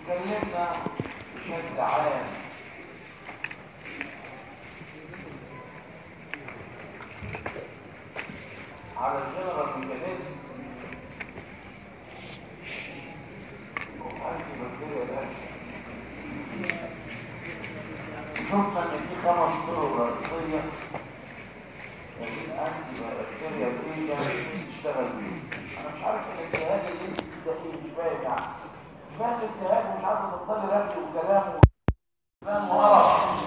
اتكلمنا بشكل عام على الجنرال ميكانيزم وأنتي بكتيريا الأكشن شفنا ان في خمس طرق رئيسيه لكن انتي بكتيريا الايه تشتغل بيه انا مش عارف الاجتهاد اللي انت بتدخل مش فاهم يعني مش فاهم الاجتهاد ومش عارف تفضلي ركز وكلام وكلام وقرف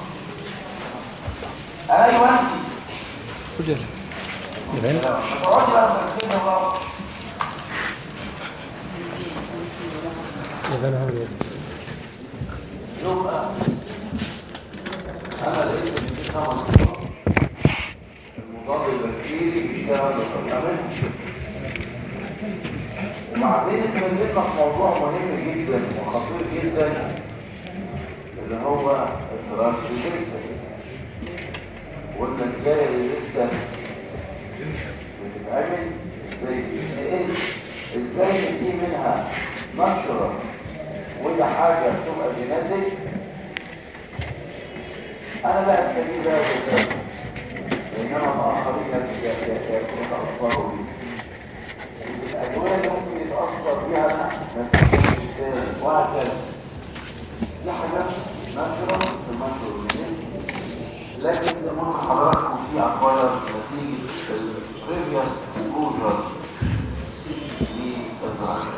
ايوه انت خد يلا يبان تقعدي بقى مركزه بقى يبان عامل ايه يبقى انا لقيت ان في خمس طرق المضاد البكتيري بيشتغل بطريقه وبعدين اتكلمنا في موضوع مهم جدا وخطير جدا اللي هو الترانسفيرنس قلنا ازاي الريزيستنس بتتعمل ازاي بتتنقل ازاي ان في منها نشره ودي حاجه بتبقى جيناتيك انا لا استفيد بها بالذات انما الاخرين يكونون اصبروا بي الادويه اللي ممكن يتاثر بيها انا ما تكونش ازاي وهكذا دي حاجات نشره في المنشور الجنسي لكن زي ما حضراتكم في اقوال نتيجه البريفيوس اكسبوجر للدرجه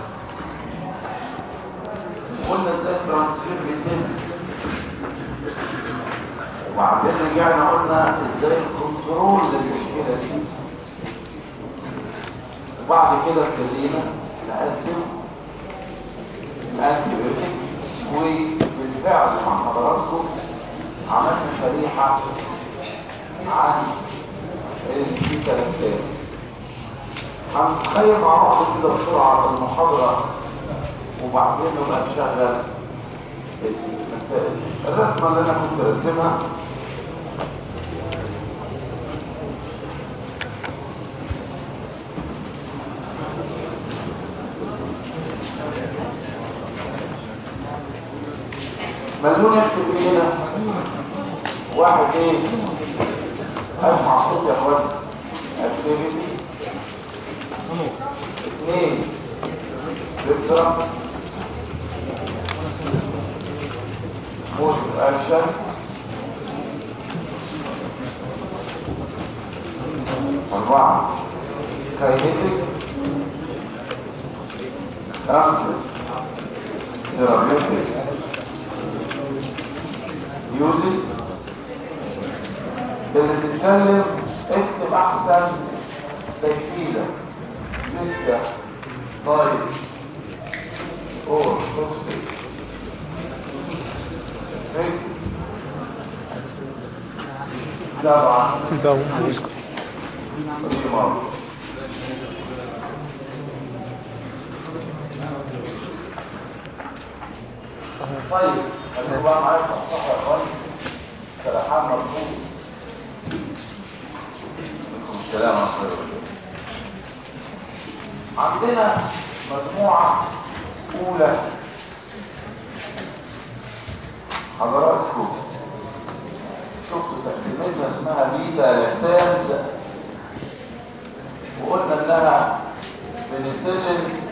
قلنا ازاي الترانسفير بيتم وبعدين رجعنا قلنا ازاي الكنترول للمشكله دي وبعد كده ابتدينا نقسم الانتيبيوتكس وبالفعل مع حضراتكم عملنا شريحه عن الكتابات هنتخيل مع بعض كده بسرعه المحاضره وبعدين نبقى نشغل المسائل الرسمه اللي انا كنت راسمها ملون يكتب ايه هنا واحد ايه اسمع صوت يا اخوان اكتيفيتي اثنين فكرة موت اكشن أربعة كاينيتك خمسة سيرابيوتك يوزس اللي بتتكلم اكتب احسن تشكيلة ستة صايد فور توكسيك سكس سبعة في الباو عايزكم ريمارك طيب خلينا بقى معايا صحصح يا اخوان سلحان مرفوض عليكم السلام ورحمه الله وبركاته عندنا مجموعه اولى حضراتكم شفتوا تقسيمتها اسمها بيتا لاكتانز وقلنا انها بنسلنز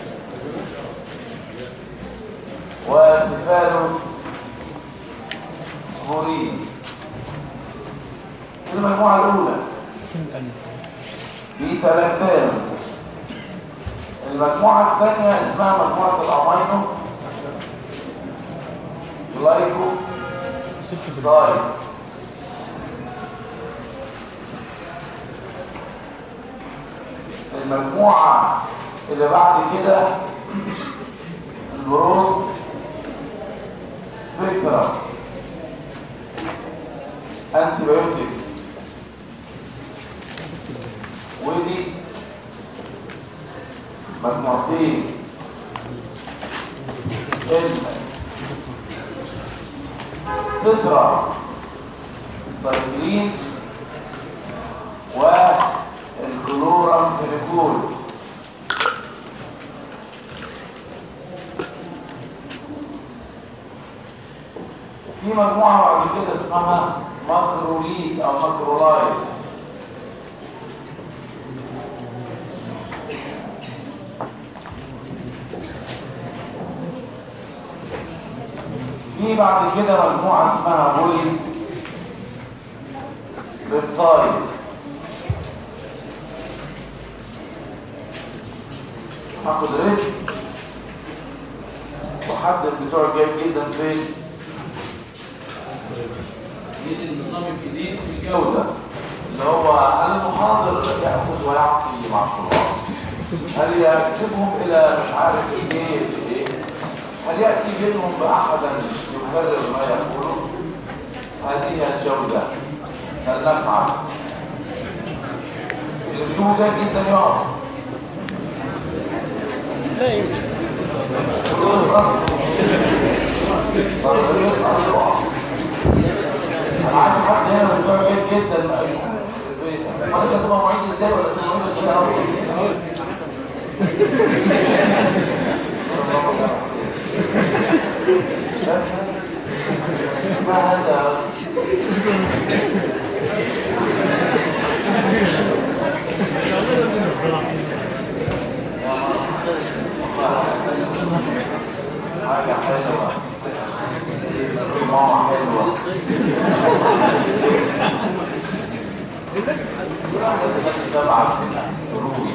وسفالو سبورين دي المجموعة الأولى بيتا لاكتانز المجموعة الثانية اسمها مجموعة الأمينو جلايكو سايد المجموعة اللي بعد كده البرود سبيكترا انتي بايوتكس ودي مجموعتين تترا سايكلين والكلورام فينيكول في مجموعة بعد كده اسمها ماكروليت او ماكرولايت في بعد كده مجموعة اسمها بولي بيبتايد هاخد ريسك وحدد بتوع جيد جدا فين دي النظام الجديد في الجودة اللي هو المحاضر يأخذ ويعطي مع الطلاب هل يكسبهم إلى مش عارف ايه في ايه هل يأتي منهم بأحدا يكرر ما يقوله هذه الجودة النفعة اللي بيجيبوا جيد جدا يقف لا يمكن انا عايز حد هنا من بتوع جيد جدا معلش هتبقى معيد ازاي ولا تبقى معيد ازاي ما هذا حاجة حلوة ماما حلوة تبع السرور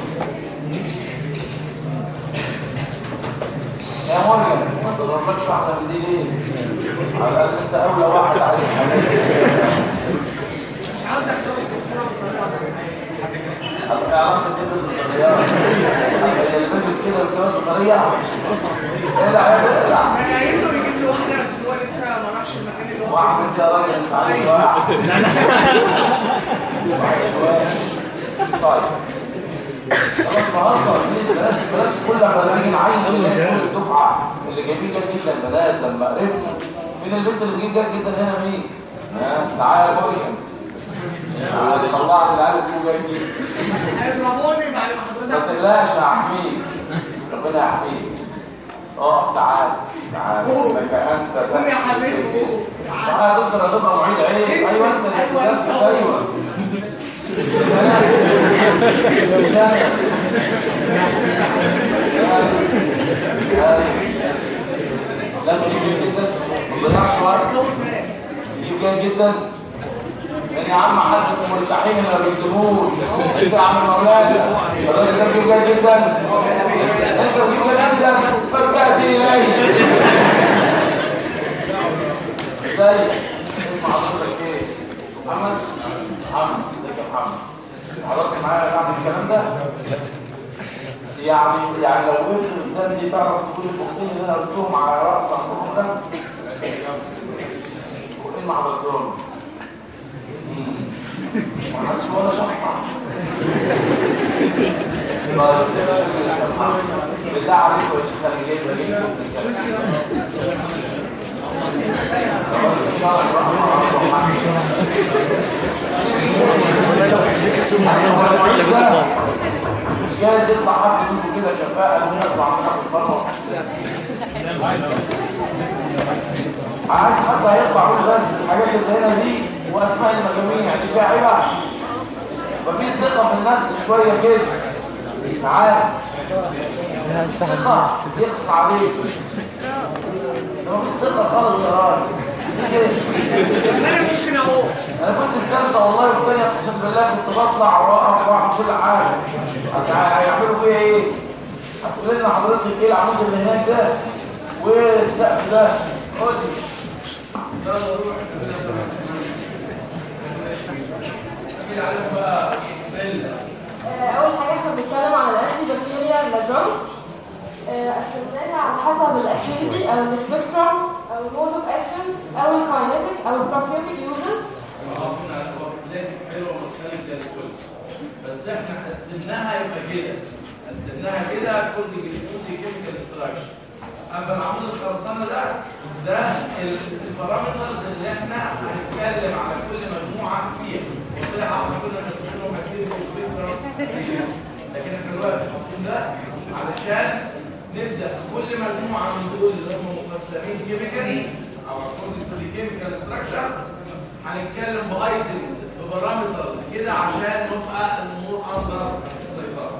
يا مريم ما تضربكش واحدة من دي ليه؟ على أساس أنت أولى واحد على الحاجات مش عاوز اتجوز دكتوره بطريقه صحيحه اعرف الدبل بالطريقة اللي بيلبس كده بالجواز بطريقة العب العب انا قايل له يجيب لي واحده بس هو لسه ما راحش المكان اللي هو واحد انت يا راجل انت عايز واحد طيب خلاص بهزر ليه البنات البنات كلها لما نيجي نعين كل الدفعه اللي جايبين جد جدا البنات لما عرفنا مين البنت اللي بتجيب جد جدا هنا مين؟ ها سعاد مريم يعني طلعت العيال اللي جايين جدا هيضربوني بعد ما ما حضرتك تقلقش يا حميد ربنا يحميك اقف تعال تعال قوم. لك انت قوم يا حبيبي قوم. تعال يا دكتور هتبقى معيد عيب ايوه انت اللي أيوة، أنت. بتنفذ ايوه مش أنا. لما تيجي جدا ما تضيعش وقت جو فاهم يجيب جيد جدا لان يا عم حد مرتاحين اللي بيسيبوش انت يا عم مولانا الراجل ده بيجيب جيد جدا انت بتجيب جيد جدا فجأت الي ازاي اسمع حضرتك ايه محمد محمد ازيك يا محمد حضرتك معايا بعد الكلام ده يعني يعني لو وقفت قدامي دي تعرف تقول البختين اللي انا قلتهم على راس عندهم ده وإيه ما حضرتهم ما حدش ولا شطة بالله عليك يا شيخ انا جاي بجيب مش جايز يطلع حد منكم كده كفاءة ونطلع منها في الفرص عايز حد هيطلع يقول بس الحاجات اللي هنا دي واسماء المجاميع دي فيها عيبه مفيش ثقه في النفس شويه كده تعال ثقه يخص عليك ده مفيش ثقه خالص يا راجل كده. انا ممكن اقول انا كنت في ثالثه والله والتانية اقسم بالله كنت بطلع واقف واعمل كل حاجه هت- هيعملوا فيا ايه؟ هتقول لنا حضرتك ايه العمود اللي هناك ده؟ وايه السقف ده؟ خد يلا روح اجي عليكم بقى بسم اول حاجه احنا بنتكلم عن الانتي بكتيريا الدراجز قسمناها على حسب الاكتيفيتي او السبيكترم او المود اوف اكشن او الكاينيتيك او البروبيوتيك يوزز عرفنا هو بدايتك حلوه ومتخلف زي الفل بس احنا قسمناها يبقى كده قسمناها كده كل جلوكوزي كيميكال ستراكشر اما العمود الخرسانه ده ده ال- البارامترز اللي احنا هنتكلم على كل مجموعه فيها وطلع احنا كنا مقسمينهم اكتيفيتي لكن احنا دلوقتي حاطين ده علشان نبدا كل مجموعه من دول اللي هم مقسمين كيميكالي او according to the chemical structure هنتكلم بايتمز ببارامترز كده عشان نبقى الامور اندر السيطره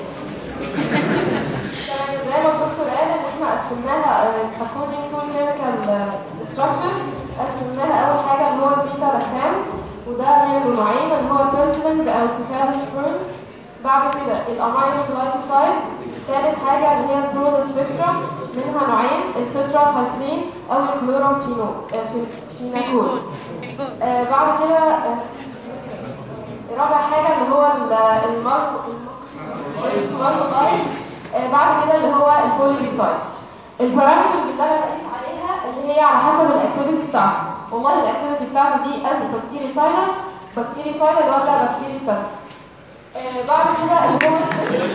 تمام زي ما الدكتور قال ان احنا قسمناها آه، according to chemical آه، structure قسمناها اول حاجه اللي هو البيتا لاكتامز وده منه نوعين اللي هو بيرسلينز او تيفالوسبورنز بعد كده الامينو جلايكوسايدز ثالث حاجه اللي هي البرود سبيكترم منها نوعين التترا سايكلين او الكلوروفينو آه، في- فيناكول آه، بعد كده آه، رابع حاجه اللي هو ال- الماركو الماركوتايد آه، بعد كده اللي هو البوليبيبتايد البارامترز اللي انا بقيس عليها اللي هي على حسب الاكتيفيتي بتاعته والله الاكتيفيتي بتاعته دي انتي بكتيري سايلنت بكتيري سايلنت ولا بكتيري ستاتيك آه، بعد كده اللي هو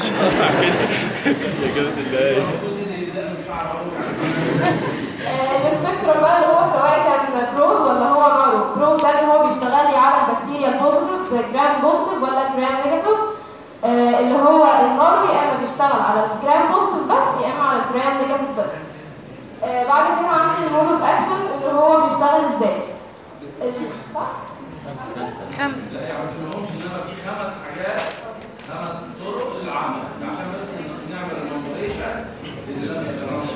الجزء اللي ده مش هعرف اقول عليه آه، السبيكترم بقى اللي هو سواء كان برود ولا هو مارو برود ده اللي هو بيشتغل لي على البكتيريا البوزيتيف جرام بوزيتيف ولا جرام نيجاتيف آه، اللي هو المارو يا اما بيشتغل على الجرام بوزيتيف بس يا اما على الجرام نيجاتيف بس آه، بعد كده عندي المود اوف اكشن اللي هو بيشتغل ازاي ال- صح؟ لا يعني ما لهمش ان انا في خمس حاجات خمس طرق للعمل عشان بس نعمل المنبريشن اللي لم يترامش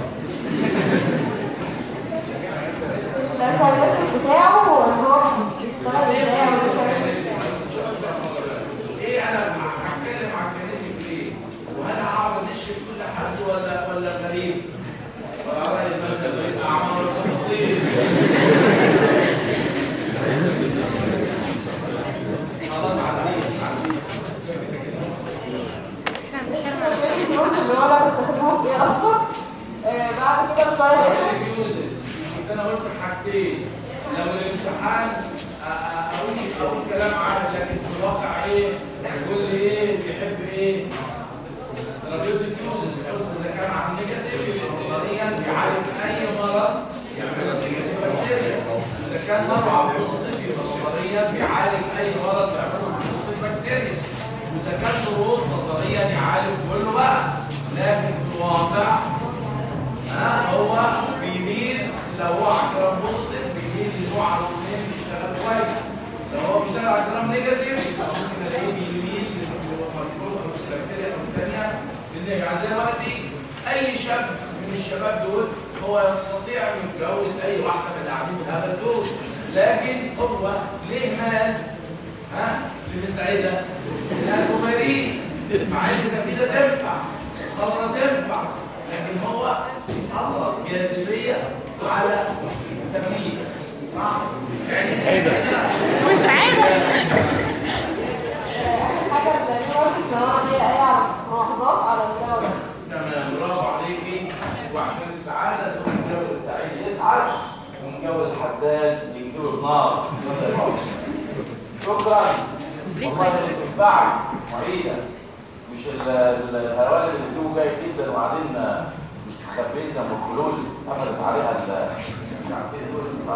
الكاينتيك بتاعه اللي هو بيشتغل ازاي او الكاينتيك بتاعه ايه انا هتكلم عن كنتيك ليه وهل هقعد ادش في كل حد ولا ولا غريب ولا على رأي المثل اعمال التفاصيل خلاص عديت عديت الفلوس اللي هو انا بستخدمه في ايه اصلا آه، بعد كده السايد افكت uses. كنت انا قلت حاجتين لو الامتحان أ- أ- اقول اقول كلام عام لكن في الواقع ايه يقول لي ايه بيحب ايه ثيرابيوتيك يوزز قلت اذا كان عن نيجاتيف نظريا بيعالج اي مرض يعمل نيجاتيف بكتيريا اذا كان مرض بوزيتيف يبقى نظريا بيعالج اي مرض يعمله بوزيتيف بكتيريا واذا كان ضغوط نظريا يعالج كله بقى لكن في الواقع ها هو بيميل لو هو على جرام بوزيتيف بيميل لنوع على الاثنين بيشتغل كويس لو هو بيشتغل على جرام نيجاتيف يبقى ممكن الاقيه بيميل للمريضون او البكتيريا او الثانيه لان يعني زي دلوقتي اي شاب من الشباب دول هو يستطيع انه يتجوز اي واحده من اللي قاعدين هذا دول لكن هو ليه مال ها لمسعده الكومارين مع ان ده كده تنفع الخضره تنفع لكن هو حصل جاذبيه على تمرين صح؟ يعني سعيدة. اخر حاجه النيورولوجيست لو انا ليا اي ملاحظات على الدواء ده تمام برافو عليكي وعشان السعاده نقول الجو السعيد يسعد ونجو الحداد يجيله النار شكرا والله اللي تنفعك معيده مش ال- ال- الهوالي اللي بتجيبه جاي جدا وبعدين مستخبين زي ما الخلول قفلت عليها ال مش عارف ايه دول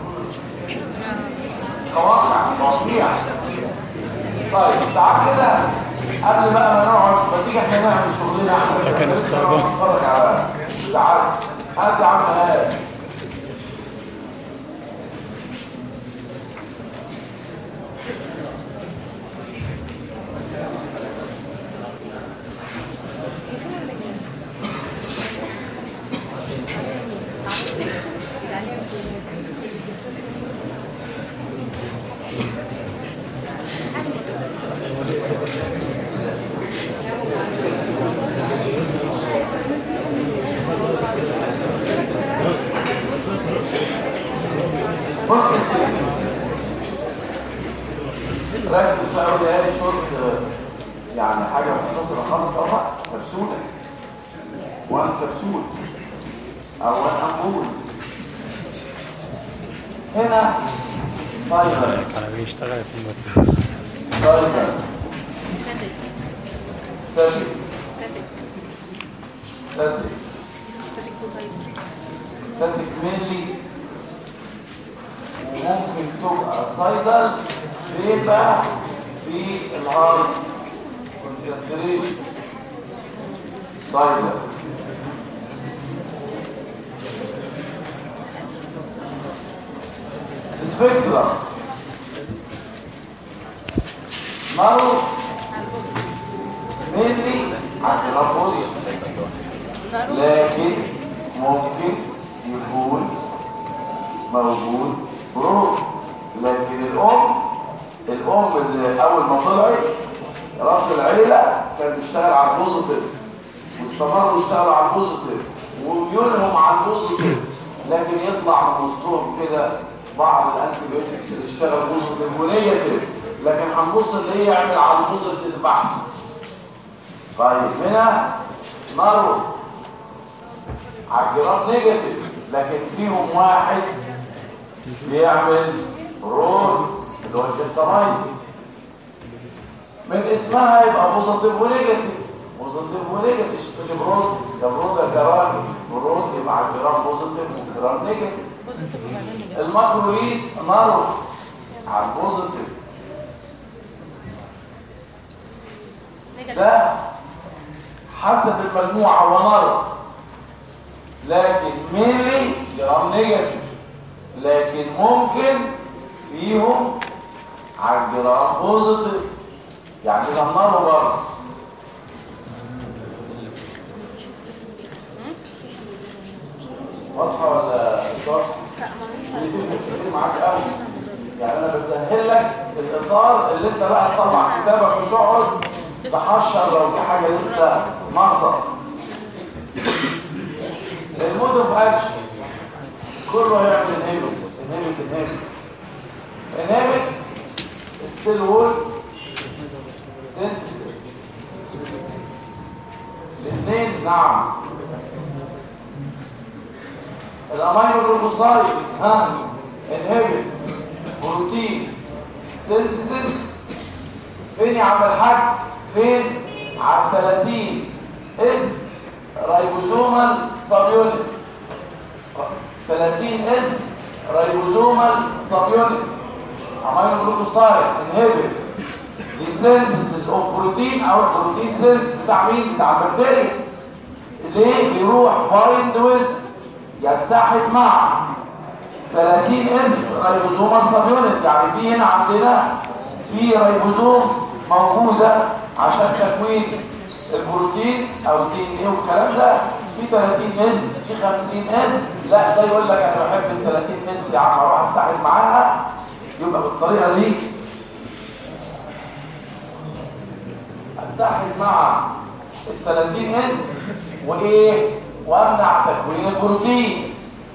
مواقع مواقيع طيب تعال كده قبل بقى ما نقعد ما تيجي احنا نعمل شغلنا احنا ده كان استخدام. نتفرج على تعال هات يا عم هات بص يا سيدي ركز في اول هذه شورت يعني حاجه مختصره خالص اهو كبسوله وان كبسول او وان امبول هنا سايبر على بيشتغل في المادة سايبر ستاتيك ستاتيك ستاتيك مينلي وممكن تبقى سايدل بيبقى في الهاي كونسنتريشن سايدل سبيكترا مارو مينلي هتنفذ لكن ممكن يكون موجود بروح لكن الام الام اللي اول ما طلعت راس العيله كان بيشتغل على البوزيتيف واستمروا يشتغلوا على البوزيتيف وميولهم على البوزيتيف لكن يطلع من وسطهم كده بعض الانتيبيوتكس اللي اشتغل بوزيتيف ونيجاتيف لكن هنبص اللي هي يعمل على البوزيتيف بحث طيب هنا مارو على الجرام نيجاتيف لكن فيهم واحد بيعمل رول اللي هو الجنتامايزنج من اسمها يبقى بوزيتيف ونيجاتيف بوزيتيف ونيجاتيف شوف برود ده برود ده راجل برود يبقى على الجرام بوزيتيف والجرام نيجاتيف الماكرويد نارو على البوزيتيف ده حسب المجموعة ونرى لكن ميلي جرام نيجاتيف لكن ممكن فيهم على الجرام بوزيتيف يعني ده النار برضه واضحة ولا مش واضحة؟ دي تفرق كتير معاك قوي يعني انا بسهل لك الاطار اللي انت بقى تطلع كتابك وتقعد تحشر لو في حاجه لسه ناقصه المود اوف اكشن كله هيعمل انهبت انهبت انهبت انهبت ستيل وول سنسيتيف الاثنين نعم الامينو جلوكوسايد ها انهبت بروتين سينثيسيس فين يا عم الحاج فين على 30 اس رايبوزومال سابيونيك 30 اس رايبوزومال سابيونيك امينو جلوكوسايد انهبت دي سينثيسيس اوف بروتين او البروتين سينس بتاع مين بتاع البكتيريا ليه بيروح بايند ويز يتحد مع 30 اس ريبوزومال سابيونت يعني في هنا عندنا في ريبوزوم موجودة عشان تكوين البروتين او الدي ان ايه والكلام ده في 30 اس في 50 اس لا ده يقول لك انا بحب ال 30 اس يا عم اروح اتحد معاها يبقى بالطريقه دي اتحد مع ال 30 اس وايه وامنع تكوين البروتين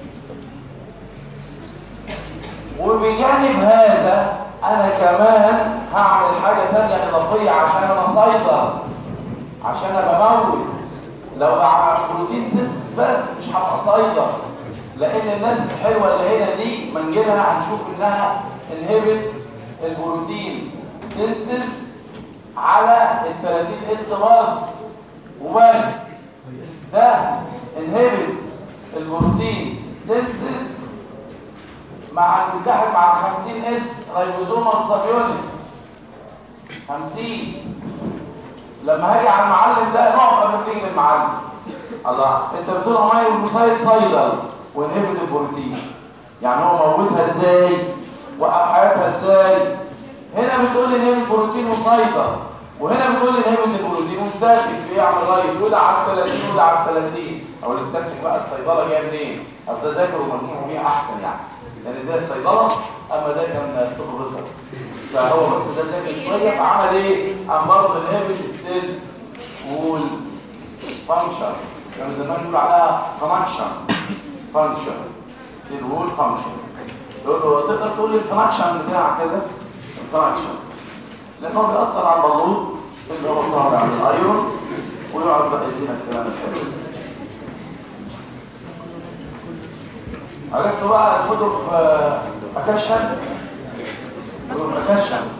وبجانب هذا انا كمان هعمل حاجة تانية اضافية عشان انا صيدل عشان ابقى بموت لو بعمل بروتين سينس بس مش هبقى صيدل لان الناس الحلوة اللي هنا دي منجلها هنشوف انها انهبت البروتين سينسز على ال 30 اس برضه وبس ده انهبت البروتين سينسز مع المتحد مع 50 اس ريبوزومال سابيونيك 50 لما هاجي على المعلم ده نقف قبل ما تيجي للمعلم الله انت بتقول امايل المسايد صيدل وانهبت البروتين يعني هو موتها ازاي وقف حياتها ازاي هنا بتقول ان هي البروتين وصيدل وهنا بتقول ان هي البروتين وستاتيك بيعمل رايت وده على 30 وده على 30 او الستاتيك بقى الصيدله جايه منين اصل ده ذاكر ومجموعه بيه احسن يعني لان ده صيدله اما ده كان طب بيطري فهو بس ده ذاكر شويه فعمل ايه قام برضه انهبت السيل وول فانكشن كانوا زمان بيقولوا عليها فانكشن فانكشن سيل وول فانكشن يقول له تقدر تقول لي الفانكشن بتاع كذا الفانكشن لانه بيأثر على البلوط اللي هو الظهر عن الايرون ويقعد بقى يدينا الكلام الحلو عرفتوا بقى الكتب اكشن اكشن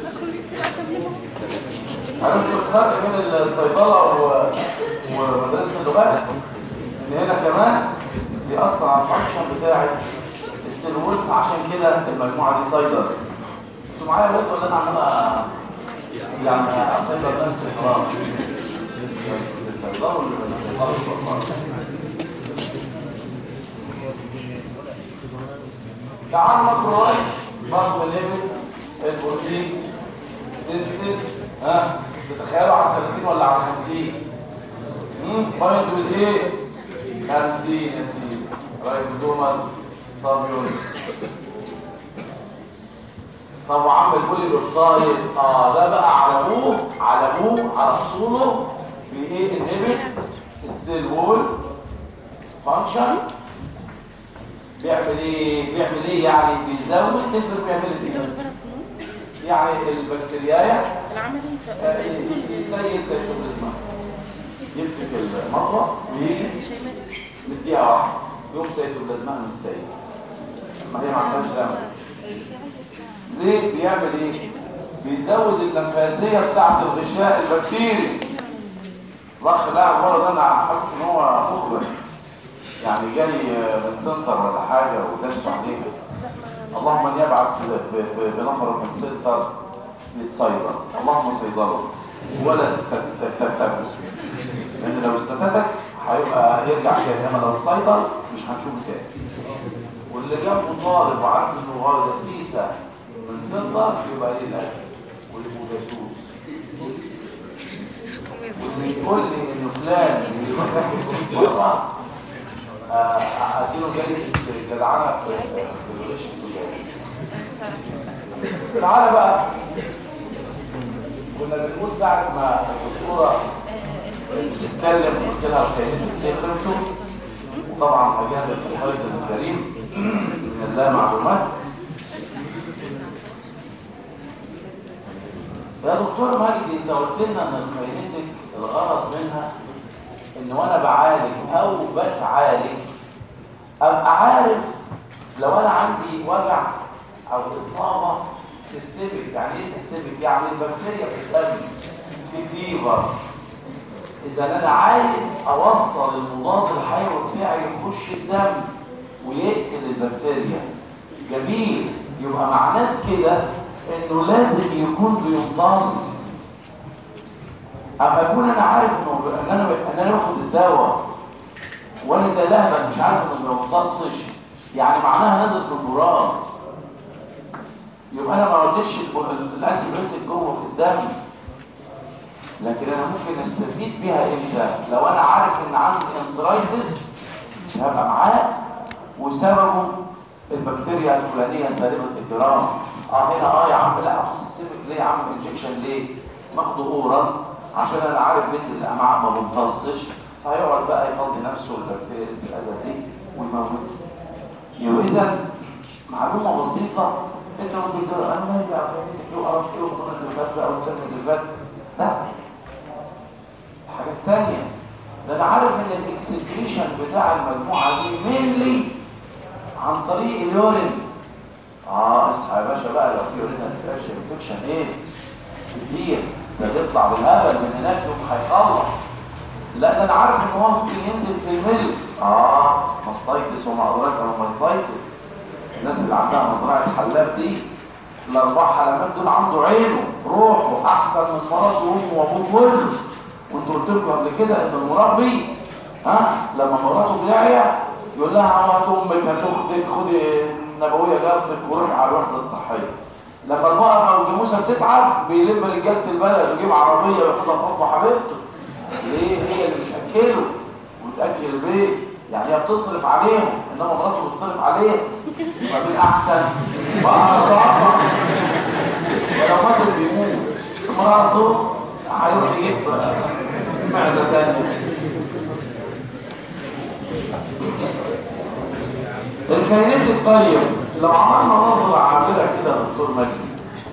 عرفتوا الفرق بين الصيدله و- ومدرسه اللغات ان هنا كمان بيأثر على الفانكشن بتاعت السيلول عشان كده المجموعه دي صيدله انتوا معايا بجد ولا انا عمال أ- يعني اصيدل نفسي خلاص الصيدله ولا الصيدله تعال ماكرولايز برضه ليفل البروتين سينسز ها تتخيلوا على 30 ولا على 50 امم بايند ويز ايه 50 يا سيدي رايبوزومال سابيول طب وعم البولي بيبتايد اه ده بقى على ابوه على ابوه على اصوله بايه انهبت السيل وول فانكشن بيعمل ايه بيعمل ايه يعني بيزود تفرق بيعمل ايه يعني البكتيريا العملي آه، يسيد سيتوبلازما يمسك المطوه ويجي نديها واحده يوم سيتوبلازما مش سيد ما هي ما عندهاش دم ليه بيعمل ايه بيزود النفاذيه بتاعه الغشاء البكتيري الاخ لاعب مره ده انا حاسس ان هو مخبر يعني جاي من سنتر ولا حاجه ودسوا عليه اللهم ان يبعث ب- ب- بنفر من سنتر يتصيدل اللهم صيدله ولا تستفتته لان لو استفتك هيبقى يرجع تاني انما لو صيدل مش هنشوفه تاني واللي جنبه طالب وعارف انه هو دسيسه من سنتر يبقى ليه الاجر ويبقوا جاسوس واللي يقول لي انه فلان يروح ياخد بره اديله جايزه جدعنه في في الغش التجاري تعالى بقى كنا بنقول ساعة ما الدكتورة بتتكلم قلت لها وكانت ايه خبرته وطبعا اجازة الحيط الكريم من الله معلومات يا دكتور مجدي انت قلت لنا ان الكاينتك الغرض منها ان وانا بعالج او بتعالج ابقى عارف لو انا عندي وجع او اصابه سيستميك يعني ايه سيستميك يعني البكتيريا في الدم في فيفر اذا انا عايز اوصل المضاد الحيوي بتاعي يخش الدم ويقتل البكتيريا جميل يبقى معناه كده انه لازم يكون بيمتص اما اكون انا عارف انه ان انا ان انا باخد الدواء وانا زي لهبل مش عارف انه ما بيمتصش يعني معناها نازل في البراز يبقى انا ما وديتش الانتي بيوتيك جوه في الدم لكن انا ممكن استفيد بيها امتى لو انا عارف ان عندي انترايتس هبقى معاه وسببه البكتيريا الفلانيه سالبه الجرام اه هنا اه يا عم لا اخصصك ليه يا عم انجكشن ليه ماخده اورال عشان انا عارف بين الامعاء ما بمتصش فهيقعد بقى يفضي نفسه البكتيريا الادويه دي ويموت يبقى اذا معلومه بسيطه انت ممكن تقول انا مالي يا اخي لو قرفت ايه الدور اللي فات بقى والترم اللي فات لا الحاجه الثانيه ده انا عارف ان الاكسكريشن بتاع المجموعه دي مينلي عن طريق اليورين اه اصحى يا باشا بقى لو في يورين انفكشن ايه كتير ده تطلع بالهبل من هناك يوم هيخلص لا ده انا عارف ان هو ممكن ينزل في الملك اه ماستايتس وما ادراك او ماستايتس الناس اللي عندها مزرعه حلاب دي الاربع حلمات دول عنده عينه روحه احسن من مراته وامه وابوه كله وانتوا قلت لكم قبل كده ان المربي ها لما مراته بلاعيه يقول لها عمات امك هتاخدك خدي النبويه جارتك وروحي على الوحده الصحيه لما المرأة او الجاموسه بتتعب بيلم رجاله البلد ويجيب عربيه وياخدها في حبيبته ليه هي اللي بتاكله وتاكل البيت يعني هي بتصرف عليهم انما مراته بتصرف عليه يبقى مين احسن بقى صعبه ولو فاكر بيموت مراته هيروح يجيب معزه تانيه الكائنات الطيب لو عملنا نظرة عابرة كده يا دكتور مجدي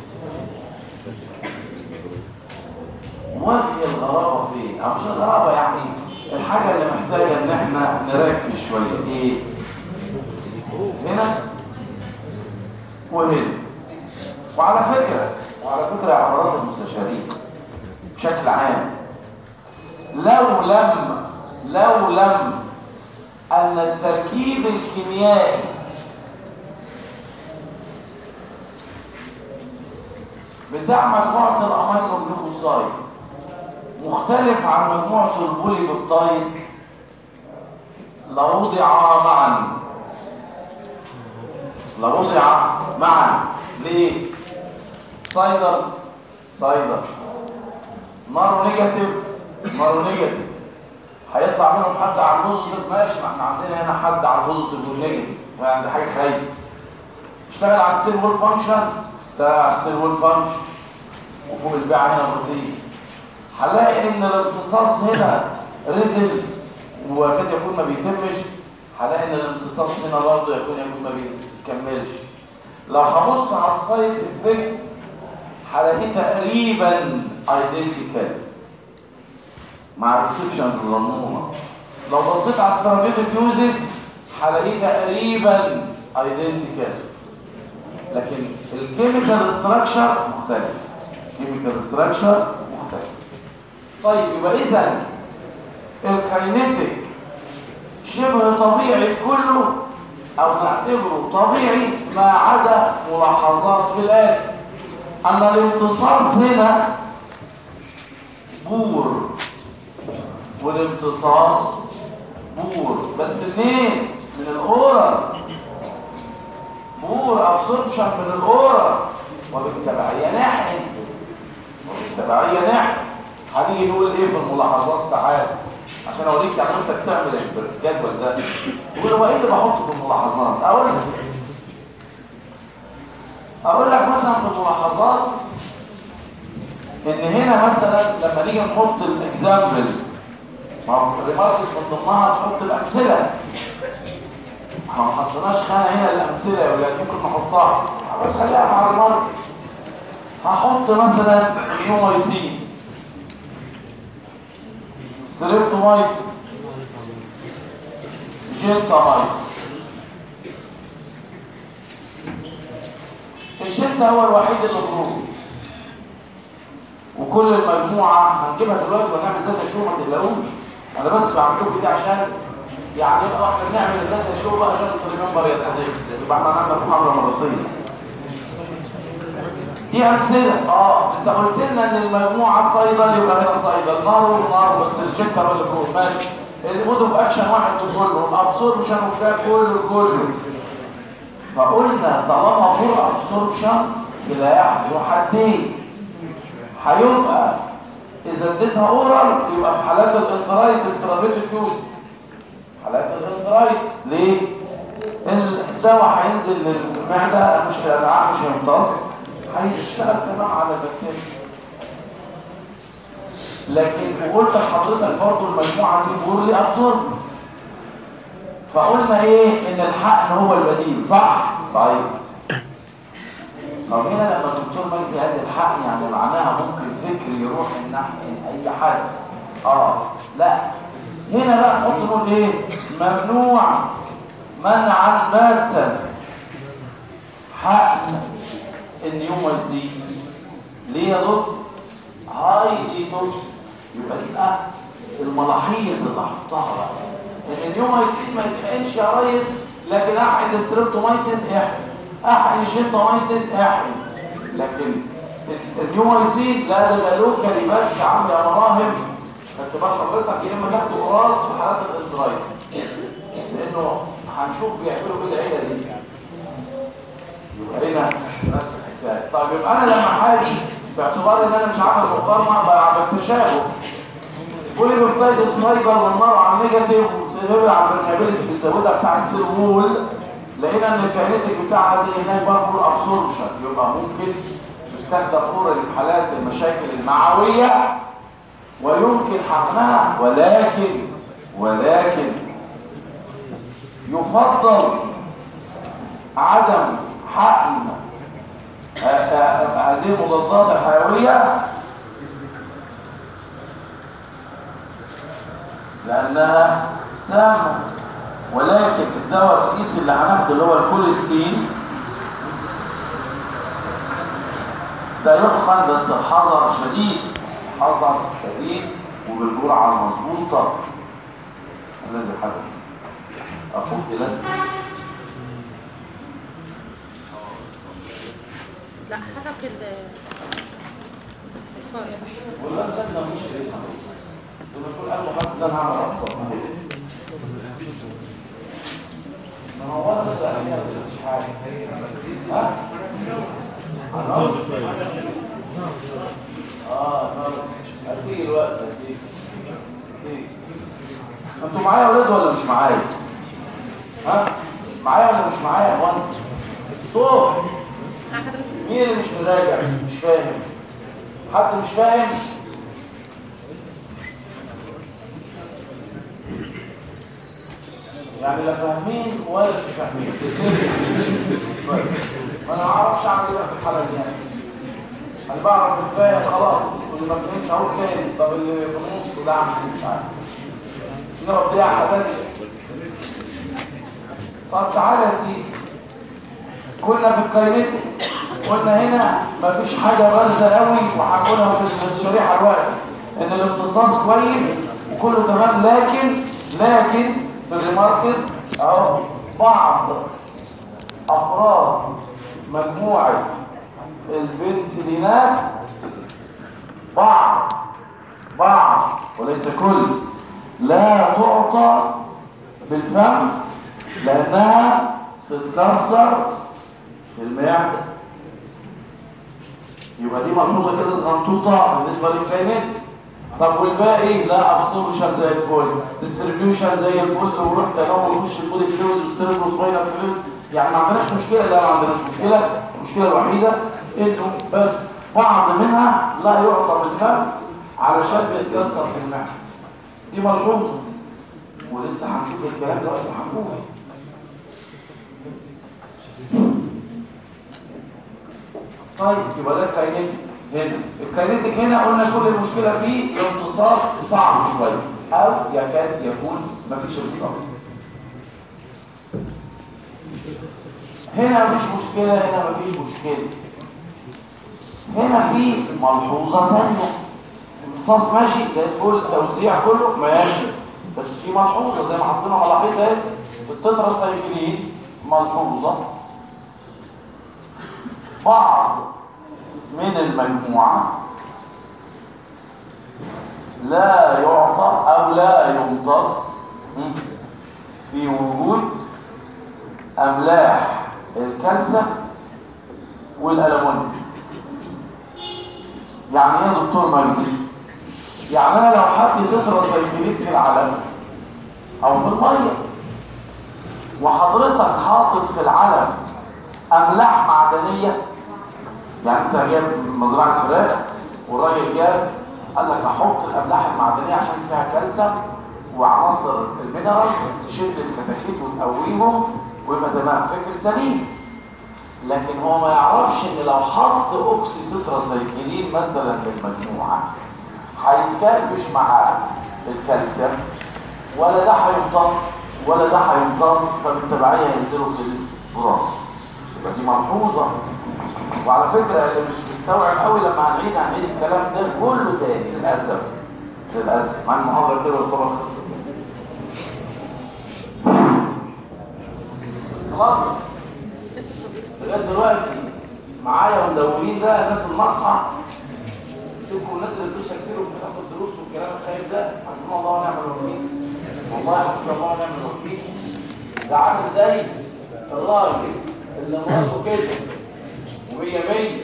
وجه الغرابة فين؟ أو مش الغرابة يعني الحاجة اللي محتاجة إن إحنا نركز شوية إيه؟ هنا وهنا وعلى فكرة وعلى فكرة يا حضرات المستشارين بشكل عام لو لم لو لم أن التركيب الكيميائي بتاع مجموعة الأمينو جلوكوسايد مختلف عن مجموعة البولي بيبتايد لوضعا معا لوضع معا ليه سايدر سايدر مارو نيجاتيف مارو نيجاتيف هيطلع منهم حد على البوزيتيف ماشي ما احنا عندنا هنا حد على البوزيتيف والنيجاتيف فعندي حاجه خايفه اشتغل على السيل وول فانكشن اشتغل على السيل وول فانكشن وفوق البيع هنا بروتين هنلاقي ان الامتصاص هنا رزل وقد يكون ما بيتمش هلاقي ان الامتصاص هنا برضه يكون يكون ما بيكملش لو هبص على السايد افكت هلاقيه تقريبا ايدنتيكال مع الاكسبشنز الظنونه لو بصيت على الثيرابيوتيك يوزز هلاقيه تقريبا ايدنتيكال لكن الكيميكال ستراكشر مختلف الكيميكال ستراكشر مختلف طيب يبقى اذا الكاينيتيك شبه طبيعي في كله او نعتبره طبيعي ما عدا ملاحظات في الاتي ان الامتصاص هنا بور والامتصاص بور بس منين من الاورال بور ابسوربشن من الاورال وبالتبعيه نحن وبالتبعيه نحن هنيجي نقول ايه في الملاحظات تعالى عشان اوريك يعني انت بتعمل الجدول ده تقول هو ايه اللي بحطه في الملاحظات اقول لك اقول لك مثلا في الملاحظات ان هنا مثلا لما نيجي نحط الاكزامبل ما هو الريماركس من ضمنها نحط الامثله احنا ما حطيناش خانه هنا الامثله يا ولاد ممكن نحطها بس خليها مع الريماركس هحط مثلا نيومايسين ستريبتومايسين جنتامايسين الجنتا هو الوحيد اللي خروج وكل المجموعة هنجيبها دلوقتي ونعمل داتا شو ما تقلقوش انا بس بعملكم كده عشان يعني يبقى احنا بنعمل الداتا شو بقى جاست ريمبر يا صديقي يبقى احنا هنعمل محاضرة مرتين دي امثله اه انت قلت لنا ان المجموعه صيدل يبقى هنا صيدل نار ونار بس الجنتا هو اللي فوق ماشي المود اوف اكشن واحد كله الابسوربشن وفيها كله كله فقلنا طالما فور ابسوربشن سلاح ذو حدين هيبقى اذا اديتها اورال يبقى في حالات الانترايتس ثيرابيوتيك يوز حالات الانترايتس ليه الدواء هينزل للمعده مش الامعاء مش هيمتص هيشتغل كمان على البكتيريا لكن وقلت لحضرتك برضو المجموعه دي بورلي ابسورب فقلنا ايه ان الحقن هو البديل صح طيب طب هنا لما الدكتور مجدي قال الحقن يعني معناها ممكن فكر يروح ناحيه اي حد اه لا هنا بقى نحط نقول ايه ممنوع منعا باتا حقن النيومايسين ليه يا دكتور هاي ديتوكس يبقى دي بقى الملاحظ اللي هحطها بقى ان النيومايسين ما يتحقنش يا ريس لكن احقن الستريبتومايسين احقن احقن الجنتامايسين احقن لكن النيومايسين لا ده ده لوكالي بس عامل يا مراهم خدت بال حضرتك يا اما تاخده قراص في حالات الانترايتس لانه هنشوف بيعملوا ايه العيله دي يبقى هنا نفس الحكايه طيب يبقى انا لما هاجي باعتبار ان انا مش عامل مقارنه بقى بالتشابه كل بيبتايد السنايبر والنار على النيجاتيف وتغير على البرميابيلتي بيزودها بتاع السيرمول لقينا ان الكاينيتيك بتاعها زي هناك برضه الابسوربشن يبقى ممكن تستخدم اورال لحالات المشاكل المعويه ويمكن حقنها ولكن ولكن يفضل عدم حقن هذه المضادات الحيوية لأنها سامة ولكن الدواء الرئيسي اللي هناخده اللي هو الكوليستين ده يحقن بس بحذر شديد حذر شديد وبالجرعة المظبوطة الذي حدث أقول إلى لا حرك ال الفاير والله سيبنا مش لسه لما يكون قلبه حاسس ان انا هعمل اصلا ما هو انا ده هي مش حاجه حاجه ها هنقص اه نقص هتيجي الوقت هتيجي هتيجي انتوا معايا يا ولاد ولا مش معايا ها معايا ولا مش معايا يا اخوان صوت مين اللي مش مراجع مش فاهم حد مش فاهم يعني لا فاهمين ولا مش فاهمين ما انا ما اعرفش اعمل ايه في الحاله دي يعني انا بعرف الفاهم خلاص واللي ما فهمش اهو تاني طب اللي في النص ده عامل إيه؟ مش عارف نقعد بتاع حاجات طب تعالى يا سيدي كنا في الكاينيتي قلنا هنا مفيش حاجة بارزة قوي وهقولها في الشريحة الوقت ان الامتصاص كويس وكله تمام لكن لكن في الريماركس اهو بعض افراد مجموعة البنسلينات بعض بعض وليس كل لا تعطى بالفم لانها تتكسر في المعدة يبقى دي ملحوظة كده صغنطوطة بالنسبة للكائنات طب والباقي لا ابسوربشن زي الفل ديستريبيوشن زي الفل وروح تنوع يخش البودي فلويد والسيربرو سباينال فلويد يعني ما عندناش مشكلة لا ما عندناش مشكلة المشكلة الوحيدة انه بس بعض منها لا يعطى بالفم علشان بيتكسر في المعدة دي ملحوظة ولسه هنشوف الكلام ده وقت ما هنقول طيب يبقى ده الكاينيتيك هنا الكاينيتيك هنا قلنا كل المشكلة فيه الامتصاص صعب شوية او يكاد يكون مفيش امتصاص هنا مفيش مشكلة هنا مفيش مشكلة هنا في ملحوظة ثانية الامتصاص ماشي زي الفل التوزيع كله ماشي بس في ملحوظة زي ما حطينا ملاحظة اهي في التتراسايكلين ملحوظة بعض من المجموعة لا يعطى أو لا يمتص في وجود أملاح الكالسيوم والألمونيوم يعني ايه يا دكتور مجدي؟ يعني انا لو حد تتراسايكليت في العلم او في الميه وحضرتك حاطط في العلم املاح معدنيه يعني انت جايب مزرعه فراخ والراجل جاب قال لك احط الاملاح المعدنيه عشان فيها كالسيوم وعناصر المينرالز تشد الكتاكيت وتقويهم ويبقى تمام فكر سليم لكن هو ما يعرفش ان لو حط اوكسي تتراسايكلين مثلا للمجموعه هيتكلبش مع الكالسيوم ولا ده هيمتص ولا ده هيمتص فبالتبعيه هينزلوا في الفراش يبقى دي ملحوظه وعلى فكره اللي مش مستوعب قوي لما هنعيد هنعيد الكلام ده كله تاني للاسف للاسف مع المحاضره كده يعتبر خلصت خلاص لغايه دلوقتي معايا ومدونين ده الناس الناصحه سيبكم الناس اللي بتدوس كتير وبتاخد دروس والكلام الخايف ده حسبنا الله ونعم الوكيل والله حسبنا الله ونعم الوكيل ده عامل زي الراجل اللي مراته كده ومية مية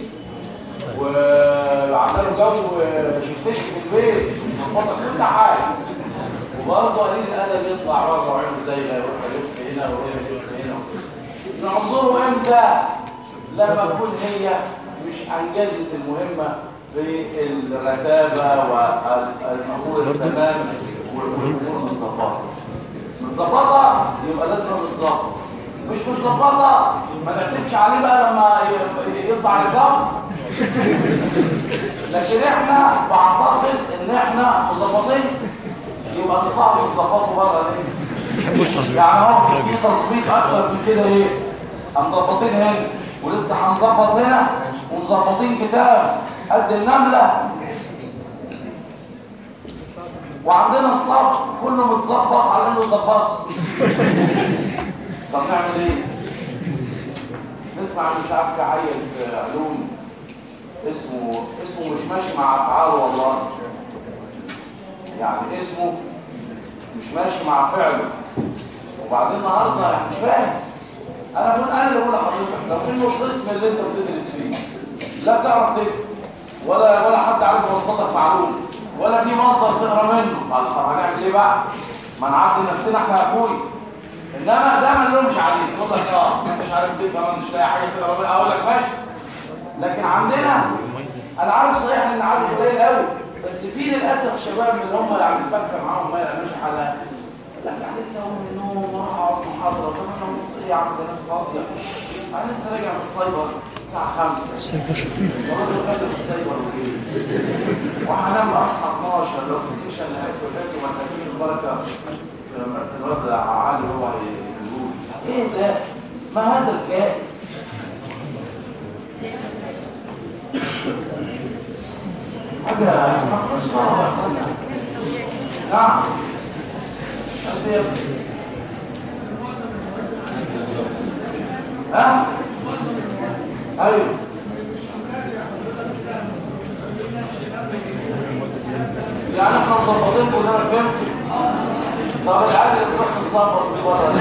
وعملوا جو شفتش في البيت وفضل كل حاجة وبرضه قليل الأدب يطلع بره وعينه زي يروح يلف هنا وهنا يلف هنا نعذره امتى؟ لما تكون هي مش أنجزت المهمة بالرتابة والأمور التمام والأمور متظبطة متظبطة يبقى لازم نتظبط مش متظبطة ما نكتبش عليه بقى لما يطلع نظام لكن احنا بعتقد ان احنا مظبطين يبقى نطلع نظبطه بره ليه؟ يعني هو في تظبيط اكتر من كده ايه؟ هنظبطين هنا ولسه هنظبط هنا ومظبطين كتاب قد النملة وعندنا الصف كله متظبط على انه ظبطه طب نعمل ايه نسمع عن مش عارف عيل في علوم اسمه اسمه مش ماشي مع افعاله والله يعني اسمه مش ماشي مع فعله وبعدين النهارده يعني مش فاهم انا بقول انا اللي بقول لحضرتك لو انه القسم اللي انت بتدرس فيه لا بتعرف تكتب ولا ولا حد عارف يوصل لك معلومه ولا في مصدر تقرا منه طب هنعمل ايه بقى ما نعدي نفسنا احنا يا اخوي انما ده ما نلومش عليه يقول لك اه انت مش عارف ايه كمان مش لاقي حاجه تقرا منها اقول لك ماشي لكن عندنا انا عارف صحيح ان العدد قليل قوي بس في للاسف شباب من اللي هم يعني بنفكر معاهم ما يعملوش حلقه لا لا لسه هو من النوم وراح اقعد محاضره طب انا نص ايه يا عم ده ناس فاضيه انا لسه راجع من السايبر الساعه 5 الراجل خلف السايبر وايه وهنام اصحى 12 لو في سيشن هيكتب وما تجيش البركه في الواد علي هو هيقول ايه ده ما هذا الكائن حاجه مش نعم أسير. ها ايوه يعني احنا مظبطين كلنا فهمت طب العادة اللي تروح تظبط دي بره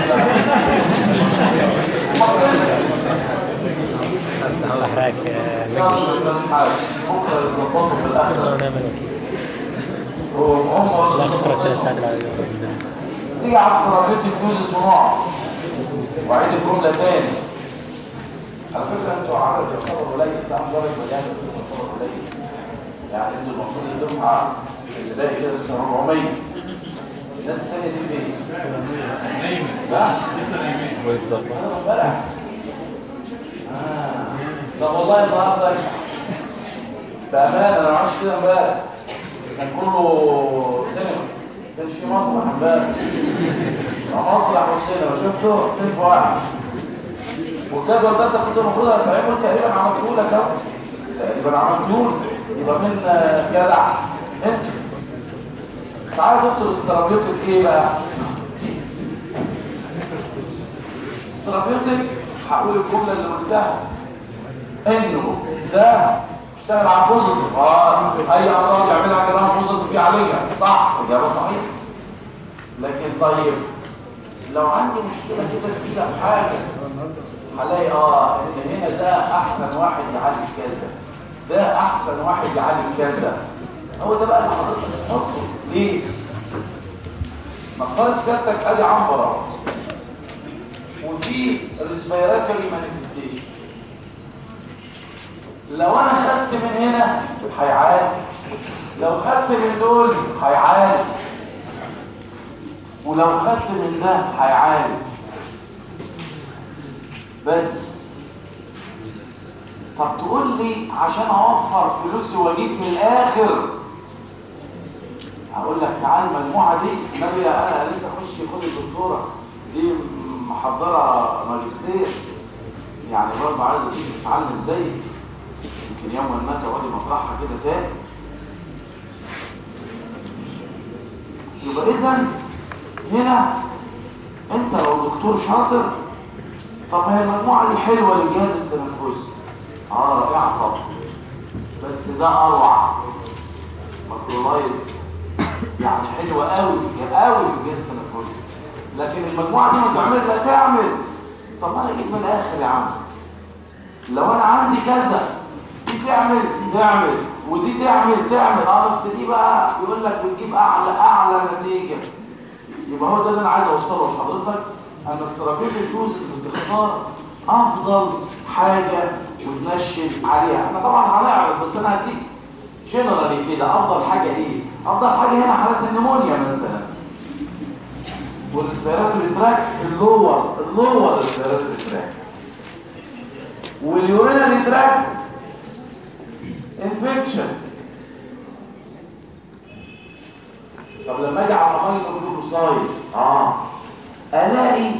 الله حراك يا مجلس بكره يظبطوا في الله الاخر ونعم الوكيل وهم الله خسرت ثلاث ساعات العادية تيجي على السيرابيوتيك يوزز ونقع وعيد الجملة تاني على فكرة انتوا عدد يعتبر قليل ساعة درجة مليان بس يعتبر قليل يعني انتوا المفروض الدفعة اللي باقي كده لسه 400 الناس التانية دي فين؟ لا لسه نايمين انا امبارح آه. طب والله النهارده بأمانة انا ما عملتش كده امبارح كان كله سينما كان في مسرح امبارح مسرح والسينما شفته سينما واحد والجدول ده انت كنت المفروض هتعمله تقريبا عملته لك اهو تقريبا عملته يبقى من جدع انت تعالى يا دكتور السيرابيوتيك ايه بقى؟ السيرابيوتيك هقول الجمله اللي قلتها انه ده اشتغل على بوزيتيف اه اي امراض يعملها كلام بوزيتيف في عليها صح اجابه صحيحه لكن طيب لو عندي مشكله كده كتير في حاجه هلاقي اه ان هنا ده احسن واحد يعالج كذا ده احسن واحد يعالج كذا هو ده بقى اللي حضرتك تحطه ليه نفترض سيادتك ادي عنبره وفي ريسبيراتوري مانيفستيشن لو انا خدت من هنا هيعالج لو خدت من دول هيعالج ولو خدت من ده هيعالج بس طب تقول لي عشان اوفر فلوسي واجيب من الاخر هقول لك تعال المجموعه دي نبي انا لسه اخش خد الدكتوره دي محضره ماجستير يعني برضه عايزه تيجي تتعلم زيي يمكن يوما ما تقعدي مطرحها كده تاني يبقى اذا هنا انت لو دكتور شاطر طب هي المجموعه دي حلوه للجهاز التنفسي اه رائعه طبعا بس ده اروع ماكرولايد يعني حلوه قوي قوي للجهاز التنفسي لكن المجموعه دي ما تعمل لا تعمل طب انا اجيب من الاخر يا عم لو انا عندي كذا دي تعمل دي تعمل ودي تعمل تعمل اه بس دي بقى يقول لك بتجيب اعلى اعلى نتيجه يبقى هو ده اللي انا عايز اوصله لحضرتك ان الثيرابيوتيك دوزز بتختار افضل حاجه وتنشن عليها احنا طبعا هنعرض بس انا هديك جنرالي كده افضل حاجه ايه افضل حاجه هنا حالات النمونيا مثلا والريسبيراتوري تراك اللور اللور ريسبيراتوري تراك واليورينري تراك انفكشن طب لما اجي على مايلو جلوكوسايد اه الاقي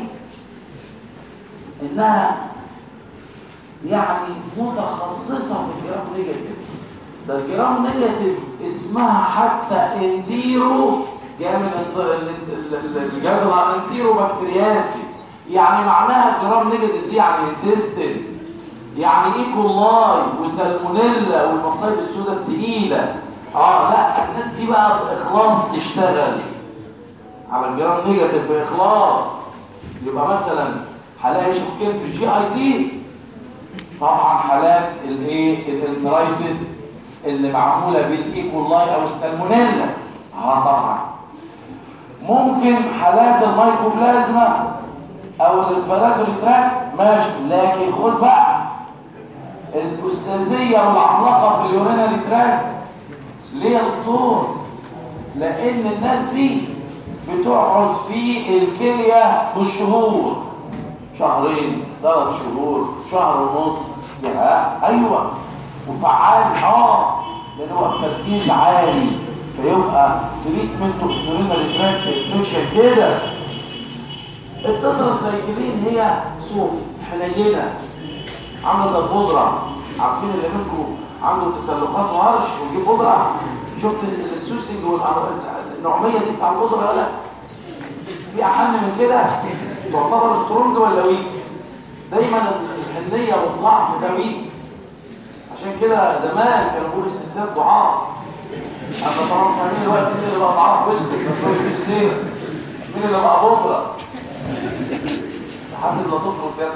انها يعني متخصصه في الجرام نيجاتيف ده الجرام نيجاتيف اسمها حتى انتيرو جايه من الط- ال- ال- ال- الجهاز الانتيرو بكتيرياسي يعني معناها الجرام نيجاتيف دي يعني انتستين يعني ايكولاي وسالمونيلا والمصايب السوداء التقيله اه لا الناس دي بقى باخلاص تشتغل على الجرام نيجاتيف باخلاص يبقى مثلا هلاقي شوكين في الجي اي تي طبعا حالات الايه الانترايتس اللي معموله بالايكولاي او السالمونيلا اه طبعا ممكن حالات المايكوبلازما او الاسبراتوري تراكت ماشي لكن خد بقى الاستاذيه والعملاقه في اليورينري تراكت ليه يا دكتور لان الناس دي بتقعد في الكليه بالشهور شهرين ثلاث شهور شهر ونص يا ايوه وفعال اه لان هو التركيز عالي فيبقى تريتمنت اوف يورينري تراكت انفكشن كده التتراسايكلين هي صوف حنينه عامله زي البودره عارفين اللي منكم عنده تسلخات وهرش ويجيب بودره شفت السوسنج والنعوميه دي بتاع البودره ولا في احن من كده تعتبر سترونج ولا ويك دايما الحنيه والضعف ده ويك عشان كده زمان كانوا بيقولوا الستات ضعاف اما طبعا فاهمين دلوقتي مين اللي بقى ضعاف وسط في السير مين اللي بقى بودره حاسب لا تفرق كده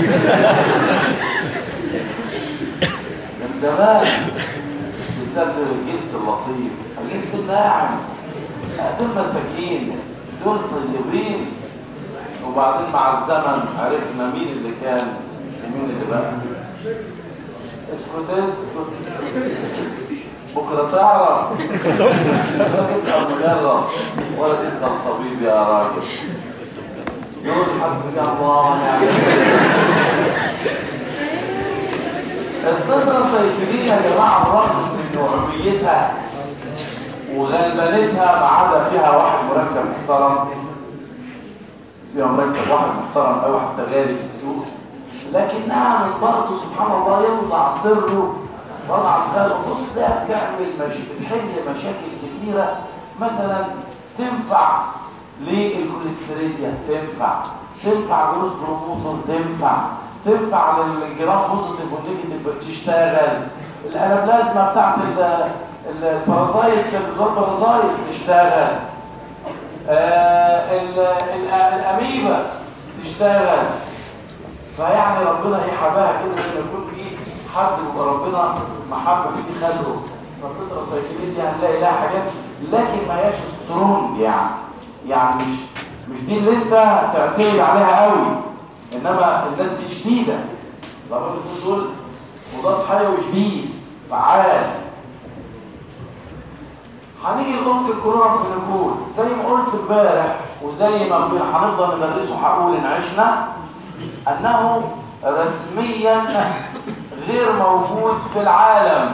من زمان الستات الجنس اللطيف الجنس الناعم دول مساكين دول طيبين وبعدين مع الزمن عرفنا مين اللي كان ومين اللي بقى اسكت اسكت بكره تعرف لا تسال مجرب ولا تسال طبيب يا راجل يقول حسبي الله ونعم الطفله سيفرين يا جماعه برغم من نعوميتها وغلبانتها ما عدا فيها واحد مركب محترم فيها مركب واحد محترم او واحد غالي في السوق لكنها من برضه سبحان الله يوضع سره وضع خاله بص ده بتعمل مش... بتحل مشاكل كتيره مثلا تنفع للكوليستريديا تنفع تنفع جلوس بروموتر تنفع تنفع للجرام بوزيتيف والنيجاتيف تشتغل الانابلازما بتاعت البارازايت البارازايت تشتغل آه الاميبا تشتغل فيعني ربنا ايه حباها كده زي ما يكون في حد يبقى ربنا محبب في خلقه فالفطره السيكليه دي هنلاقي لها حاجات لكن ما هياش سترونج يعني يعني مش مش دي اللي انت تعتمد عليها قوي انما الناس دي شديده لو انتوا دول مضاد حيوي شديد فعال هنيجي لأمك الكورونا في النقول زي ما قلت امبارح وزي ما هنفضل ندرسه هقول ان عشنا انه رسميا غير موجود في العالم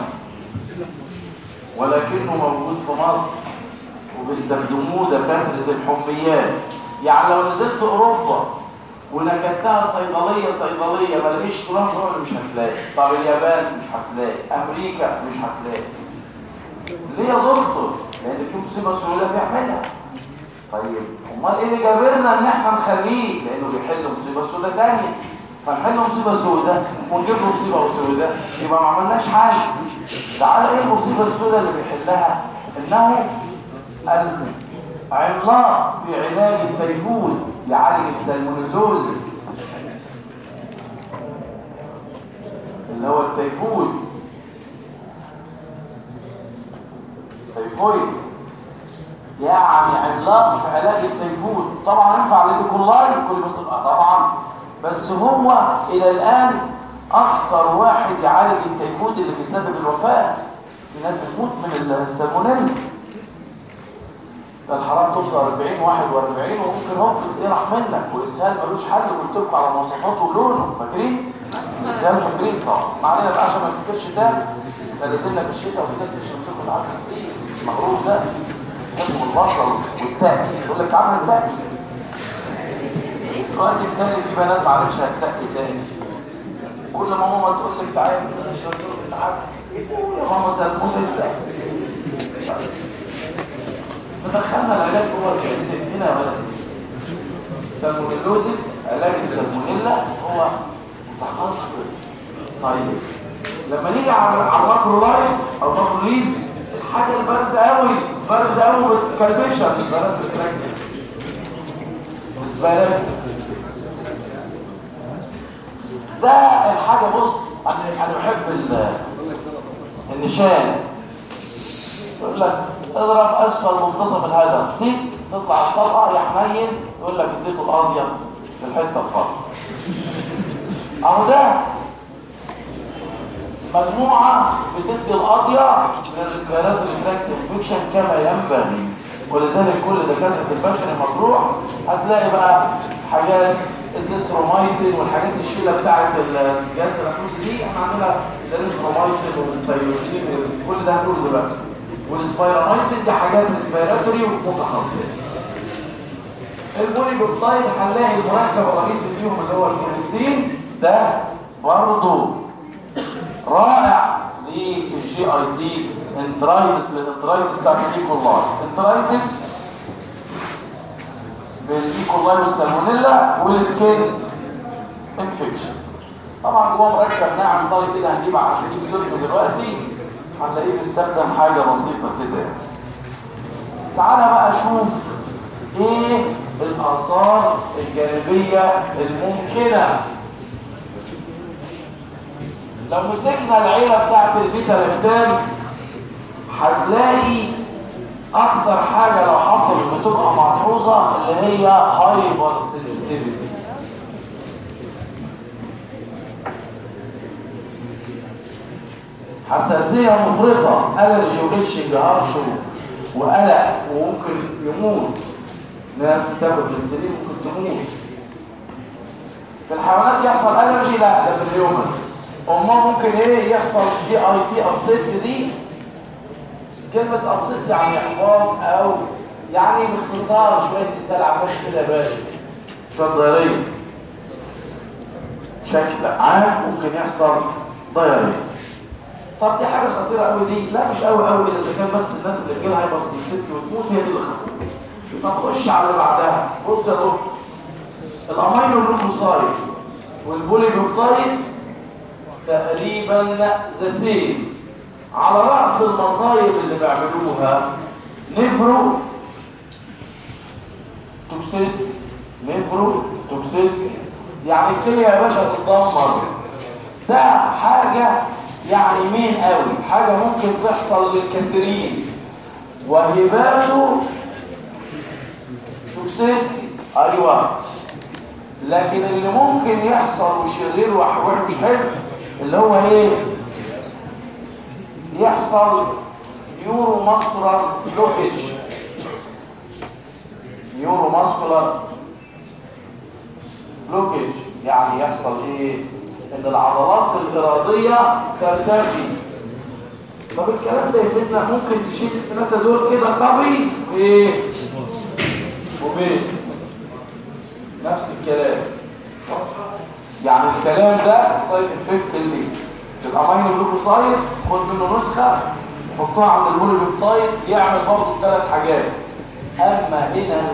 ولكنه موجود في مصر وبيستخدموه دكاتره الحميات يعني لو نزلت اوروبا ونكدتها صيدليه صيدليه ما لقيش كورونا مش هتلاقي طب اليابان مش هتلاقي امريكا مش هتلاقي ليه يا دكتور لان في مصيبه سهوله بيعملها طيب امال ايه اللي جابرنا ان احنا نخليه لانه بيحل مصيبه سوداء ثانيه فنحل مصيبه سوداء ونجيب له مصيبه سوداء يبقى ما عملناش حاجه تعالى ايه المصيبه السوداء اللي بيحلها انه العملاق في علاج التيفود يعالج السالمونيلوزس اللي هو التيفود تيفويد يعني عملاق في علاج التيفود طبعا ينفع للكولاي كل بس طبعا بس هو الى الان اخطر واحد يعالج التيفود اللي بيسبب الوفاه في ناس بتموت من السالمونيلا ده الحراره توصل 40 41 وممكن هوب يطيرح منك والاسهال ملوش حل قلت لكم على مواصفاته ولونه فاكرين؟ الاسهال فاكرين طبعا ما علينا بقى عشان ما نفتكرش ده ده نزلنا في الشتاء وفي ناس بتشرب لكم العسل كتير المغروب ده اسمه البصل والتاكي يقول لك عامل التاكي الوقت التاني في بنات معلش هتسقي تاني كل ما ماما تقول لك تعالى نشرب لكم العدس يا ماما سلمون انت فدخلنا العلاج هو الكلمتين هنا ولا سالمونيلوزيس علاج السالمونيلا هو متخصص طيب لما نيجي على على الماكرولايز او ماكروليز الحاجه البارزه قوي بارزه قوي بالكالبيشن بالنسبه لك بالنسبه لك ده الحاجه بص انا انا بحب ال- النشان يقول لك اضرب اسفل منتصف الهدف تيجي تطلع الطلقه يا حنين يقول لك اديته القاضيه في الحته الخط اهو ده مجموعة بتدي القاضية للريسبيرات الكراكت انفكشن كما ينبغي ولذلك كل دكاترة البشر المطروح هتلاقي بقى حاجات الزيسترومايسين والحاجات الشيلة بتاعت الجهاز التنفسي دي احنا عندنا الازيثرومايسين والتيروزين كل ده هنقوله دلوقتي والسبايرامايسين دي حاجات ريسبيراتوري ومتخصصة البوليبيبتايد هنلاقي المركب الرئيسي فيهم اللي هو الكوليستين ده برضه رائع للجي اي تي انترايتس للانترايتس بتاعت الايكولاي انترايتس بالايكولاي والسالمونيلا والسكين انفكشن طبعا جوه مركب ناعم طري كده هنجيب عشان نجيب سلم دلوقتي هنلاقيه بيستخدم حاجه بسيطه كده يعني. تعالى بقى شوف ايه الاثار الجانبيه الممكنه لو مسكنا العيله بتاعت البيتا لاكتاز هتلاقي اكثر حاجه لو حصلت بتبقى ملحوظه اللي هي هايبر سنسيتيفيتي حساسيه مفرطه الرجي واتشنج هرش وقلق وممكن يموت ناس بتاخد انسولين ممكن تموت في الحيوانات يحصل الرجي لا ده في الهيومن امال ممكن ايه يحصل جي اي تي ابسيت دي كلمة ابسيت يعني احباط او يعني باختصار شوية اسهال عماش كده يا باشا شوية ضيارية بشكل عام ممكن يحصل ضيارية طب دي حاجة خطيرة قوي دي لا مش قوي قوي اذا كان بس الناس اللي بتجيلها هايبر سنسيتي وتموت هي دي اللي خطيرة طب خش على اللي بعدها بص يا دكتور الامينو جلوكوسايد والبوليبيبتايد تقريبا زسيم على رأس المصايب اللي بيعملوها نفرو توكسيستي نفرو توكسيستي يعني الكلية يا باشا تتدمر ده حاجة يعني مين قوي حاجة ممكن تحصل للكثيرين وهباته توكسيستي ايوه لكن اللي ممكن يحصل وشرير وحش حلو اللي هو ايه يحصل نيورو ماسكولار بلوكج نيورو ماسكولار بلوكج يعني يحصل ايه ان العضلات الاراديه ترتخي طب الكلام ده يفيدنا ممكن تشيل الثلاثه دول كده قوي ايه وبيس نفس الكلام يعني الكلام ده سايد افكت اللي في الامينو جلوكوسايد خد منه نسخه حطها عند البوليبيبتايد يعمل برضه ثلاث حاجات اما هنا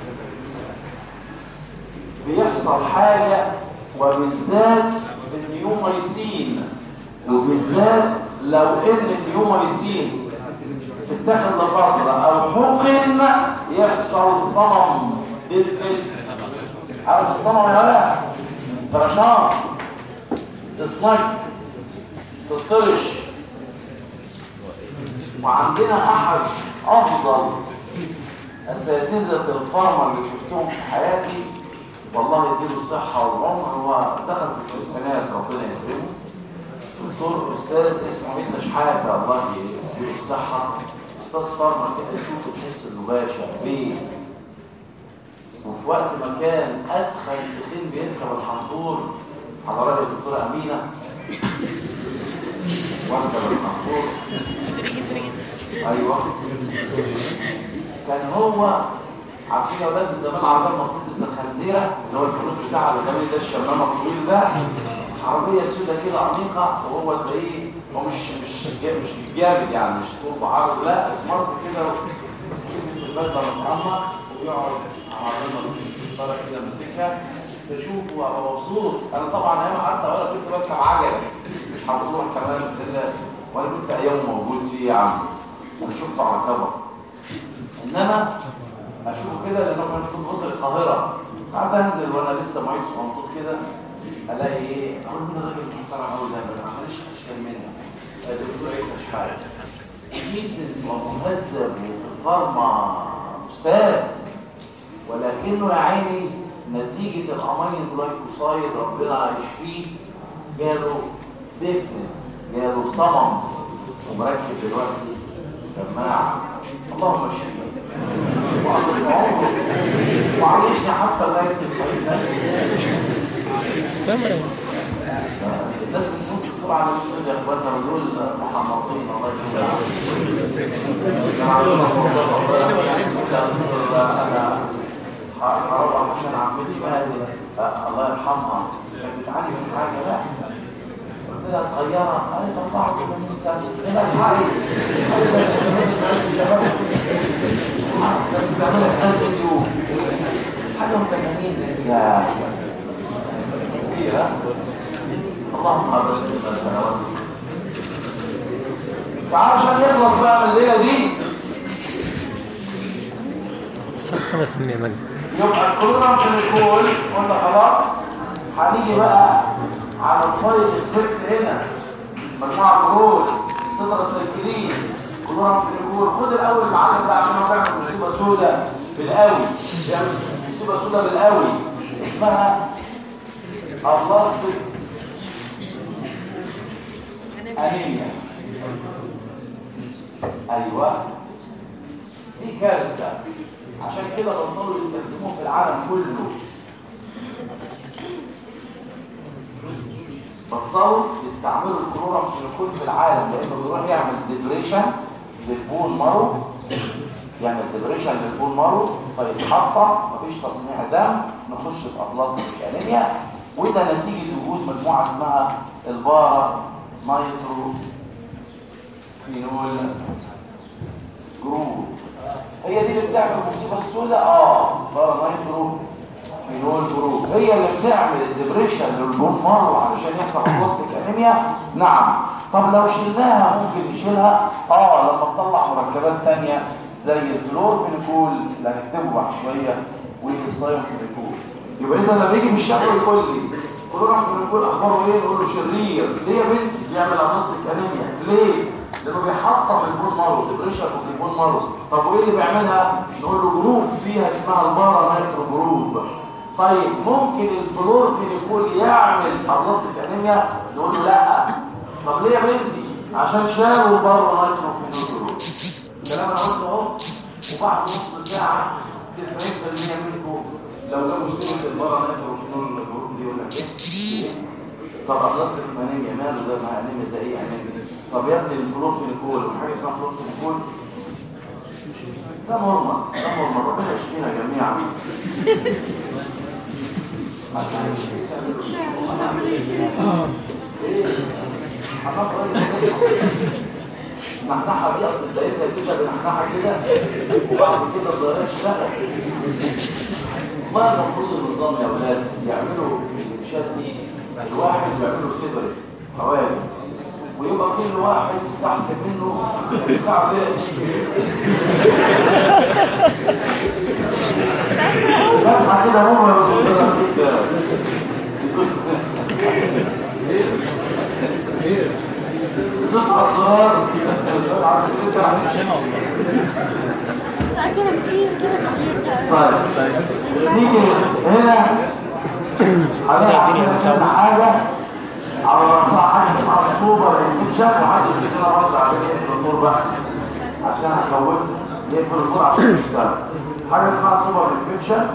بيحصل حاجه وبالذات النيوميسين وبالذات لو ان النيوميسين اتخذ لفتره او حقن يحصل صمم ديفنس عارف الصمم يا ولد طرشان تصنك تطرش وعندنا احد افضل اساتذه الفارما اللي شفتهم في حياتي والله يديله الصحه والعمر هو دخل في التسعينات ربنا يكرمه دكتور استاذ اسمه عيسى شحاته الله يديله الصحه استاذ فارما كده تشوفه تحس انه باشا بيه وفي وقت ما كان ادخل تخين بيركب الحنطور على راي الدكتوره امينه واركب الحنطور ايوه كان هو عارفين يا اولاد من زمان عربيه مرسيدس الخنزيره اللي هو الفلوس بتاعها الجميل ده الشمامه الطويل ده عربيه سودة كده عميقه وهو تلاقيه هو مش مش جا- مش جامد يعني مش طول بعرض لا سمارت كده يلبس البدله متعمق ويقعد على الرمل في الستاره كده ماسكها تشوفه وابقى مبسوط انا طبعا ايام حتى ولا كنت بركب عجل مش هتروح كمان الا وانا كنت ايام موجود فيه يا عم انا شفته على كبر انما اشوفه كده لانه كان في قطر القاهره ساعات انزل وانا لسه معيش صغنطوط كده الاقي ايه اقول مين الراجل المحترم قوي ده ما عملش اشكال منه الدكتور عيسى شحاته كيس مهذب وفي الفارما استاذ ولكنه يا عيني نتيجة الأمين جلايكوسايد ربنا يشفيه جاله ديفنس جاله صمم ومركب دلوقتي سماعة اللهم اشفيه وأطلق عمره وعيشني حتى لغاية السعيد تمام الناس بتموت بسرعة على الشغل يا اخوانا ودول محمقين الله انا هروح عشان عمتي مهدي الله يرحمها كانت بتعاني من حاجة لا قلت لها صغيرة قالت 84 سنة قلت لها الحقي قالت بتعملها خلف اليوم حاجة و80 يا كبيرة اللهم قبل سنوات فعشان يخلص بقى من الليله دي خمس من مجد يبقى الكلورام كليكول قلنا خلاص هنيجي بقى على السايد افكت هنا مجموعه جهود تدرس الكلين كلورام كليكول خد الاول المعلم ده عشان هو بيعمل مصيبه سوداء بالقوي بيعمل مصيبه سوداء بالقوي اسمها البلاستيك انيميا ايوه دي كارثه عشان كده بطلوا يستخدموه في العالم كله بطلوا يستعملوا الكلورام كليكول في العالم لانه بيروح يعمل ديبريشن للبون مارو يعمل ديبريشن للبون مارو فيتحطم مفيش تصنيع دم نخش في ابلاستيك انيميا وده نتيجه وجود مجموعه اسمها البارا نايترو فينول جروب هي دي اللي بتعمل المصيبه السوداء اه بارا نايترو فينول جروب هي اللي بتعمل الدبريشن للبون مارو علشان يحصل بلاستيك انيميا نعم طب لو شلناها ممكن نشيلها اه لما نطلع مركبات تانية زي الفلور فينيكول اللي هنكتبه بعد شويه والصايم فينيكول يبقى اذا لما يجي بالشكل يقول لي كلورام فينيكول اخباره ايه نقول له شرير ليه يا بنتي بيعمل بلاستيك انيميا ليه لانه بيحطم البون مارو ديبريشن في البون مارو طب وايه اللي بيعملها نقول له جروب فيها اسمها البارا نايترو جروب طيب ممكن الفلور فينيكول يعمل بلاستيك انيميا نقول له لا طب ليه يا بنتي عشان شالوا البارا نايترو فينيكول الكلام انا قلته اهو وبعد نص ساعه 90% منكم لو جابوا سيره البارا نايترو فينيكول الجروب دي يقول لك ايه طب بلاستيك انيميا ماله ده مع انيميا زي ايه انيميا طب يا ابني الفلور فينيكول حاجه اسمها فلور فينيكول ده نورمال ده نورمال ربنا يشفينا جميعا النحنحة دي اصل بدايتها كده بنحنحة كده وبعد كده الضريح اشتغل ما المفروض النظام يا ولاد يعملوا الشات دي الواحد يعملوا سيبريت حوادث ويبقى كل واحد تحت منه بتاع ده فتحة كده هم تدوس على الزرار تدوس على الفتحة طيب نيجي هنا هنعمل حاجة على رأسها حاجة اسمها السوبر انفكشن وحد يسيبنا رأس على الدكتور بقى عشان اخوف يقفل الدكتور عشان يشتغل حاجة اسمها سوبر انفكشن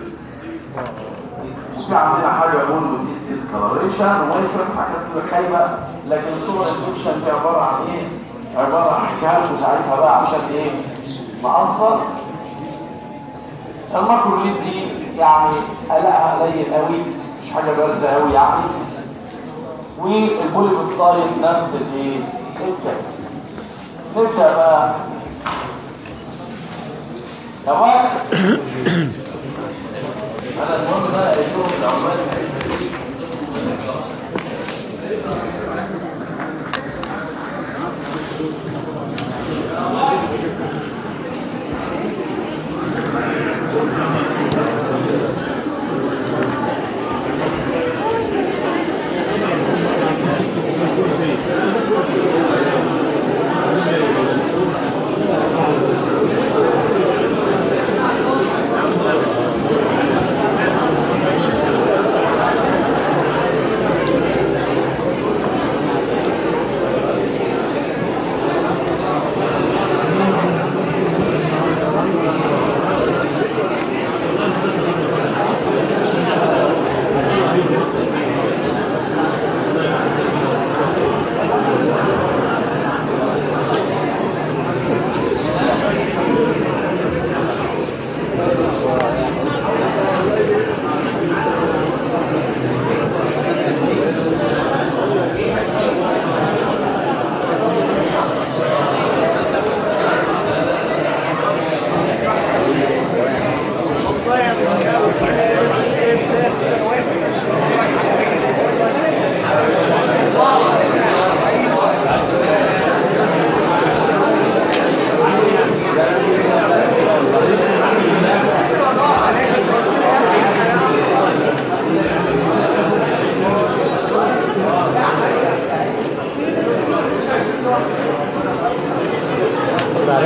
وفي عندنا حاجة يقول وديس ديسكالريشن ومايفرت حاجات كده خايبة لكن السوبر انفكشن دي عبارة عن ايه؟ عبارة عن كهرب ساعتها بقى عشان ايه؟ مقصر الماكروليد دي يعني قلقها قليل قوي مش حاجة بارزة قوي يعني والبوليفوتايد نفس الايه الكاس نبدا بقى تمام انا المهم بقى قلت لهم العمال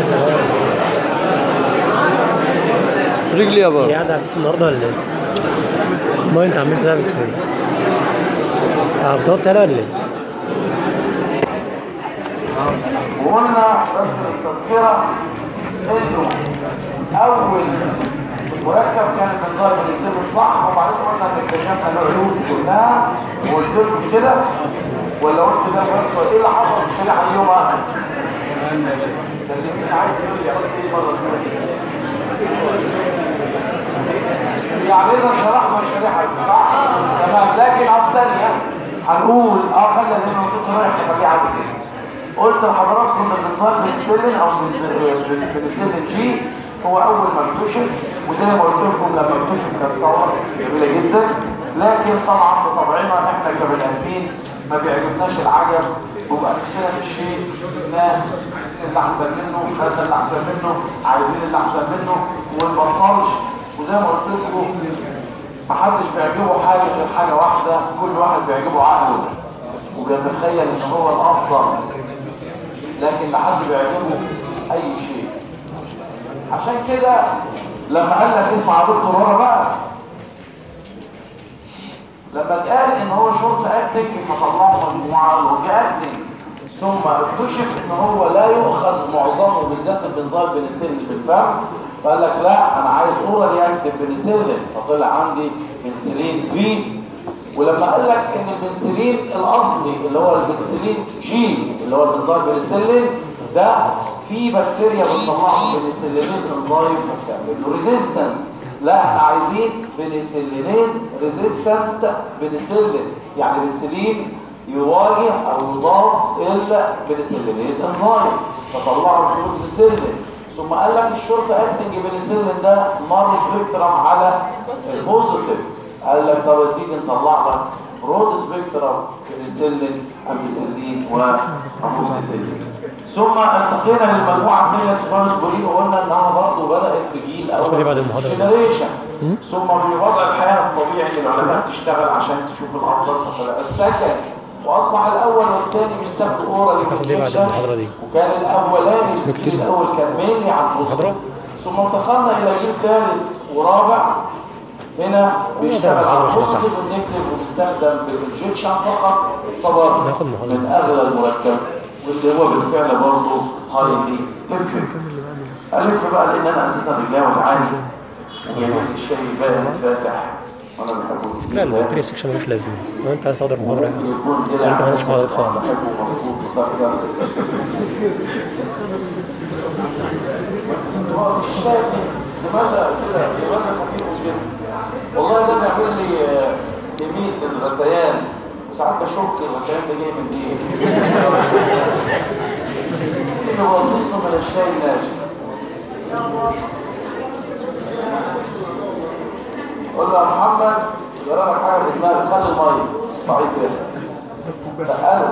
رجلي يا هي بابا قاعدة عبس النهاردة ولا ايه؟ ما انت عملت لابس فين؟ عرفتها بتاعي ولا ايه؟ وقلنا بس التذكرة انه اول مركب كان من ظاهر السن الصح وبعدين قلنا ان اكتشفنا له عيوب كلها وقلت لكم كده ولا قلت ده بس ايه اللي حصل في الشريحه اليوم بقى؟ كلمني عايز يقول لي قلت ايه مره يعني اذا شرحنا الشريحه دي صح؟ تمام لكن اب ثانيه هنقول اه خلي زي ما كنت رايح تخليه عايز كده قلت لحضراتكم ان النظام بنسلين او بنسلين جي هو اول ما اكتشف وزي ما قلت لكم لما اكتشف كان ثوره جميله جدا لكن طبعا بطبعنا احنا كبني ادمين ما بيعجبناش العجب وبقى نفسنا في الشيء الناس اللي احسن منه هذا اللي احسن منه عايزين اللي احسن منه وما نبطلش وزي ما قلت لكم محدش بيعجبه حاجه غير حاجه واحده كل واحد بيعجبه عقله وبيتخيل ان هو الافضل لكن لا حد بيعجبه اي شيء عشان كده لما قال لك اسمع يا دكتور ورا بقى لما اتقال ان هو شورت اكتنج فطلعوا مجموعه لونج اكتنج ثم اكتشف ان هو لا يؤخذ معظمه بالذات البنزال بنسلين بالفم فقال لك لا انا عايز اورال يكتب بنسلين فطلع عندي بنسلين في ولما قال لك ان البنسلين الاصلي اللي هو البنسلين جي اللي هو البنزال بنسلين ده في بكتيريا بتطلعه بنسلينيز انزايم فبتعمل له ريزيستنس لا احنا عايزين بنسلينيز ريزيستنت بنسلين يعني بنسلين يواجه او يضاد البنسلينيز انزايم فطلعوا الفلوكسيسيلين ثم قال لك الشورت اكتنج بنسلين ده مر سبيكترم على البوزيتيف قال لك طب يا سيدي نطلع لك برود سبيكترم بنسلين امبيسلين وامبوسيسلين ثم التقينا للمجموعه الثانيه سبانسبولين وقلنا انها برضه بدات بجيل خد اول إيه بعد المحاضرة دي؟ جنريشن م? ثم في وضع الحياه الطبيعي ان العلماء تشتغل عشان تشوف الافضل فبقى السكن واصبح الاول والثاني بيستخدم اورال تاخد إيه بعد المحاضرة دي؟ وكان الاولاني الجيل بكتيريا. الاول كان مينلي عن محاضرة؟ ثم انتقلنا الى جيل ثالث ورابع هنا بيشتغل على محاضرة خلاص البوزيتيف أحسن. والنيجاتيف وبيستخدم بالانجكشن فقط طبعا ناخد محاضرة. من اغلى المركب واللي هو بالفعل برضه هايلي افكت الف بقى لان انا اساسا بجاوب عادي وجايبين لي الشاي باين فاتح وانا بحبه لا البكتيريا سكشن ملوش لازمة لو انت عايز تحضر محاضرة ممكن يكون كده انت مالكش محاضرات خالص بحبه مظبوط وصح هو مش شايف لماذا كده لماذا خفيف كده والله ده بيعمل لي آه، تمييز الغثيان وساعات بشك الغثيان ده جاي من ايه انه بسيطه من الشاي الناشف قول له يا محمد جرى لك حاجه في دماغك خلي الميه ضعيف كده فقاله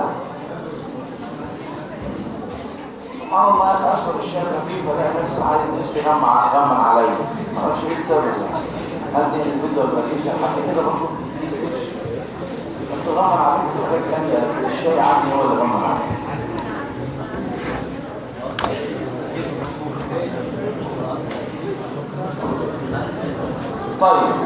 سبحان الله انا اشرب الشاي خفيف ولا نفسي عايز نفسي يغمى يغمى عليا ما اعرفش ايه السبب هل دي الفيديو ولا مفيش حتى كده برضه انت غمى عليك في حاجات ثانيه لكن الشاي عندي هو اللي غمى عليك طيب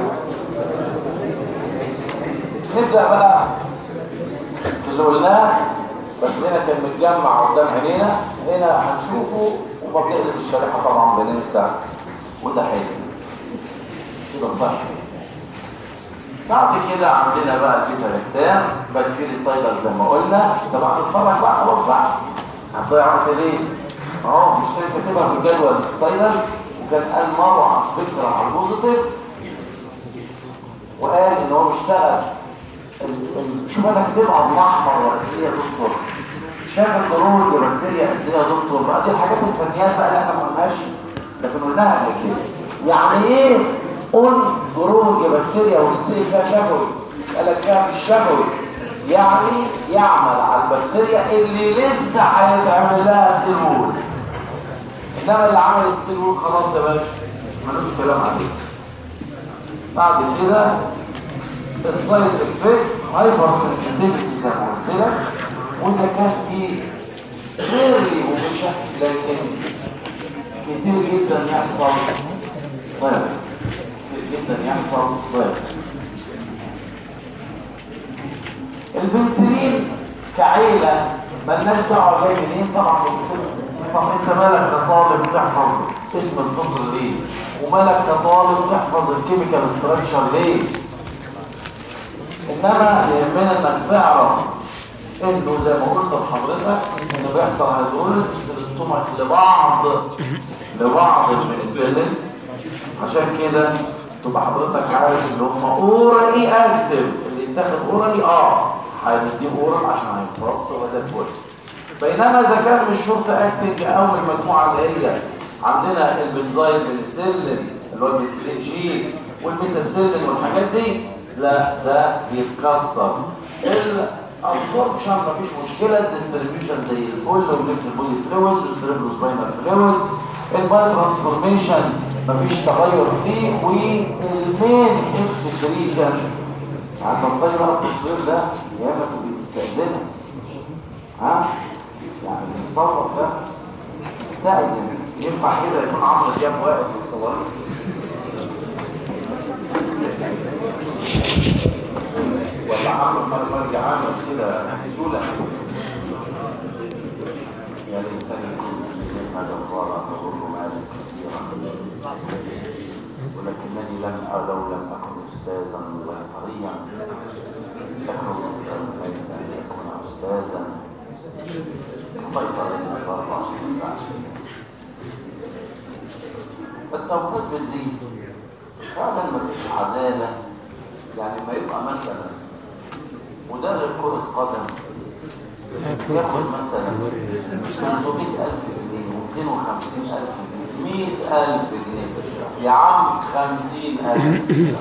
نبدأ بقى في اللي قلناه بس هنا كان متجمع قدام عينينا هنا هنشوفه وما بنقلب الشريحة طبعا بننسى وده حلو كده صح بعد كده عندنا بقى البيتا لاكتام بكتيري سايدر زي ما قلنا طبعا هتتفرج بقى خلاص بقى هتضيع وقت ليه؟ اهو مشتري كاتبها في الجدول سايدر وكان قال مره على سبيكترم على البوزيتيف وقال ان هو بيشتغل ال- ال- شوف انا كاتبها بالاحمر وقد ايه يا دكتور شايف الضروري والبكتيريا قد ايه يا دكتور بقى دي الحاجات الفنيات بقى اللي احنا ما قلناش لكن قلناها قبل كده يعني ايه قل ضروري بكتيريا والسيل فيها شفوي قال لك فيها مش شفوي يعني يعمل على البكتيريا اللي لسه هيتعمل لها سيلول انما اللي عملت سيلول خلاص يا باشا ملوش كلام عليه بعد كده السايد افكت هايبر سنسيتيفيتي زي ما قلت لك واذا كان في غير ومشة لكن كتير جدا يحصل ضرر كتير جدا يحصل ضرر البنسلين كعيلة ملناش دعوة جاي منين طبعا بنسلين طب انت مالك كطالب تحفظ اسم الفطر ليه ومالك كطالب تحفظ الكيميكال ستراكشر ليه انما يهمنا انك تعرف انه زي ما قلت لحضرتك انه بيحصل هيدروليس في الاستومك لبعض لبعض البنسلينز عشان كده تبقى حضرتك عارف ان هم اورالي اكتف اللي يتاخد اورالي اه هيديه اورال عشان هيمتص وزي الفل بينما اذا كان مش شرط اكتف اول مجموعه اللي هي عندنا البنزايد بنسلين اللي هو البنسلين جي والميثاسيلين والحاجات دي لا ده بيتكسر الابسوربشن مفيش مشكله الديستريبيوشن زي الفل وليفت البودي فلويد والسيربروسباينال فلويد الباي ترانسفورميشن مفيش تغير فيه والمين اكسكريشن عشان تطلع بقى التصوير ده يا اما تبقى مستأذنة ها يعني الصفر ده مستأذن ينفع كده يكون عمرو دياب واقف يصور ولا عمرو مرمرجع عامل كده سهولة يا ليتني كنت هذا الضارة تضر مالا كثيرا ولكنني لم لو لم أكن أستاذا وطريا لكن كيف أن يكون أستاذا فيصل لنا باربع بس هو بالنسبة دي فعلا ما فيش عدالة يعني ما يبقى مثلا مدرب كرة قدم ياخد مثلا 300000 جنيه و250000 جنيه 100000 جنيه يا عم 50000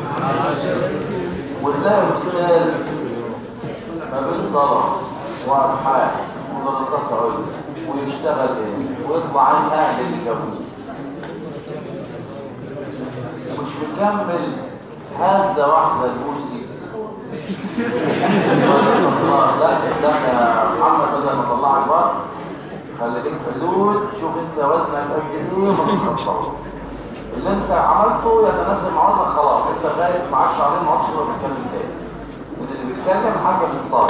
وتلاقي استاذ ما بين طلب وابحاث ودراسات عليا ويشتغل ايه ويطلع عين اهل اللي جابوه مش مكمل هزه واحده الكرسي لا ده يا محمد بدل ما اطلعك بره خليك حدود شوف انت وزنك قد ايه وما تتخطاش اللي انت عملته يتناسب مع وزنك خلاص انت غايب معاك شهرين ما عادش تقدر تتكلم تاني انت اللي بيتكلم حسب الصالح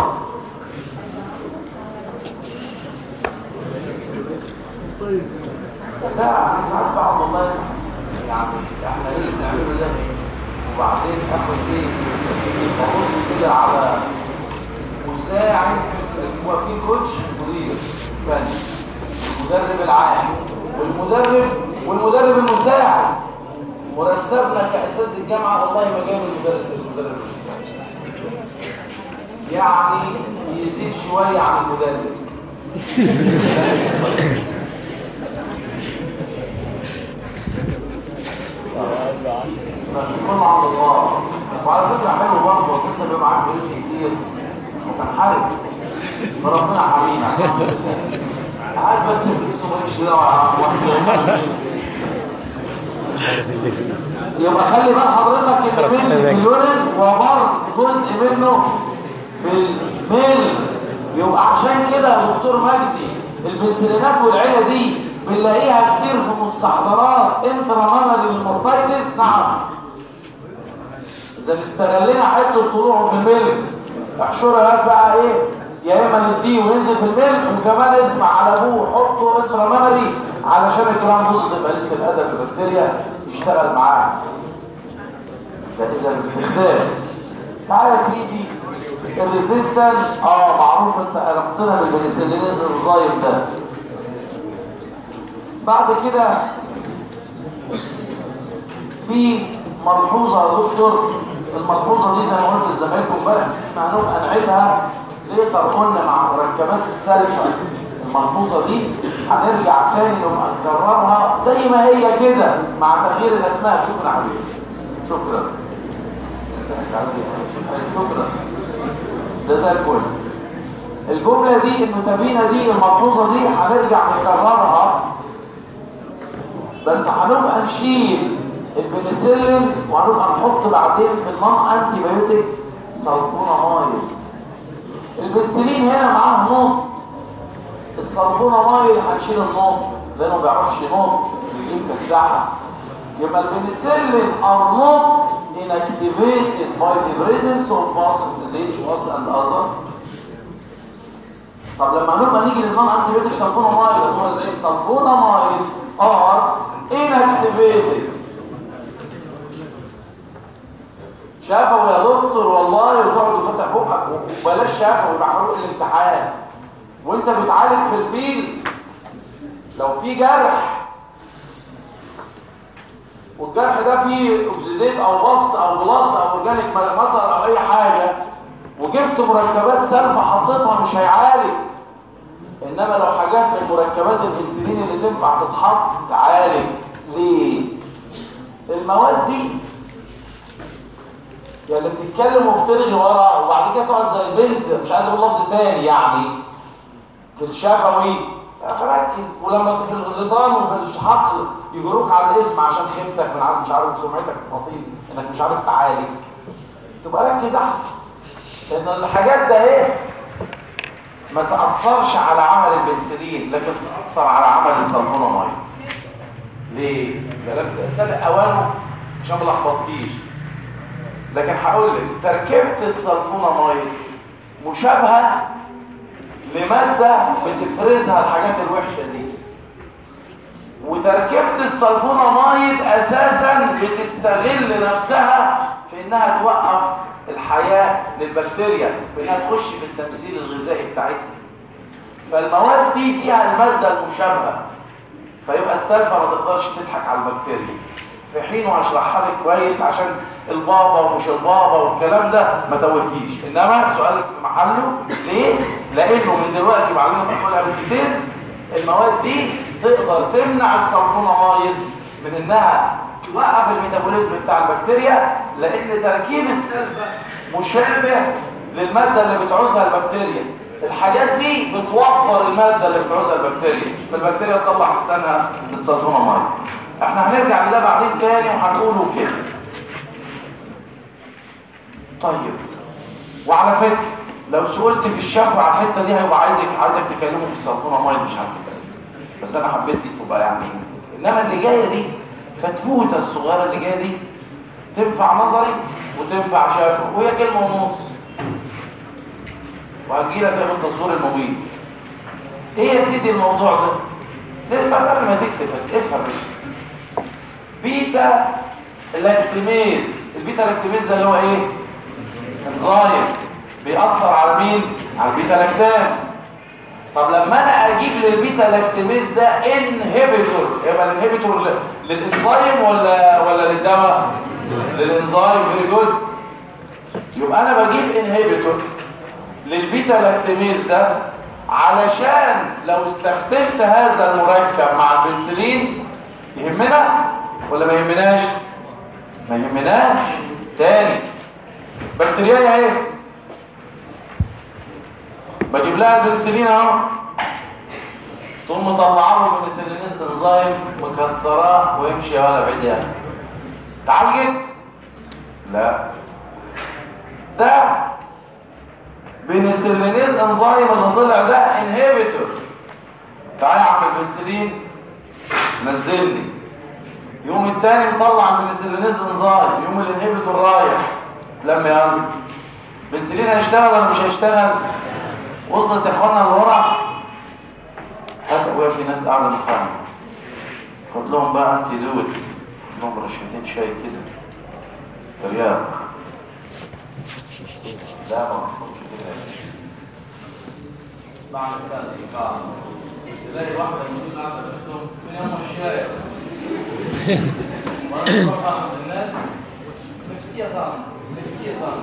لا انا ساعات بعض والله يعني احنا ايه بنعمله ده وبعدين اخد ايه ببص كده على مساعد هو في كوتش مدير فني المدرب العام والمدرب والمدرب المساعد مرتبنا كاساس الجامعه والله ما جاي من المدرس المدرب المساعد يعني يزيد شويه عن المدرب فشكرا عند الله وعلى فكرة حلو برضه بس انت بيبقى معاك فلوس كتير وتنحرج فربنا حمينا قاعد بس في السوبريش ده يبقى خلي بقى حضرتك ان من اليورين وبر جزء منه في الميل يبقى عشان كده يا دكتور مجدي البنسلينات والعيله دي بنلاقيها كتير في مستحضرات انترامامري للماستايتس نعم اذا استغلينا حته طلوعه في الملك احشرها بقى ايه يا اما نديه وينزل في الملك وكمان اسمع على ابوه حطه انترامامري علشان الجرام بوزيتيف قليله الادب البكتيريا يشتغل معاه ده اذا الاستخدام تعالى يا سيدي الريزيستنس اه معروف انت علاقتنا بالبنسلينيز الظايف ده بعد كده في ملحوظة يا دكتور الملحوظة دي زي ما قلت لزمايلكم امبارح احنا هنبقى نعيدها ليتر قلنا مع مركبات السلفة الملحوظة دي هنرجع تاني نبقى نكررها زي ما هي كده مع تغيير الاسماء شكرا حبيبي شكرا شكرا ده زي الفل الجملة دي النتابينة دي الملحوظة دي هنرجع نكررها بس هنبقى نشيل البنسلينز وهنبقى نحط بعدين في النون انتي بايوتيك سلفونامايد البنسلين هنا معاه نوت السلفونامايد هنشيل النوت لانه ما بيعرفش ينط رجليه كالساحه يبقى البنسلين are not inactivated by the presence of vasodilators and others طب لما نبقى نيجي للنون انتيبيوتيك سلفونامايد هتقول زي سلفونامايد ار inactivated شافوا يا دكتور والله وتقعد وفتح بقك وبلاش شافوا يبقى حروق الامتحان وانت بتعالج في الفيل لو في جرح والجرح ده فيه اوكسيديت او بص او بلط او اورجانيك مطر او اي حاجه وجبت مركبات سلفه حطيتها مش هيعالج انما لو حاجات من مركبات الانسولين اللي تنفع تتحط تعالج ليه المواد دي يا اللي بتتكلم وبتلغي ورا وبعد كده تقعد زي البنت مش عايز اقول لفظ تاني يعني في الشفوي ركز ولما في الغلطان وفي الحقل يجروك على الاسم عشان خيبتك من عارف مش عارف سمعتك تفاصيل انك مش عارف تعالج تبقى ركز احسن لان الحاجات ده ايه ما تاثرش على عمل البنسلين لكن تاثر على عمل السلفونامايد ليه كلام سابق اوانه عشان ما لخبطكيش لكن هقول لك تركيبه السلفونامايد مشابهه لماده بتفرزها الحاجات الوحشه دي وتركيبه السلفونامايد اساسا بتستغل نفسها في انها توقف الحياه للبكتيريا في انها تخش في التمثيل الغذائي بتاعتها فالمواد دي فيها الماده المشابهه فيبقى السلفه ما تقدرش تضحك على البكتيريا في حين وهشرحها لك كويس عشان البابا ومش البابا والكلام ده ما توهكيش انما سؤالك في محله ليه لانه من دلوقتي بعدين بقولها بالديتيلز المواد دي تقدر تمنع السلفونامايد من انها توقف الميتابوليزم بتاع البكتيريا لان تركيب السلفه مشابه للماده اللي بتعوزها البكتيريا الحاجات دي بتوفر الماده اللي بتعوزها البكتيريا فالبكتيريا تطلع لسانها للسلفونامايد احنا هنرجع لده بعدين تاني وهنقوله كده طيب وعلى فكره لو سئلت في الشفوي على الحته دي هيبقى عايزك عايزك تكلمه في السلفونامايد مش هتكسب بس انا حبيت دي تبقى يعني انما اللي جايه دي فتفوته الصغيره اللي جايه دي تنفع نظري وتنفع شفوي وهي كلمه ونص وهتجيلك في التصوير المبيض ايه يا سيدي الموضوع ده لازم بس قبل ما تكتب بس افهم بيتا لاكتيميز البيتا لاكتيميز ده اللي هو ايه انزايم بيأثر على مين على البيتا لاكتامز طب لما انا اجيب للبيتا لاكتيميز ده انهبيتور يبقى الانهبيتور للانزايم ولا ولا للدواء للانزايم فيري جود يبقى انا بجيب انهبيتور للبيتا لاكتيميز ده علشان لو استخدمت هذا المركب مع البنسلين يهمنا ولا ما يهمناش ما يهمناش تاني بكتيريا اهي بجيب لها البنسلين اهو تقوم مطلعه له بنسلينيز انزايم مكسراه ويمشي يا ولا بعيد يعني اتعالجت لا ده بنسلينيز انزايم اللي طلع ده انهبيتور تعالى يا عم البنسلين نزلني يوم التاني مطلع بنسلينيز انزايم يوم الانهبيتور رايح تلم يا قلبي بنسلين هيشتغل ولا مش هيشتغل وصلت يا اخوانا لورا هات ابويا في ناس قاعده مفهمه خد لهم بقى انت دوت لهم رشفتين شاي كده ترياق لا ما بحطش كده بعد كده الايقاع تلاقي واحده من دول قاعده بتقول فين يوم الشاي وانا بروح عند الناس نفسيه طعم نفسيه طعم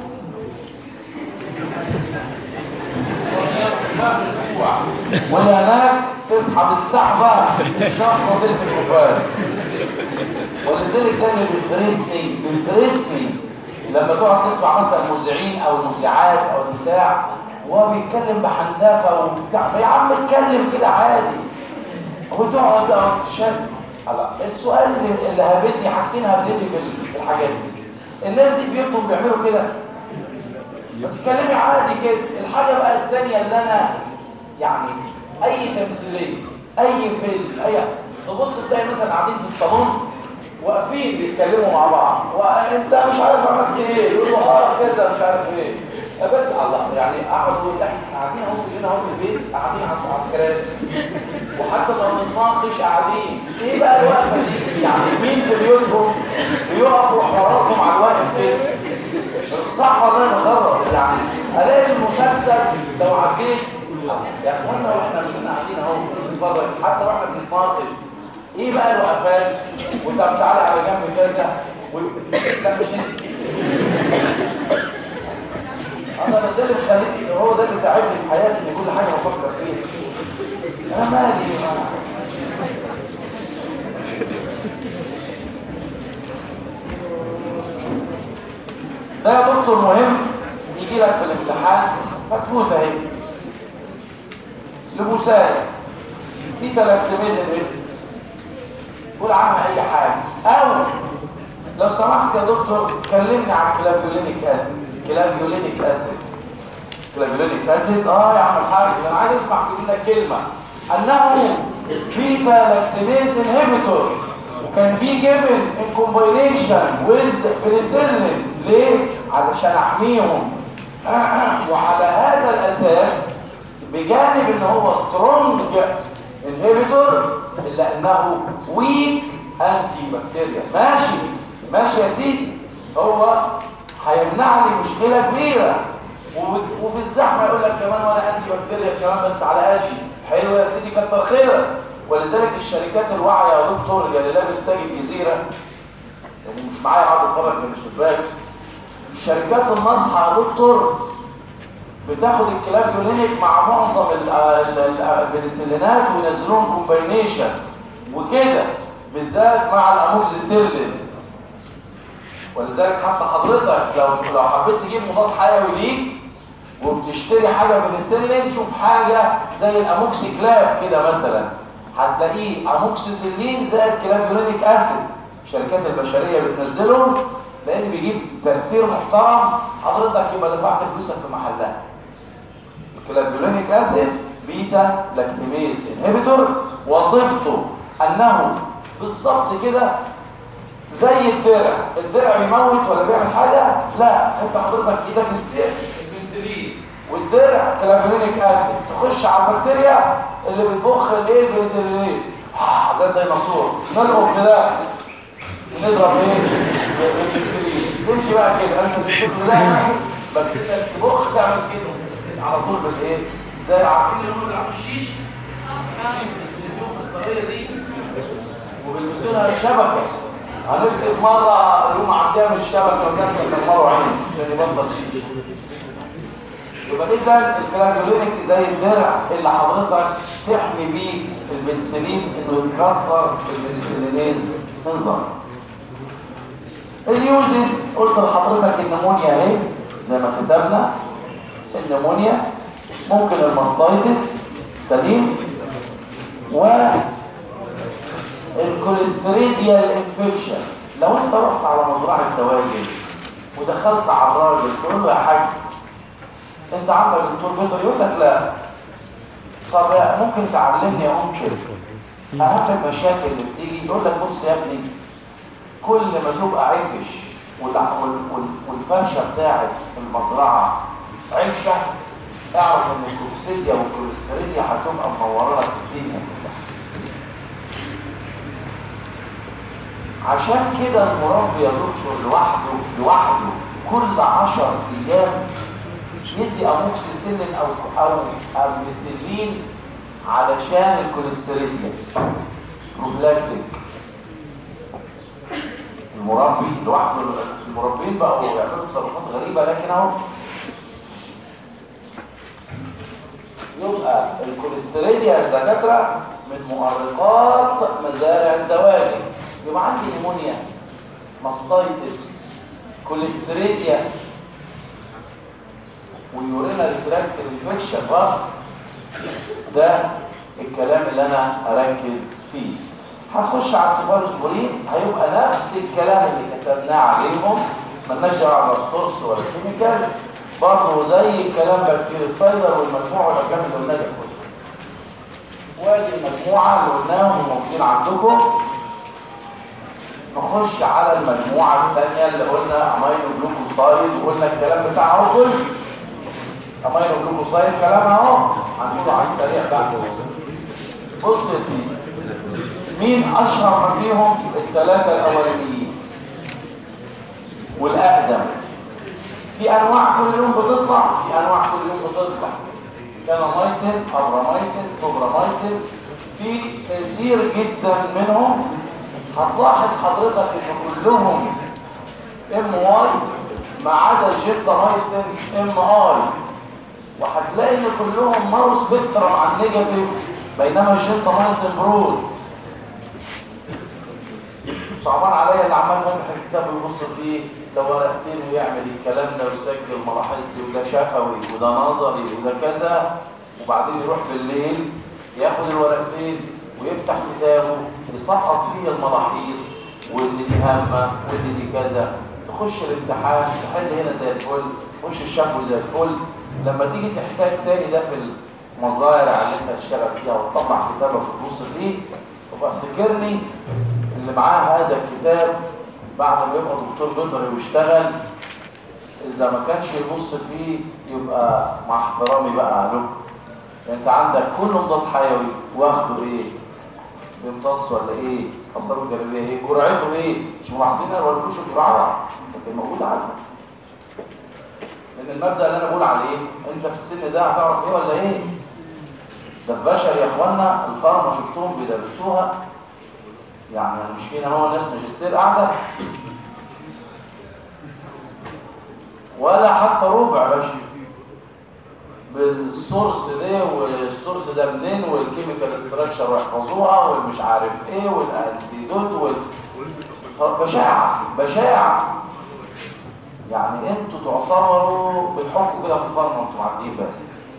ولا هناك تسحب السحبة الشخص وتلك الكفار ولذلك كان بالفريسني بالفريسني لما تقعد تسمع مثلا مذيعين او مذيعات او بتاع وهو بيتكلم بحنتافه وبتاع يا عم اتكلم كده عادي وتقعد شد هلا السؤال اللي اللي هابتني حاجتين هابتني في الحاجات دي الناس دي بيبقوا بيعملوا كده بتتكلمي عادي كده الحاجه بقى الثانيه اللي انا يعني اي تمثيليه اي فيلم اي تبص تلاقي مثلا قاعدين في الصالون واقفين بيتكلموا مع بعض وانت مش عارف عملت ايه يقول له اه كذا مش عارف ايه بس الله يعني اقعد اقول احنا قاعدين اهو كلنا اهو في البيت قاعدين على على الكراسي وحتى لما بنتناقش قاعدين ايه بقى الوقفه دي يعني مين في بيوتهم بيقفوا حواراتهم على الواقف كده صح ولا انا بخرج يعني الاقي المسلسل لو عديت يا اخوانا واحنا مش قاعدين اهو بنتفرج حتى واحنا بنتناقش ايه بقى الوقفات وانت بتعالى على جنب كذا و... لا مش انت انا ده اللي خليني هو ده اللي تعبني في حياتي ان كل حاجه بفكر فيها انا مالي ما. ده يا دكتور مهم يجي لك في الامتحان فتفوت اهي لبوسات في تلاتميزم ايه قول عنها اي حاجه او لو سمحت يا دكتور كلمني عن كلافيولينيك اسيد كلافيولينيك اسيد كلافيولينيك اسيد اه يا عم الحاج انا عايز اسمع منك كلمه انه بيتا لاكتيميز انهبيتور وكان بي جيفن ان كومباينيشن ويز بنسلين ليه علشان احميهم وعلى هذا الاساس بجانب ان هو سترونج انهبيتور الا انه ويك انتي بكتيريا ماشي ماشي يا سيدي هو هيمنع لي مشكله كبيره وب- وفي الزحمه يقول لك كمان وانا انتي بكتيريا كمان بس على قدي حلو يا سيدي كتر خيرك ولذلك الشركات الواعيه يا دكتور اللي لابس تاج الجزيره يعني مش معايا قاعد اتفرج من الشباك الشركات الناصحه يا دكتور بتاخد الكلافيولينيك مع معظم ال- ال- ال- البنسلينات وينزلوهم كومباينيشن وكده بالذات مع الاموكسيسيلين ولذلك حتى حضرتك لو لو حبيت تجيب مضاد حيوي ليك وبتشتري حاجه بنسلين شوف حاجه زي الاموكسيكلاف كده مثلا هتلاقيه اموكسيسيلين زائد كلافيولينيك اسيد الشركات البشريه بتنزلهم لان بيجيب تاثير محترم حضرتك يبقى دفعت فلوسك في محلها الكلافيولينيك اسيد بيتا لاكتيميز انهبيتور وظيفته انه بالظبط كده زي الدرع الدرع بيموت ولا بيعمل حاجه لا انت حضرتك ايدك السيف البنسلين والدرع كلافيولينيك اسيد تخش على البكتيريا اللي بتبخ الايه البنسلين آه، زي الديناصور نلقم كده نضرب ايه بالبنسلين تمشي بقى كده انت تشوف ده بكتيريا تبخ تعمل كده على طول بالايه زي عارفين اللي هم بيلعبوا الشيش السيوف الطريه دي وبيلبسوا لها الشبكه هنمسك مره يقوم عديها من الشبكه ودخل يدمروا عينه عشان يبطل شيش يبقى اذا الكلاجولينيك زي الدرع اللي حضرتك تحمي بيه البنسلين انه يتكسر البنسلينيز انظر اليوزز قلت لحضرتك النمونيا اهي زي ما كتبنا النمونيا ممكن الماستايتس سليم و الكوليستريديال انفكشن لو انت رحت على مزرعه دواجن ودخلت على الراجل تقول له يا حاج انت عندك دكتور بيطري يقول لك لا طب ممكن تعلمني يا انكل اهم المشاكل اللي بتيجي يقول لك بص يا ابني كل ما تبقى عفش والع- وال- وال- والفرشه بتاعت المزرعه عفشه اعرف ان الكوكسيديا والكوليستريديا هتبقى منوره لك الدنيا كلها عشان كده المربي يا دكتور لوحده لوحده كل 10 ايام يدي اموكسيسيلين او او امبيسيلين علشان الكوليستريديا بروفلاكتيك المربي لوحده المربين بقوا يعملوا تصرفات غريبه لكن اهو يبقى الكوليستريديا الدكاتره من مؤرقات مزارع الدواجن يبقى عندي نيمونيا ماستايتس كوليستريديا ويورينال تراكت انفكشن برضه ده الكلام اللي انا اركز فيه هنخش على السيفالوسبورين هيبقى نفس الكلام اللي كتبناه عليهم مالناش دعوه بالسورس ولا كيميكال برضه زي الكلام بكتيريا سايدر والمجموعه والارقام اللي قلناها دي كلها وادي المجموعة اللي قلناهم موجودين عندكم نخش على المجموعة الثانية اللي قلنا امينو جلوكوسايد وقلنا الكلام بتاعه كله امينو جلوكوسايد كلام اهو هنقوله على السريع بقى بص يا سيدي مين اشهر ما فيهم الثلاثة الاولانيين والاقدم في انواع كل يوم بتطلع في انواع كل يوم بتطلع كانامايسين ابرامايسين توبرامايسين في كثير جدا منهم هتلاحظ حضرتك ان كلهم ام واي ما عدا جيتامايسين ام اي وهتلاقي ان كلهم مارو سبيكترم عن نيجاتيف بينما الجيتامايسين برود صعبان عليا اللي عمال فاتح الكتاب ويبص فيه لو ورقتين ويعمل الكلام ده ويسجل ملاحظ لي وده شفوي وده نظري وده كذا وبعدين يروح بالليل ياخد الورقتين ويفتح كتابه يسقط فيه الملاحظ واللي دي هامه واللي دي كذا تخش الامتحان تحل هنا زي الفل تخش الشفوي زي الفل لما تيجي تحتاج تاني ده في المزارع اللي انت هتشتغل فيها وتطلع كتابك وتبص فيه تبقى افتكرني اللي معاه هذا الكتاب بعد ما يبقى دكتور بيطري ويشتغل اذا ما كانش يبص فيه يبقى مع احترامي بقى له انت عندك كل مضاد حيوي واخده ايه بيمتص ولا ايه اثاره الجانبيه ايه جرعته ايه مش ملاحظين انا ولا كلش الجرعه لكن موجود عندك لان المبدا اللي انا بقول عليه انت في السن ده هتعرف ايه ولا ايه ده في بشر يا اخوانا الفارما شفتهم بيدرسوها يعني مش فينا هو ناس ماجستير قاعده ولا حتى ربع باشا بالسورس ده والسورس ده منين والكيميكال ستراكشر ويحفظوها والمش عارف ايه والانتيدوت وال بشاعة بشاعة يعني انتوا تعتبروا بتحكوا كده في الفرن وانتوا معديين بس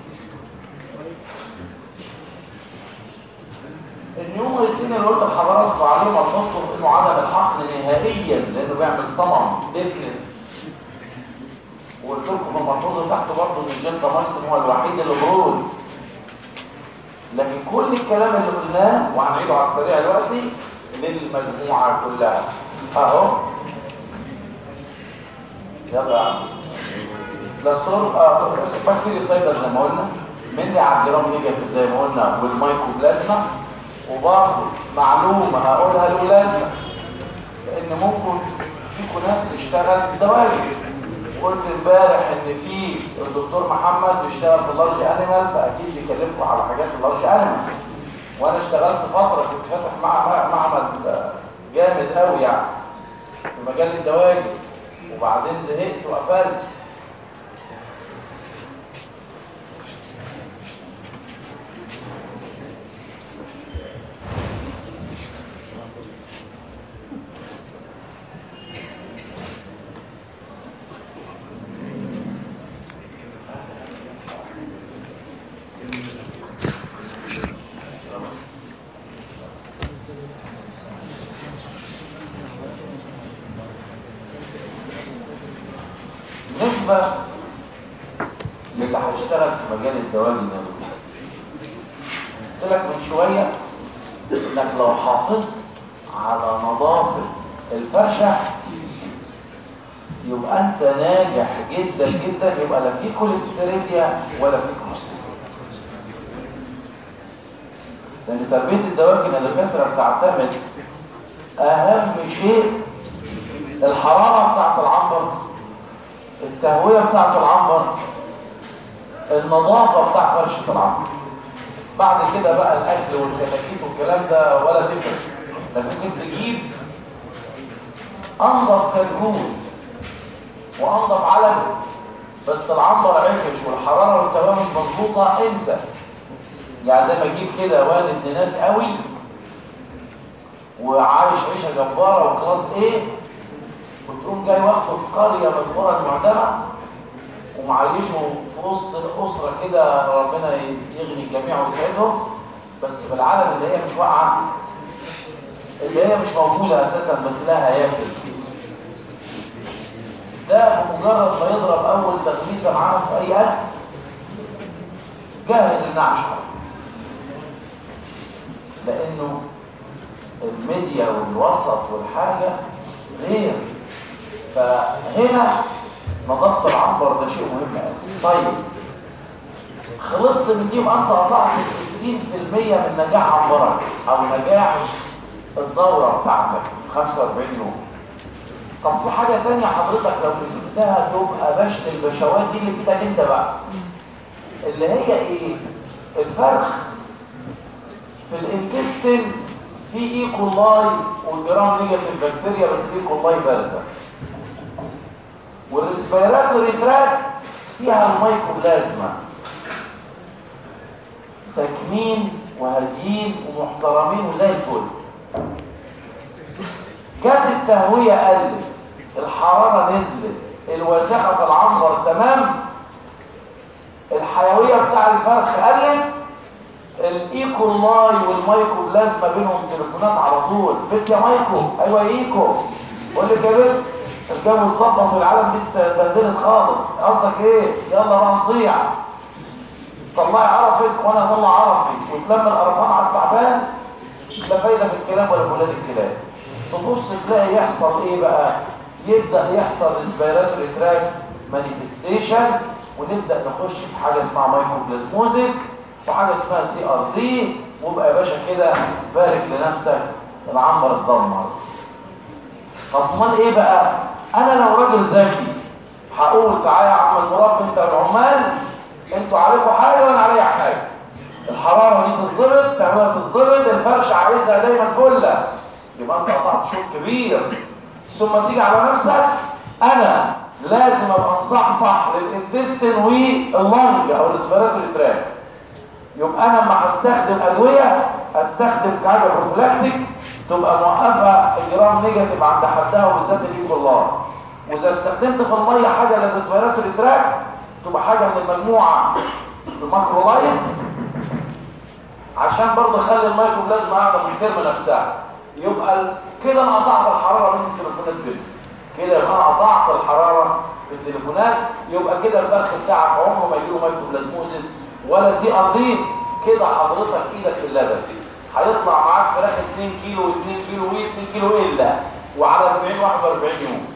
النيومريسين اللي قلت لحضراتكم عليه ملحوظته انه عدم الحقن نهائيا لانه بيعمل صمم ديفنس وقلت لكم الملحوظه تحت برضه ان الجنتامايسين هو الوحيد اللي برود لكن كل الكلام اللي قلناه وهنعيده على السريع دلوقتي للمجموعه كلها اهو يلا يا عم لا صور اه بكتيريا سايدر زي ما قلنا مني على الجرام نيجاتيف زي ما قلنا والمايكوبلازما وبرضه معلومه هقولها لاولادنا لان ممكن فيكم ناس تشتغل في دواجن قلت امبارح ان في الدكتور محمد بيشتغل في اللارج انيمال فاكيد بيكلمكم على حاجات اللارج انيمال وانا اشتغلت فتره كنت فاتح مع معمل جامد قوي يعني في مجال الدواجن وبعدين زهقت وقفلت بالنسبة للي هيشتغل في مجال الدواجن ده قلت لك من شوية انك لو حافظت على نظافة الفرشة يبقى انت ناجح جدا جدا يبقى لا في كوليستيريديا ولا في كوليستيريديا لان تربية الدواجن الدكاترة بتعتمد اهم شيء الحرارة بتاعت العنبر التهوية بتاعت العنبر النظافة بتاع فرشة العنبر بعد كده بقى الاكل والكتاكيت والكلام ده ولا تفرق لكن ممكن تجيب انضف كتكوت وانضف علب بس العنبر عفش والحرارة والتهوية مش مظبوطة انسى يعني زي ما تجيب كده واد ابن ناس قوي وعايش عيشة جبارة وكلاس ايه وتقوم جاي واخده في قرية من القرى المعدمة ومعيشه في وسط أسرة كده ربنا يغني الجميع ويسعدهم بس في العالم اللي هي مش واقعة اللي هي مش موجودة أساسا بس لها هياكل ده بمجرد ما يضرب أول تغميسة معاهم في أي أكل جاهز النعش لانه الميديا والوسط والحاجه غير فهنا نظافه العنبر ده شيء مهم قوي طيب خلصت من دي وانت قطعت 60% من نجاح عنبرك او نجاح الدوره بتاعتك 45 يوم طب في حاجه تانية حضرتك لو مسكتها تبقى بشت البشوات دي اللي في ايدك انت بقى اللي هي ايه الفرخ في الانتستين في ايكولاي والجرام نيجاتيف بكتيريا بس في ايكولاي بارزه والريسبيراتوري تراك فيها الميكوبلازما ساكنين وهاديين ومحترمين وزي الفل جت التهوية قلت الحرارة نزلت الوساخة في العنبر تمام الحيوية بتاع الفرخ قلت الايكولاي والمايكوبلازما بينهم تليفونات على طول بنت يا مايكو ايوه يا ايكو بقول لك يا بنت الجو اتظبط والعالم دي اتبهدلت خالص قصدك ايه يلا بقى نصيع طلعي عرفك وانا اطلع عرفي وتلم القرفان على التعبان لا فايده في الكلام ولا ولاد الكلام تبص تلاقي يحصل ايه بقى يبدا يحصل ريسبيراتوري تراك مانيفستيشن ونبدا نخش في حاجه اسمها مايكروبلازموزيس وحاجه اسمها سي ار دي وابقى يا باشا كده بارك لنفسك العنبر اتدمر طب امال ايه بقى انا لو راجل ذكي هقول تعالى يا عم المربي انت العمال انتوا عليكم حاجه وانا عليا حاجه الحراره دي تتظبط تعملها تتظبط الفرش عايزها دايما فله يبقى انت قطعت شوط كبير ثم تيجي على نفسك انا لازم ابقى مصحصح للانتستين واللنج او الريسبيراتوري تراك يبقى انا لما هستخدم ادويه استخدم حاجه بروفلاكتيك تبقى موقفه الجرام نيجاتيف عند حدها وبالذات الايكولار واذا استخدمت في الميه حاجه للريسبيراتوري تراك تبقى حاجه من المجموعه الماكرولايتس عشان برضه اخلي الميكروبلازما قاعده محترمه نفسها يبقى ال- كده انا قطعت الحراره من التليفونات بينهم كده يبقى انا قطعت الحراره في التليفونات يبقى كده الفرخ بتاعك عمره ما يجيله مايكروبلازموزيس ولا سي ار دي كده حضرتك ايدك في اللبن هيطلع معاك فراخ 2 كيلو و2 كيلو و2 كيلو الا وعلى 40 41 يوم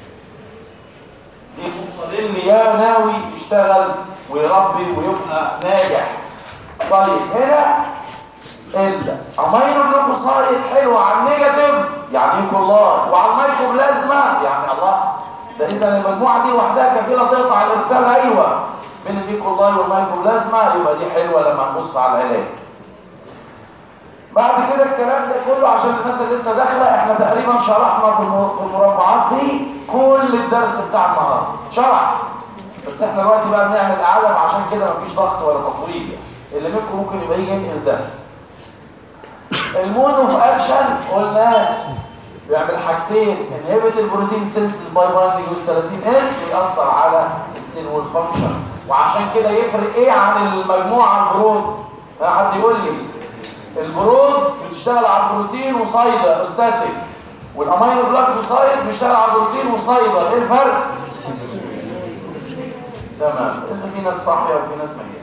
دي نقطه للي يا ناوي يشتغل ويربي ويبقى ناجح طيب هنا الامينو جلوكوسايد حلو على النيجاتيف يعني يكولار وعلى الميكروبلازما يعني الله ده اذا المجموعه دي لوحدها كفيله تقطع الارسال ايوه من النيكولاي والميكروبلازما يبقى دي حلوه لما نبص على العلاج بعد كده الكلام ده كله عشان الناس اللي لسه داخله احنا تقريبا شرحنا في الم- في المربعات دي كل الدرس بتاع النهارده شرح بس احنا دلوقتي بقى بنعمل اعاده عشان كده مفيش ضغط ولا تطويل اللي منكم ممكن يبقى يجي ينقل ده المونو في اكشن قلنا بيعمل حاجتين انهبت البروتين سينسز باي بايندينج ويز 30 اس ويأثر على السيل والفانكشن وعشان كده يفرق ايه عن المجموعه البرود ها حد يقول لي البرود بتشتغل على البروتين وصيدا استاتيك والامينو جلايكوسايد بيشتغل على البروتين وصيدا ايه الفرق تمام اذا في ناس صاحيه وفي ناس ميته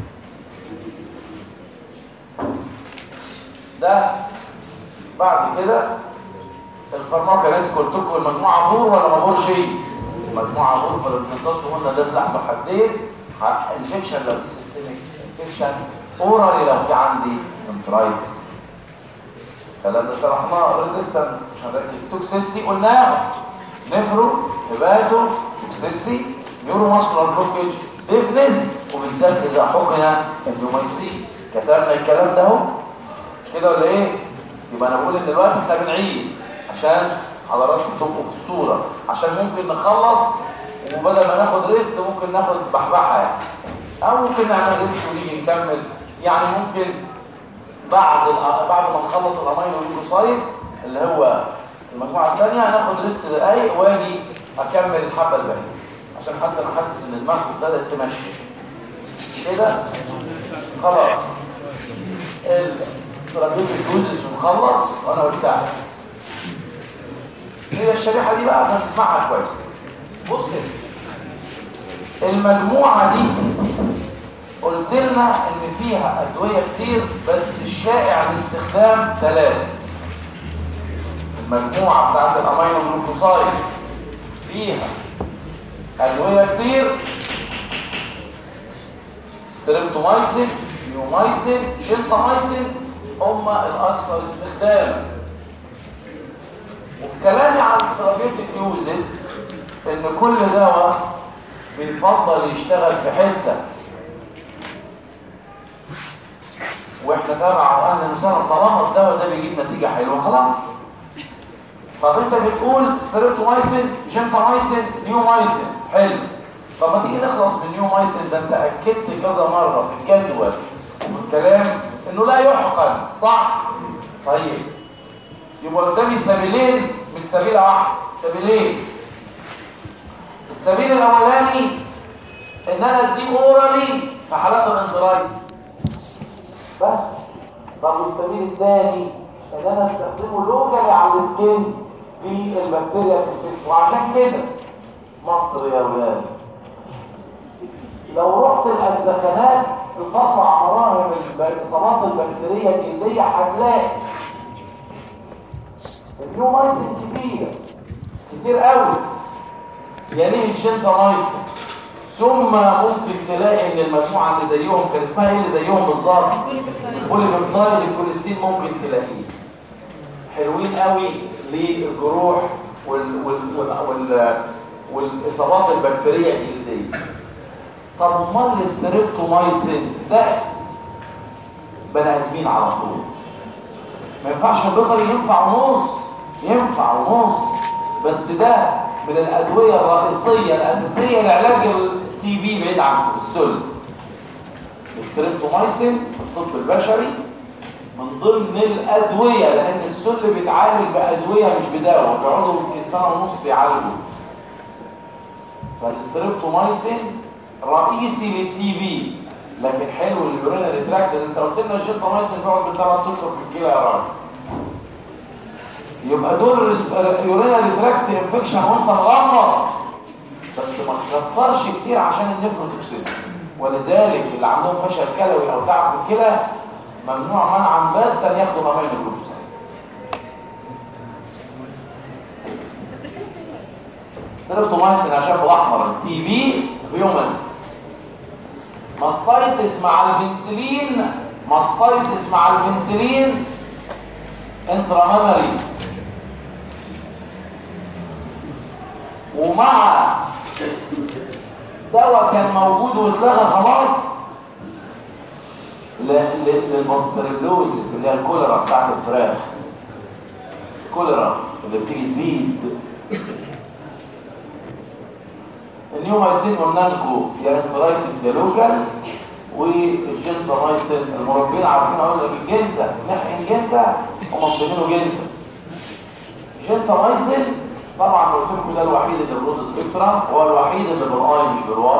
ده بعد كده الفارماكولوجي قلت لكم المجموعه بور ولا ما بورش مجموعه بور فالامتصاص وقلنا ده سلاح ذو حدين انجكشن لو في سيستميك انفكشن اورالي لو في عندي انترايتس الكلام ده شرحناه ريزيستنت عشان نركز توكسيستي قلناه نفرو هباتو توكسيستي نيورو ماسكولار بلوكيج ديفنس وبالذات اذا حقن اليوميسي كتبنا الكلام ده اهو كده ولا ايه يبقى انا بقول ان دلوقتي احنا بنعيد عشان حضراتكم تبقوا في الصوره عشان ممكن نخلص وبدل ما ناخد ريست ممكن ناخد بحبحه يعني او ممكن نعمل ريست ونيجي نكمل يعني ممكن بعد ال- بعد ما نخلص الامينو جلوكوسايد اللي هو المجموعه الثانيه هناخد ريست دقايق واجي اكمل الحبه الباقيه عشان حتى انا حاسس ان دماغي ابتدت تمشي كده خلاص الثيرابيوتيك دوزز ونخلص وانا قلتها هي الشريحه دي بقى هنسمعها كويس بص يا سيدي المجموعه دي قلت لنا ان فيها ادويه كتير بس الشائع الاستخدام ثلاثه المجموعه بتاعت الامينو جلوكوسايد فيها ادويه كتير ستريبتومايسين نيومايسين جلتامايسين هم الاكثر استخداما وفي كلامي عن الثيرابيوتيك يوزز ان كل دواء بيفضل يشتغل في حته واحنا تبع اهل المساله طالما الدواء ده بيجيب نتيجه حلوه خلاص طب انت بتقول ستريبتومايسين جنتامايسين نيومايسين حلو طب ما تيجي نخلص من نيومايسين ده انت اكدت كذا مره في الجدول وفي الكلام انه لا يحقن صح طيب يبقى قدامي سبيلين مش سبيله واحده سبيلين السبيل الاولاني ان انا اديه اورالي في حالات الانزرايت بس طب والسبيل الثاني ان انا استخدمه لوكالي على السكين في البكتيريا الانفكشن وعشان كده مصر يا ولاد لو رحت الاجزخانات تطلع مراهم الاصابات البكتيريه الجلديه هتلاقي النيومايسين كبيره كتير قوي يليه الشنتامايسين ثم ممكن تلاقي ان المجموعه اللي زيهم كان اسمها ايه اللي زيهم بالظبط البوليبيبتايد الكوليستين ممكن تلاقيه حلوين قوي للجروح وال وال وال وال والاصابات البكتيريه الجلديه طب امال الاستريبتومايسين ده بني ادمين على طول ما ينفعش البيطري ينفع ونص ينفع ونص بس ده من الادويه الرئيسيه الاساسيه لعلاج التي بي بعيد عن السل الاستريبتومايسين في الطب البشري من ضمن الادويه لان السل بيتعالج بادويه مش بدواء بيقعدوا يمكن سنه ونص يعالجوا فالاستريبتومايسين رئيسي للتي بي لكن حلو اليورينري تراكت انت قلت لنا الجلطامايسين بيقعد بالثلاث اشهر في الكلى يا راجل يبقى دول يورينري تراكت انفكشن وانت مغمض بس ما تكترش كتير عشان النفروتوكسيستي ولذلك اللي عندهم فشل كلوي او تعب في الكلى ممنوع منعا باتا ياخدوا الامين الجلوكوسايد تريبتومايسين عشان بالاحمر تي بي هيومن ماستايتس مع البنسلين ماستايتس مع البنسلين انترامامري ومع دواء كان موجود واتلغى خلاص للماستريلوزيس اللي هي الكوليرا بتاعت الفراخ الكوليرا اللي بتيجي تبيد النيومايسين قلنا لكم يا انترايتس يا لوكال والجنتامايسين المربين عارفين اقول لك الجنتا نحقن جنتا هم مسمينه جنتا جنتامايسين طبعا قلت لكم ده الوحيد اللي برود سبيكترا هو الوحيد اللي بالاي مش بالواي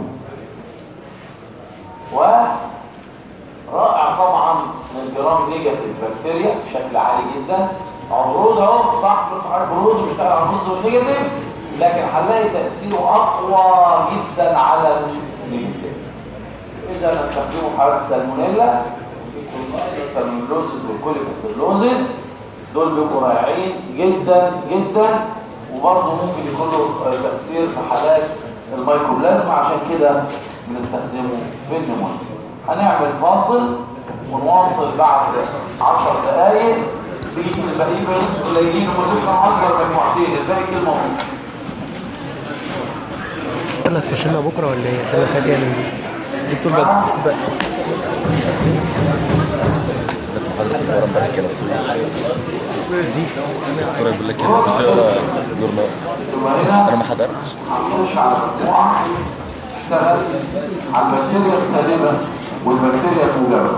و رائع طبعا للجرام نيجاتيف بكتيريا بشكل عالي جدا عروض اهو صح شفت حضرتك عروض بيشتغل على الرز والنيجاتيف لكن هنلاقي تاثيره اقوى جدا على النيجاتيف اذا نستخدمه حالات السالمونيلا السالمونيلوزيس والكوليكوسيلوزيس دول بيبقوا رائعين جدا جدا وبرضه ممكن يكون له تاثير في حالات الميكروبلازما عشان كده بنستخدمه في النمونيا هنعمل فاصل ونواصل بعد 10 دقائق بيجي الباقيين بينزلوا قليلين ومدتنا اكبر مجموعتين الباقي كلمه ونص يلا تخش لنا بكره ولا ايه؟ عشان الحاجات يعني دي دكتور بقى بقى حضرتك ربنا كده زيف الدكتور يقول لك كده بتقرا جورنال ثم هنا انا ما حضرتش هنخش على مجموعه اشتغل على البكتيريا السالبه والبكتيريا الموجبه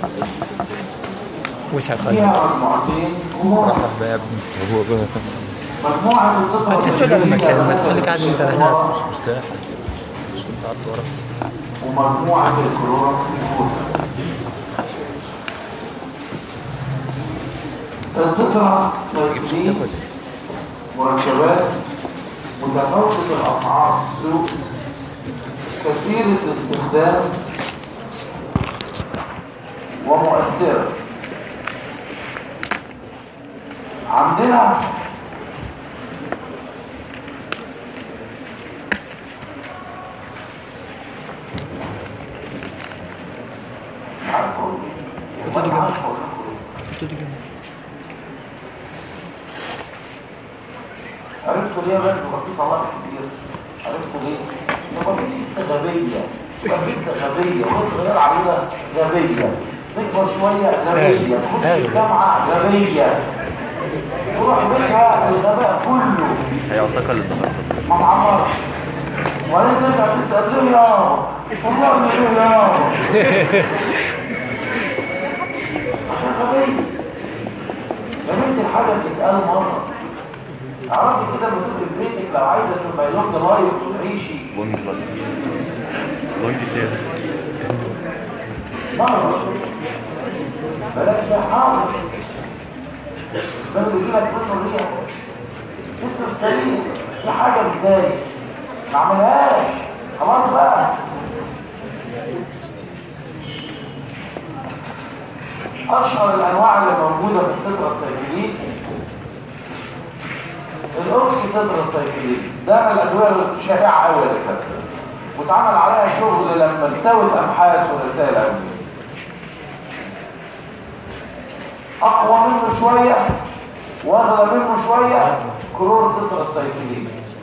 وسع خالص فيها مجموعتين كبار مرحبا يا ابني هو بقى مجموعه القطط انت تسيب المكان ما تخليك قاعد انت هنا مرتاح مش كنت قعدت ورا ومجموعه الكلورا القطرة سيكلين مركبات متفاوتة الأسعار في السوق كثيرة الاستخدام ومؤثرة عندنا عارف أقول إيه؟ والله عارف أقول لكم إيه؟ عرفتوا ليه يا بنت وفي صلاح كتير عرفتوا ليه لما في ست غبية وبنت غبية وبنت غير عميلة غبية تكبر شوية غبية تخش الجامعة غبية تروح بيتها الغباء كله هيعتقل النهارده ما معمرش وبعدين ترجع تسأل ليه يابا والله ليه يابا عشان غبية يا بنت الحاجة بتتقال مرة اعرفي كده لما تبقي في بيتك لو عايزة تبقى لونج لايف وتعيشي لونج لايف لونج تيل مرة بلاش يا حاضر ده اللي يجيلك منه الريح ست السليم في حاجة بتضايق ما عملهاش خلاص بقى اشهر الانواع اللي موجودة في التتراسايكلين الاوكسي تتراسايكلين ده من الادوية الشائعة قوي يا دكاتره واتعمل عليها شغل لما استوت ابحاث ورسائل علميه اقوى منه شويه واغلى منه شويه كلور تتراسايكلين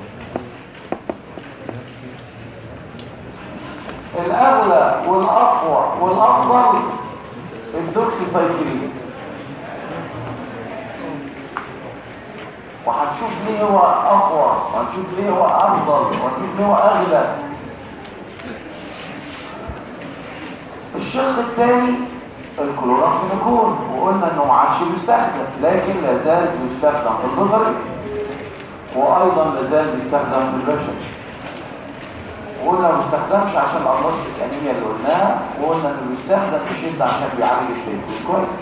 الاغلى والاقوى والافضل الدوكسيسايكلين وهنشوف ليه هو اقوى وهنشوف ليه هو افضل وهنشوف ليه هو اغلى الشق الثاني الكلورافينيكون وقلنا انه ما عادش بيستخدم لكن لا زال بيستخدم في البشري وايضا لا زال بيستخدم في البشري وقلنا ما بيستخدمش عشان الابلاستيك انيميا اللي قلناها وقلنا انه بيستخدم بشده عشان بيعالج التيفويد كويس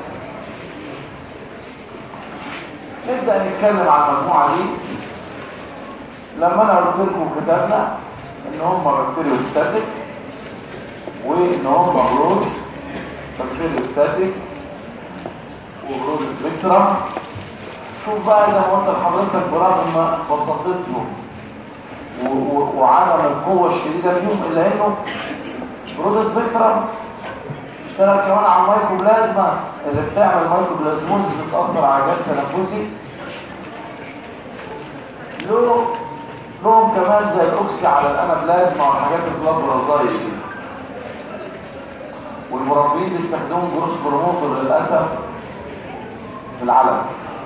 نبدا نتكلم عن المجموعه دي لما انا قلت لكم كتبنا ان هم بكتيريوستاتيك وان هم برود بكتيريوستاتيك وبرود سبيكترم شوف بقى زي ما قلت لحضرتك برغم بساطتهم و- و- وعدم القوة الشديدة فيهم إلا إنه برود سبيكترم اشتغل كمان على المايكوبلازما اللي بتعمل مايكوبلازموز بتأثر على الجهاز التنفسي له لهم كمان زي الأوكسي على الأنابلازما والحاجات البلازمازايد دي والمربين بيستخدموا جروس بروموتور للأسف في العلم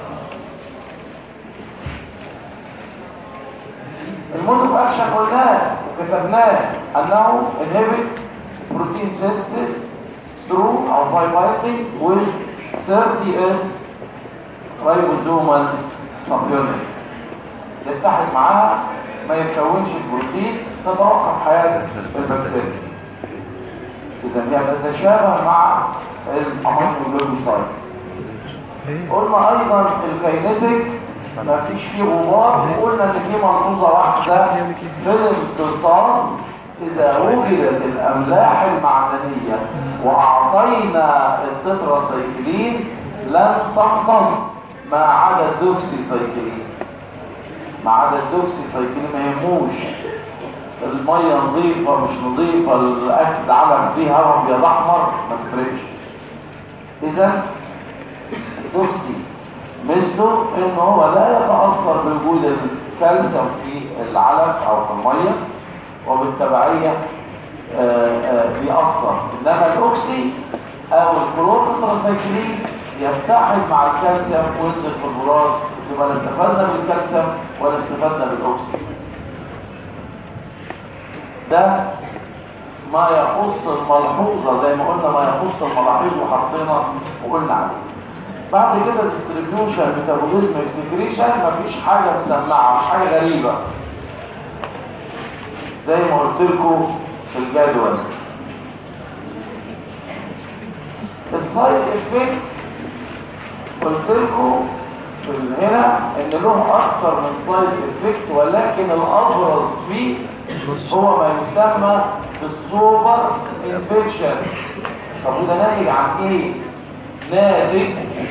المود اوف اكشن قلناه وكتبناه انه inhibit protein synthesis through or by binding with 30s ribosomal subunits يتحد معاها ما يتكونش البروتين تتوقف حياة البكتيريا اذا هي تتشابه مع الامينوجلوبوسايد قلنا ايضا الكاينيتيك ما فيش فيه غبار وقلنا ان في ملحوظه واحده في الامتصاص اذا وجدت الاملاح المعدنيه واعطينا التتراسايكلين لن تمتص ما عدا الدوكسيسايكلين ما عدا الدوكسيسايكلين ما يهموش الميه نظيفه مش نظيفه الاكل علم فيه هواء ابيض احمر ما تفرقش اذا الدوكسي مثله ان هو لا يتاثر بوجود الكالسيوم في العلف او في الميه وبالتبعيه آه، آه، بيأثر انما الاوكسي او الكلوروتراسايكلين يتحد مع الكالسيوم وينزل في البراز يبقى لا استفدنا بالكالسيوم ولا استفدنا بالاوكسي ده ما يخص الملحوظة زي ما قلنا ما يخص الملاحظ وحطينا وقلنا عليه بعد كده distribution metabolism excretion مفيش حاجة مسمعة مش حاجة غريبة زي ما قلت لكم في الجدول السايد افكت قلت لكم في هنا ان له اكتر من سايد افكت ولكن الابرز فيه هو ما يسمى بالسوبر انفكشن طب وده ناتج عن ايه ناتج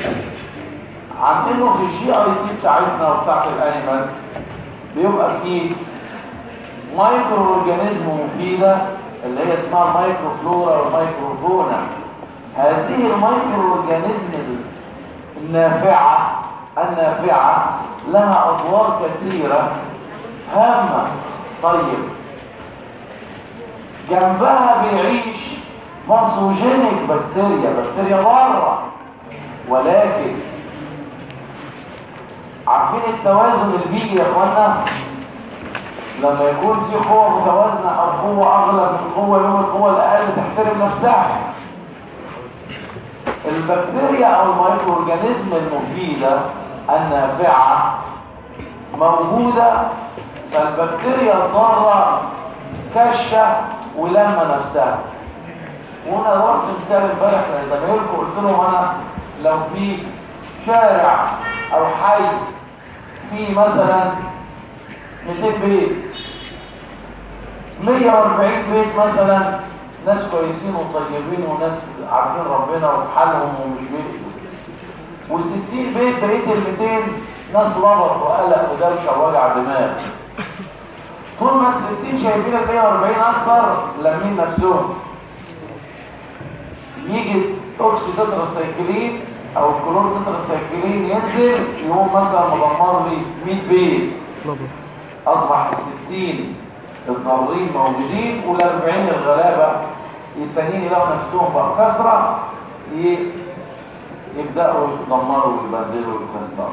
عن انه في الجي اي تي بتاعتنا وبتاعت الانيمالز بيبقى فيه مايكرو اورجانيزم مفيده اللي هي اسمها المايكرو فلورا والمايكروفونا هذه المايكرو اورجانيزم النافعه النافعه لها ادوار كثيره هامه طيب جنبها بيعيش باثوجينيك بكتيريا بكتيريا بره ولكن عارفين التوازن البيئي يا اخوانا لما يكون في قوة متوازنة او قوة اغلى من قوة يوم القوة الاقل تحترم نفسها البكتيريا او المايكرو اورجانيزم المفيدة النافعة موجودة فالبكتيريا الضارة كشة ولما نفسها وانا ضربت مثال امبارح لزمايلكم قلت لهم انا لو في شارع او حي في مثلا 200 بيت 140 بيت مثلا ناس كويسين وطيبين وناس عارفين ربنا وفي حالهم ومش بيت و60 بيت بقيه ال 200 ناس لبط وقلق ودوشه ووجع دماغ طول ما ال 60 شايفين ال 140 اكتر لامين نفسهم يجي اوكسي تتراسايكلين او الكلور تتراسايكلين ينزل يقوم مثلا مدمر لي 100 بيت لبط اصبح الستين الضارين موجودين والاربعين الغلابة التانيين يلاقوا نفسهم بقى كسرة ي- يبدأوا يدمروا ويبدلوا ويكسروا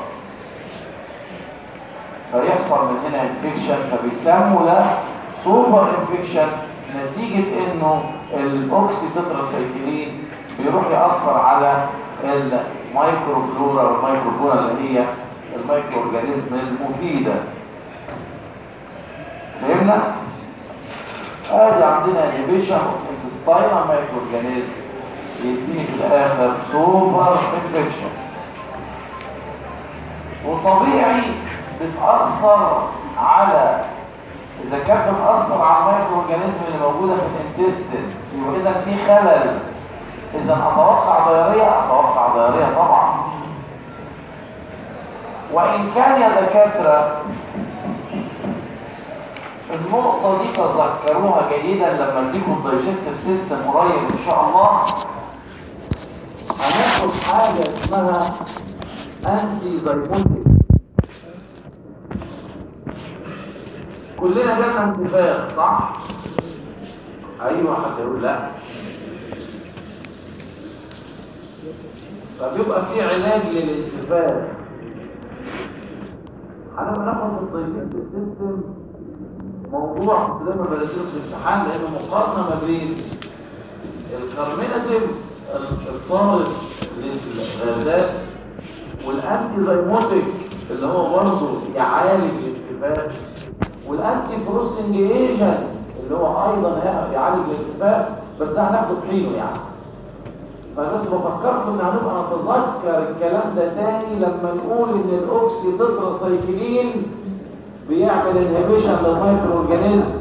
فيحصل من هنا انفكشن فبيسموا ده سوبر انفكشن نتيجة انه الاوكسي تتراسايكلين بيروح يأثر على المايكرو فلورا والمايكرو فلورا اللي هي المايكرو اورجانيزم المفيده فهمنا؟ ادي عندنا انيبيشن انتستاينال مايكرو اورجانيزم يديني في الاخر سوبر انفكشن وطبيعي بتأثر على اذا كانت بتأثر على المايكرو اورجانيزم اللي موجودة في الانتستين يبقى اذا في خلل اذا اتوقع ضيارية اتوقع ضيارية طبعا وان كان يا دكاترة النقطة دي تذكروها جيدا لما نديكم الدايجستيف سيستم قريب ان شاء الله هناخد حاجة اسمها انتي زيموتيك كلنا جالنا انتفاخ صح؟ ايوه حد يقول لا فبيبقى في علاج للانتفاخ هنبقى ناخد الدايجستيف سيستم موضوع كنت دايما بدرسه في الامتحان لانه مقارنه ما بين الكارميناتيف الطارد للغازات والانتي زيموتيك اللي هو برضه يعالج الانتفاخ والانتي فروسنج ايجنت اللي هو ايضا يعالج الانتفاخ بس ده هناخد حينه يعني فبس بفكركم ان هنبقى نتذكر الكلام ده تاني لما نقول ان الاوكسي تتراسايكلين بيعمل انهبيشن للمايكرو اورجانيزم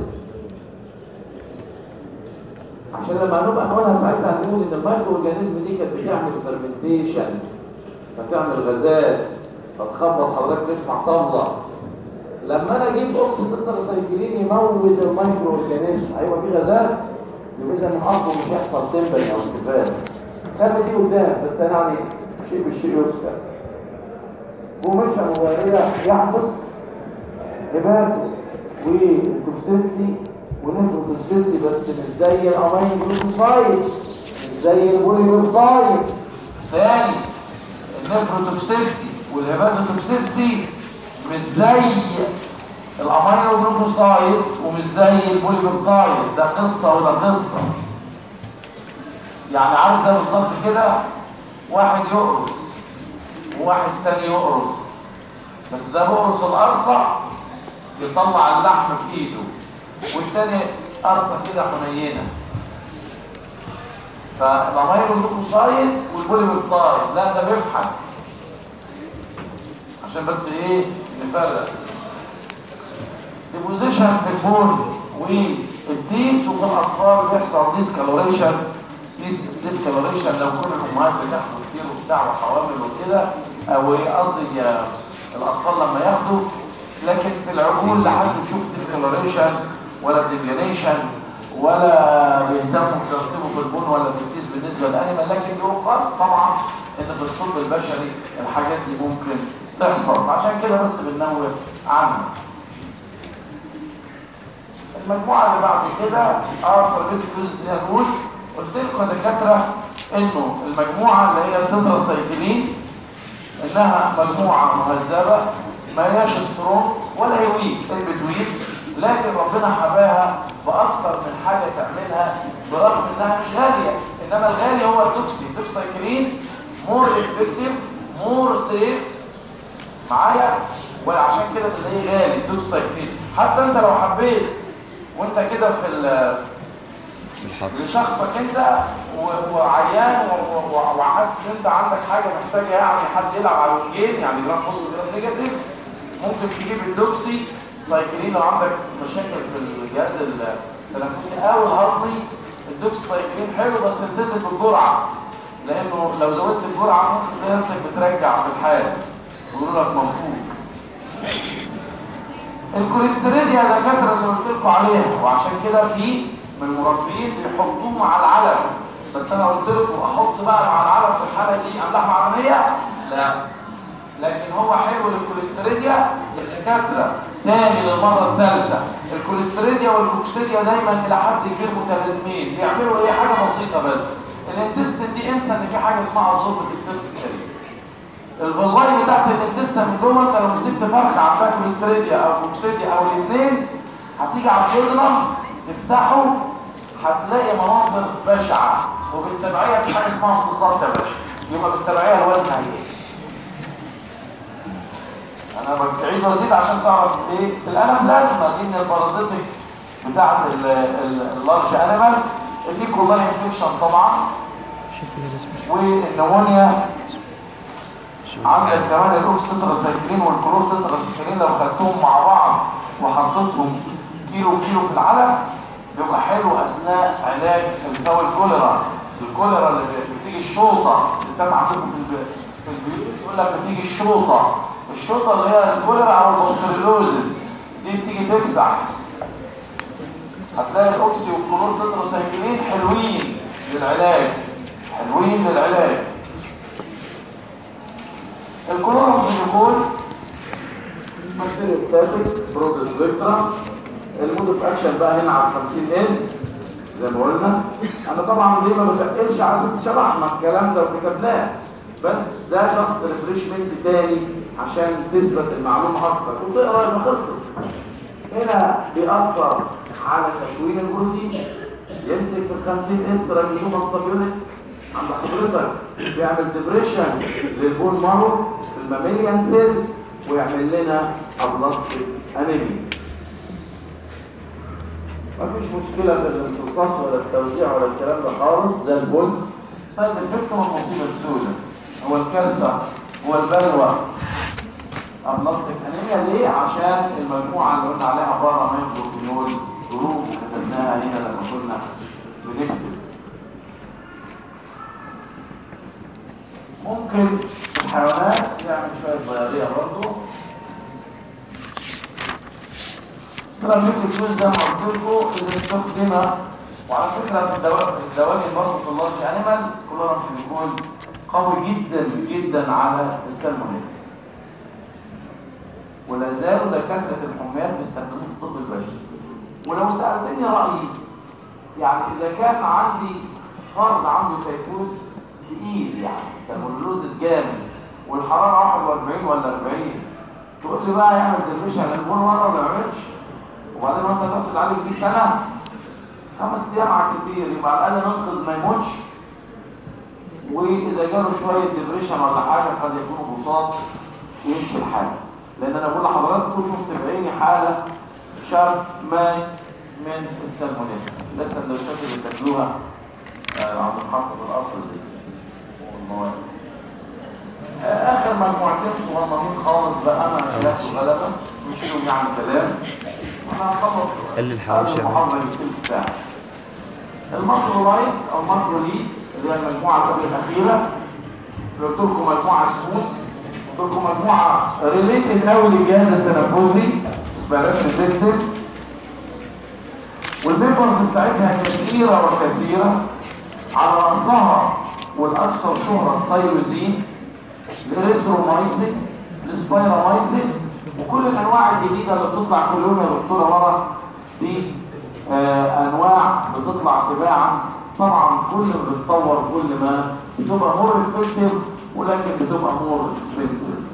عشان لما هنبقى نقولها ساعتها هنقول ان المايكرو اورجانيزم دي كانت بتعمل فيرمنتيشن فتعمل غازات فتخبط حضرتك تسمع طبله لما انا اجيب اوكسي تتراسايكلين يموت المايكرو اورجانيزم ايوه في غازات يبقى اذا اصله مش هيحصل تمبري او انتفاخ خلي دي قدام بس يعني شيء بالشيء يذكر ومشى مباريه يحدث هباته والتوكسيستي والنيفروتوكسيستي بس مش زي الامين جلوكوسايد مش زي البوليبوسايد ثاني النيفروتوكسيستي والهباتوتوكسيستي مش زي الامينو جلوكوسايد ومش زي البوليبوبتايد ده قصه وده قصه يعني عارف زي بالظبط كده واحد يقرص وواحد تاني يقرص بس ده بقرص القرصه يطلع اللحم في ايده والتاني قرصه كده حنينه فالامينو جلوكوسايد والبوليبوبتايد لا ده بيفحت عشان بس ايه نفرق البوزيشن في البول والديس وفي الاطفال بيحصل ديسكالوريشن ديس ديسكالوريشن لو كل الامهات بتاخد كتير وبتاع وحوامل وكده او إيه قصدي آه، الاطفال لما ياخدوا لكن في العقول لا حد يشوف ديسكالوريشن ولا ديفيانيشن ولا بيهتموا بتنصيبه في البون ولا بيتيز بالنسبه للانيمال لكن يقال طبعا ان في الطب البشري الحاجات دي ممكن تحصل عشان كده بس بننوه عنها المجموعة اللي بعد كده اه سيرفيتك دي هنقول قلت لكم يا دكاترة انه المجموعة اللي هي تتراسايكلين انها مجموعة مهذبة ما هياش سترونج ولا هي ويك ان بتوين لكن ربنا حباها باكتر من حاجة تعملها برغم انها مش غالية انما الغالي هو التوكسي التوكسايكلين مور افكتيف مور سيف معايا وعشان كده تلاقيه غالي توكسايكلين حتى انت لو حبيت وانت كده في ال لشخصك انت و- وعيان و- و- وحاسس ان انت عندك حاجه محتاجه يعني حد يلعب على الوجين يعني جرام بوزيتيف وجرام نيجاتيف ممكن تجيب الدوكسي سايكلين لو عندك مشاكل في الجهاز التنفسي او الهضمي الدوكسي سايكلين حلو بس التزم بالجرعه لانه لو زودت الجرعه ممكن تلاقي نفسك بترجع في الحال ويقولوا لك مفهوم الكوليسترول يا دكاتره اللي قلت لكم عليها وعشان كده في من المربيين بيحطوه مع العلف بس انا قلت لكم احط بقى مع العلف في الحاله دي املاح معدنيه لا لكن هو حلو للكوليستريديا الدكاتره تاني للمره الثالثه الكوليستريديا والكوكسيديا دايما الى حد كبير متلازمين بيعملوا ايه حاجه بسيطه بس الانتستين دي انسى ان في حاجه اسمها ظلمه السيرفس السليم الفلاي بتاعت الانتستين من جوه انت لو مسكت فرخه عندها كوليستريديا او كوكسيديا او الاثنين هتيجي على الجدران تفتحه هتلاقي مناظر بشعه وبالتبعيه في حاجه اسمها امتصاص يا باشا يبقى بالتبعيه الوزن هيقل انا بعيد وازيد عشان تعرف ايه الانافلازما دي من البارازيتك بتاعت ال- ال- اللارج انيمال دي كلها انفكشن طبعا شوف الاسم والنمونيا عندك كمان الاوكس تتراسايكلين والكلور تتراسايكلين لو خدتهم مع بعض وحطيتهم كيلو كيلو في العلف بيبقى حلو اثناء علاج التو الكوليرا الكوليرا اللي بتيجي الشوطه الستات عندكم في البيت في البيوت يقول لك بتيجي الشوطه الشوطه اللي هي الكوليرا او البوستريلوزس دي بتيجي تكسح هتلاقي الاوكسي والكلور تتراسايكلين حلوين للعلاج حلوين للعلاج الكلوروفينيكول بكتيريوستاتيك برود سبيكترا المود اوف اكشن بقى هنا على 50 اس زي ما قلنا انا طبعا ليه ما بتقلش على اساس شرحنا الكلام ده وكتبناه بس ده جاست ريفريشمنت تاني عشان تثبت المعلومه اكتر وتقرا ما خلصت هنا بيأثر على تكوين البروتين يمسك في ال 50 اس راجيوما سابيونيك عند حضرتك بيعمل ديبريشن للبون مارو في الماميليان سيل ويعمل لنا ابلاستيك انيميا مفيش مشكلة في الامتصاص ولا التوزيع ولا الكلام ده خالص ده البن سايد افكت هو المصيبة السوداء هو الكارثة هو البلوى ابلاستيك انيميا ليه؟ عشان المجموعة اللي قلنا عليها بره مايكروفينول ظروف كتبناها هنا لما كنا بنكتب ممكن الحيوانات يعمل شوية ضيارية برضه سيراميك الفلوس زي ما قلت لكم اللي استخدمها وعلى فكرة في الدواء في الدواجن برضه في اللارج انيمال كلورام بيكون قوي جدا جدا على السلمونيلا ولا زالوا دكاترة الحميات بيستخدموه في الطب البشري ولو سألتني رأيي يعني إذا كان عندي فرد عنده تيفود تقيل يعني سلمونيلوزس جامد والحرارة 41 ولا 40 تقول لي بقى يعمل ديفيشن للبون مرة ولا ما يعملش وبعدين وانت تقعد تتعالج بيه سنة خمس ايام على الكتير يبقى على الاقل ننقذ ما يموتش واذا جاله شويه ديبريشن ولا حاجه قد يكون بساط ويمشي الحال لان انا بقول لحضراتكم شفت بعيني حاله شاب مات من السالمونيلا ده السندوتشات اللي بتاكلوها آه، عند محطه القصر دي والمواد آه، اخر مجموعتين صغننين خالص بقى ما نشيلهاش غلبه نشيلهم يعني كلام انا هخلص قال لي الحواوشي يا المحاضره دي تلت ساعه الماكرولايتس او ماكروليد اللي هي المجموعه قبل الاخيره قلت لكم مجموعه سموث قلت لكم مجموعه ريليتد قوي للجهاز التنفسي سبيراتوري سيستم والبيبرز بتاعتها كثيره وكثيره على راسها والاكثر شهره التايروزين الاريثرومايسين السبايرامايسين وكل الانواع الجديده اللي بتطلع كل يوم يا دكتوره ورا دي آه انواع بتطلع تباعا طبعا كل ما بتطور كل ما بتبقى مور افكتيف ولكن بتبقى مور اكسبنسيف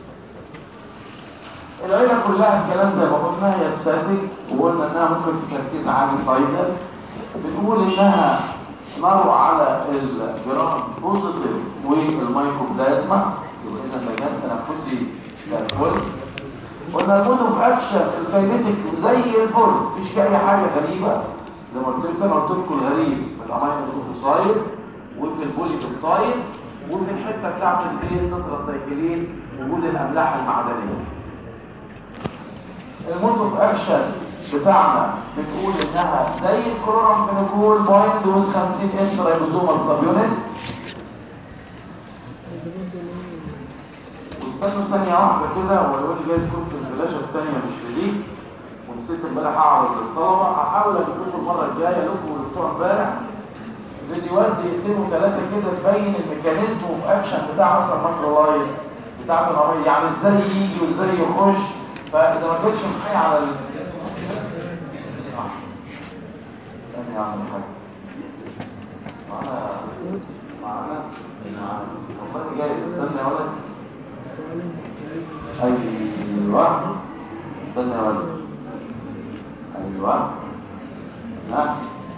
العيله كلها الكلام زي ما قلنا هي ستاتيك وقلنا انها ممكن في تركيز عالي سايدر بنقول انها نروع على الجرام بوزيتيف والمايكوبلازما يبقى اذا الجهاز التنفسي زي الفل قلنا المود اوف اكشن الكاينيتيك زي الفل مفيش فيه اي حاجه غريبه زي ما قلت لكم انا قلت لكم الغريب في الامينو جلوكوسايد وفي البولي بيبتايد وفي الحته بتاعت الايه التتراسايكلين وجود الاملاح المعدنيه المود اوف اكشن بتاعنا بتقول انها زي الكلورامفينيكول بايند ويز 50 اس رايبوزومال سب يونت واستنوا ثانية واحدة كده ولو اني جايز كنت الفلاشة الثانية مش في دي ونسيت امبارح اعرض للطلبة هحاول اجيب لكم المرة الجاية لكم ولبتوع امبارح فيديوهات دقيقتين وثلاثة كده تبين الميكانيزم اوف اكشن بتاع مثلا ماكرولايت بتاعت العملية يعني ازاي يجي وازاي يخش فاذا ما كنتش معايا على ال... استني يا عم الحاج معانا معانا معانا والله جاي استنى يا ولد ايوه استنى يا ولد ايوه ها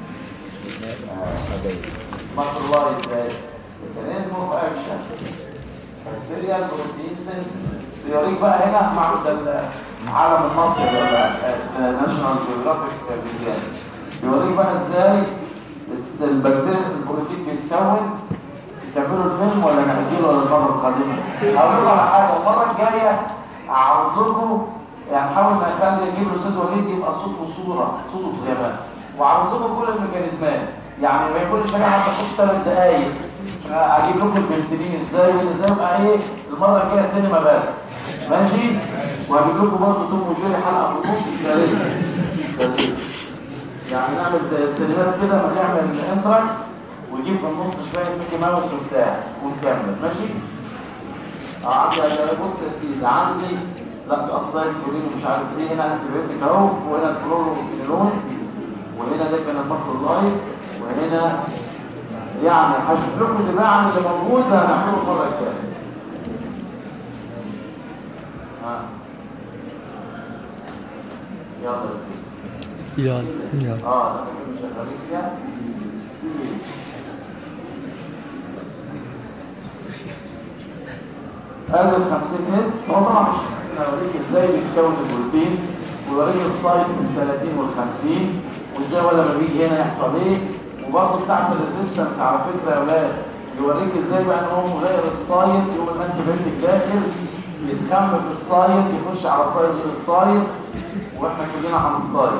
مصر الله ازاي ميكانيزم اوف اكشن بكتيريا بروتين بيوريك بقى هنا مع العالم المصري ولا ناشونال جيوغرافيك ميوزيوم بيوريك بقى ازاي البكتيريا البروتين بيتكون تعملوا الفيلم ولا نأجله ولا المرة القادمة؟ هقول لكم على حاجة المرة الجاية أعرض لكم يعني حاول نخلي اجيب الاستاذ وليد يبقى صوت وصورة صوت وغيابات وأعرض لكم كل الميكانيزمات يعني ما يكونش حاجة حتى تخش ثلاث دقايق اجيب لكم البنسلين ازاي وازاي يبقى ايه المرة الجاية سينما بس ماشي وهجيب لكم برضه توم وجيري حلقة في النص ثالثة يعني نعمل زي السينمات كده ما نعمل انتراك ونجيب في النص شوية ميكي ماوس وبتاع ونكمل ماشي اه عندي بص يا سيدي عندي لا اصلا الكولين مش عارف ايه هنا انتيبيوتيك اهو وهنا الكلوروكينيرونز وهنا ده كان الماكرولايت وهنا يعني هشوف لكم تباعا اللي موجود هنعمله المره الجايه ها يلا يا سيدي يلا يلا اه ده كنا شغالين فيها هذا ال 50 اس هو طبعا مش انا اوريك ازاي بيتكون البروتين ويوريك السايتس ال 30 وال 50 وازاي ولا ما بيجي هنا يحصل ايه وبرضه بتاعت الريزيستنس على فكره يا اولاد يوريك ازاي بقى ان هو مغير السايت يقوم الانتي بيوتيك داخل يتخم في السايت يخش على سايت غير السايت واحنا كلنا عن السايت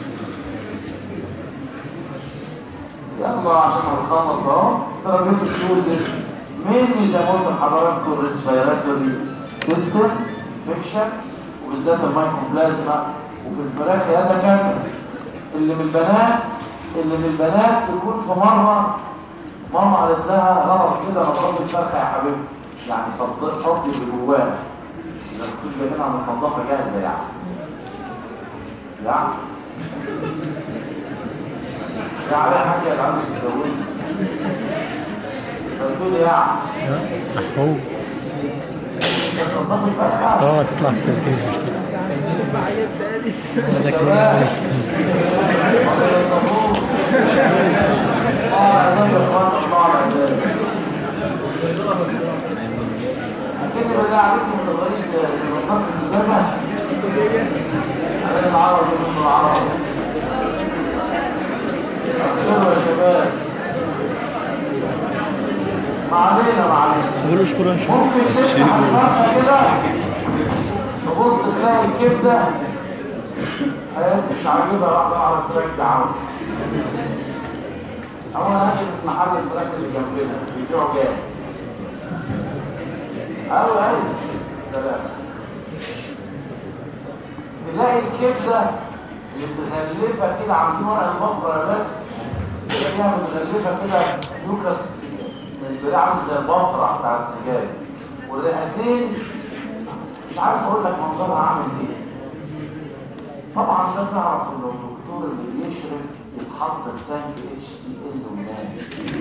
يلا عشان نخلص اهو سيرابيوتيك يوزز مين زي ما قلت لحضراتكم الريسبيراتوري سيستم انفكشن وبالذات المايكروبلازما وفي الفراخ يا دكاتره اللي من البنات اللي من البنات تكون في مره ماما قالت لها غلط كده مضرب الفرخه يا حبيبتي يعني فض- فضي اللي جواها اذا ما كنتوش جايبينها من النظافه جاهزه يعني يعني يعني حاجه اللي عندك تزوجي بتقول يعني هو تنظف الفرخه اه تطلع في التسجيل مش مشكلة ده شباب. آه، أنا بإخوان الله على ذلك. أكيد بالله عليكم ما تغيرش لمنطقة الزمن. علينا العربي من العربي. أبشروا يا شباب. ما علينا ما علينا. قولوا شكرا شكرا ممكن تفتح الفرخة كده تبص تلاقي الكبدة هي مش عاجبها واحدة على ترجع هو انا ماشي في محل الفراخ اللي جنبنا بيبيعوا جاز أو أي سلام تلاقي الكبدة متغلفة كده عاملين ورق البقرة ده تلاقيها متغلفة كده يوكس من البتاع عامل زي البقرة بتاع السجاير والرئتين مش عارف اقول لك منظرها عامل ايه طبعا ده تعرف ان الدكتور اللي بيشرب يتحط في تانك اتش سي ال وينام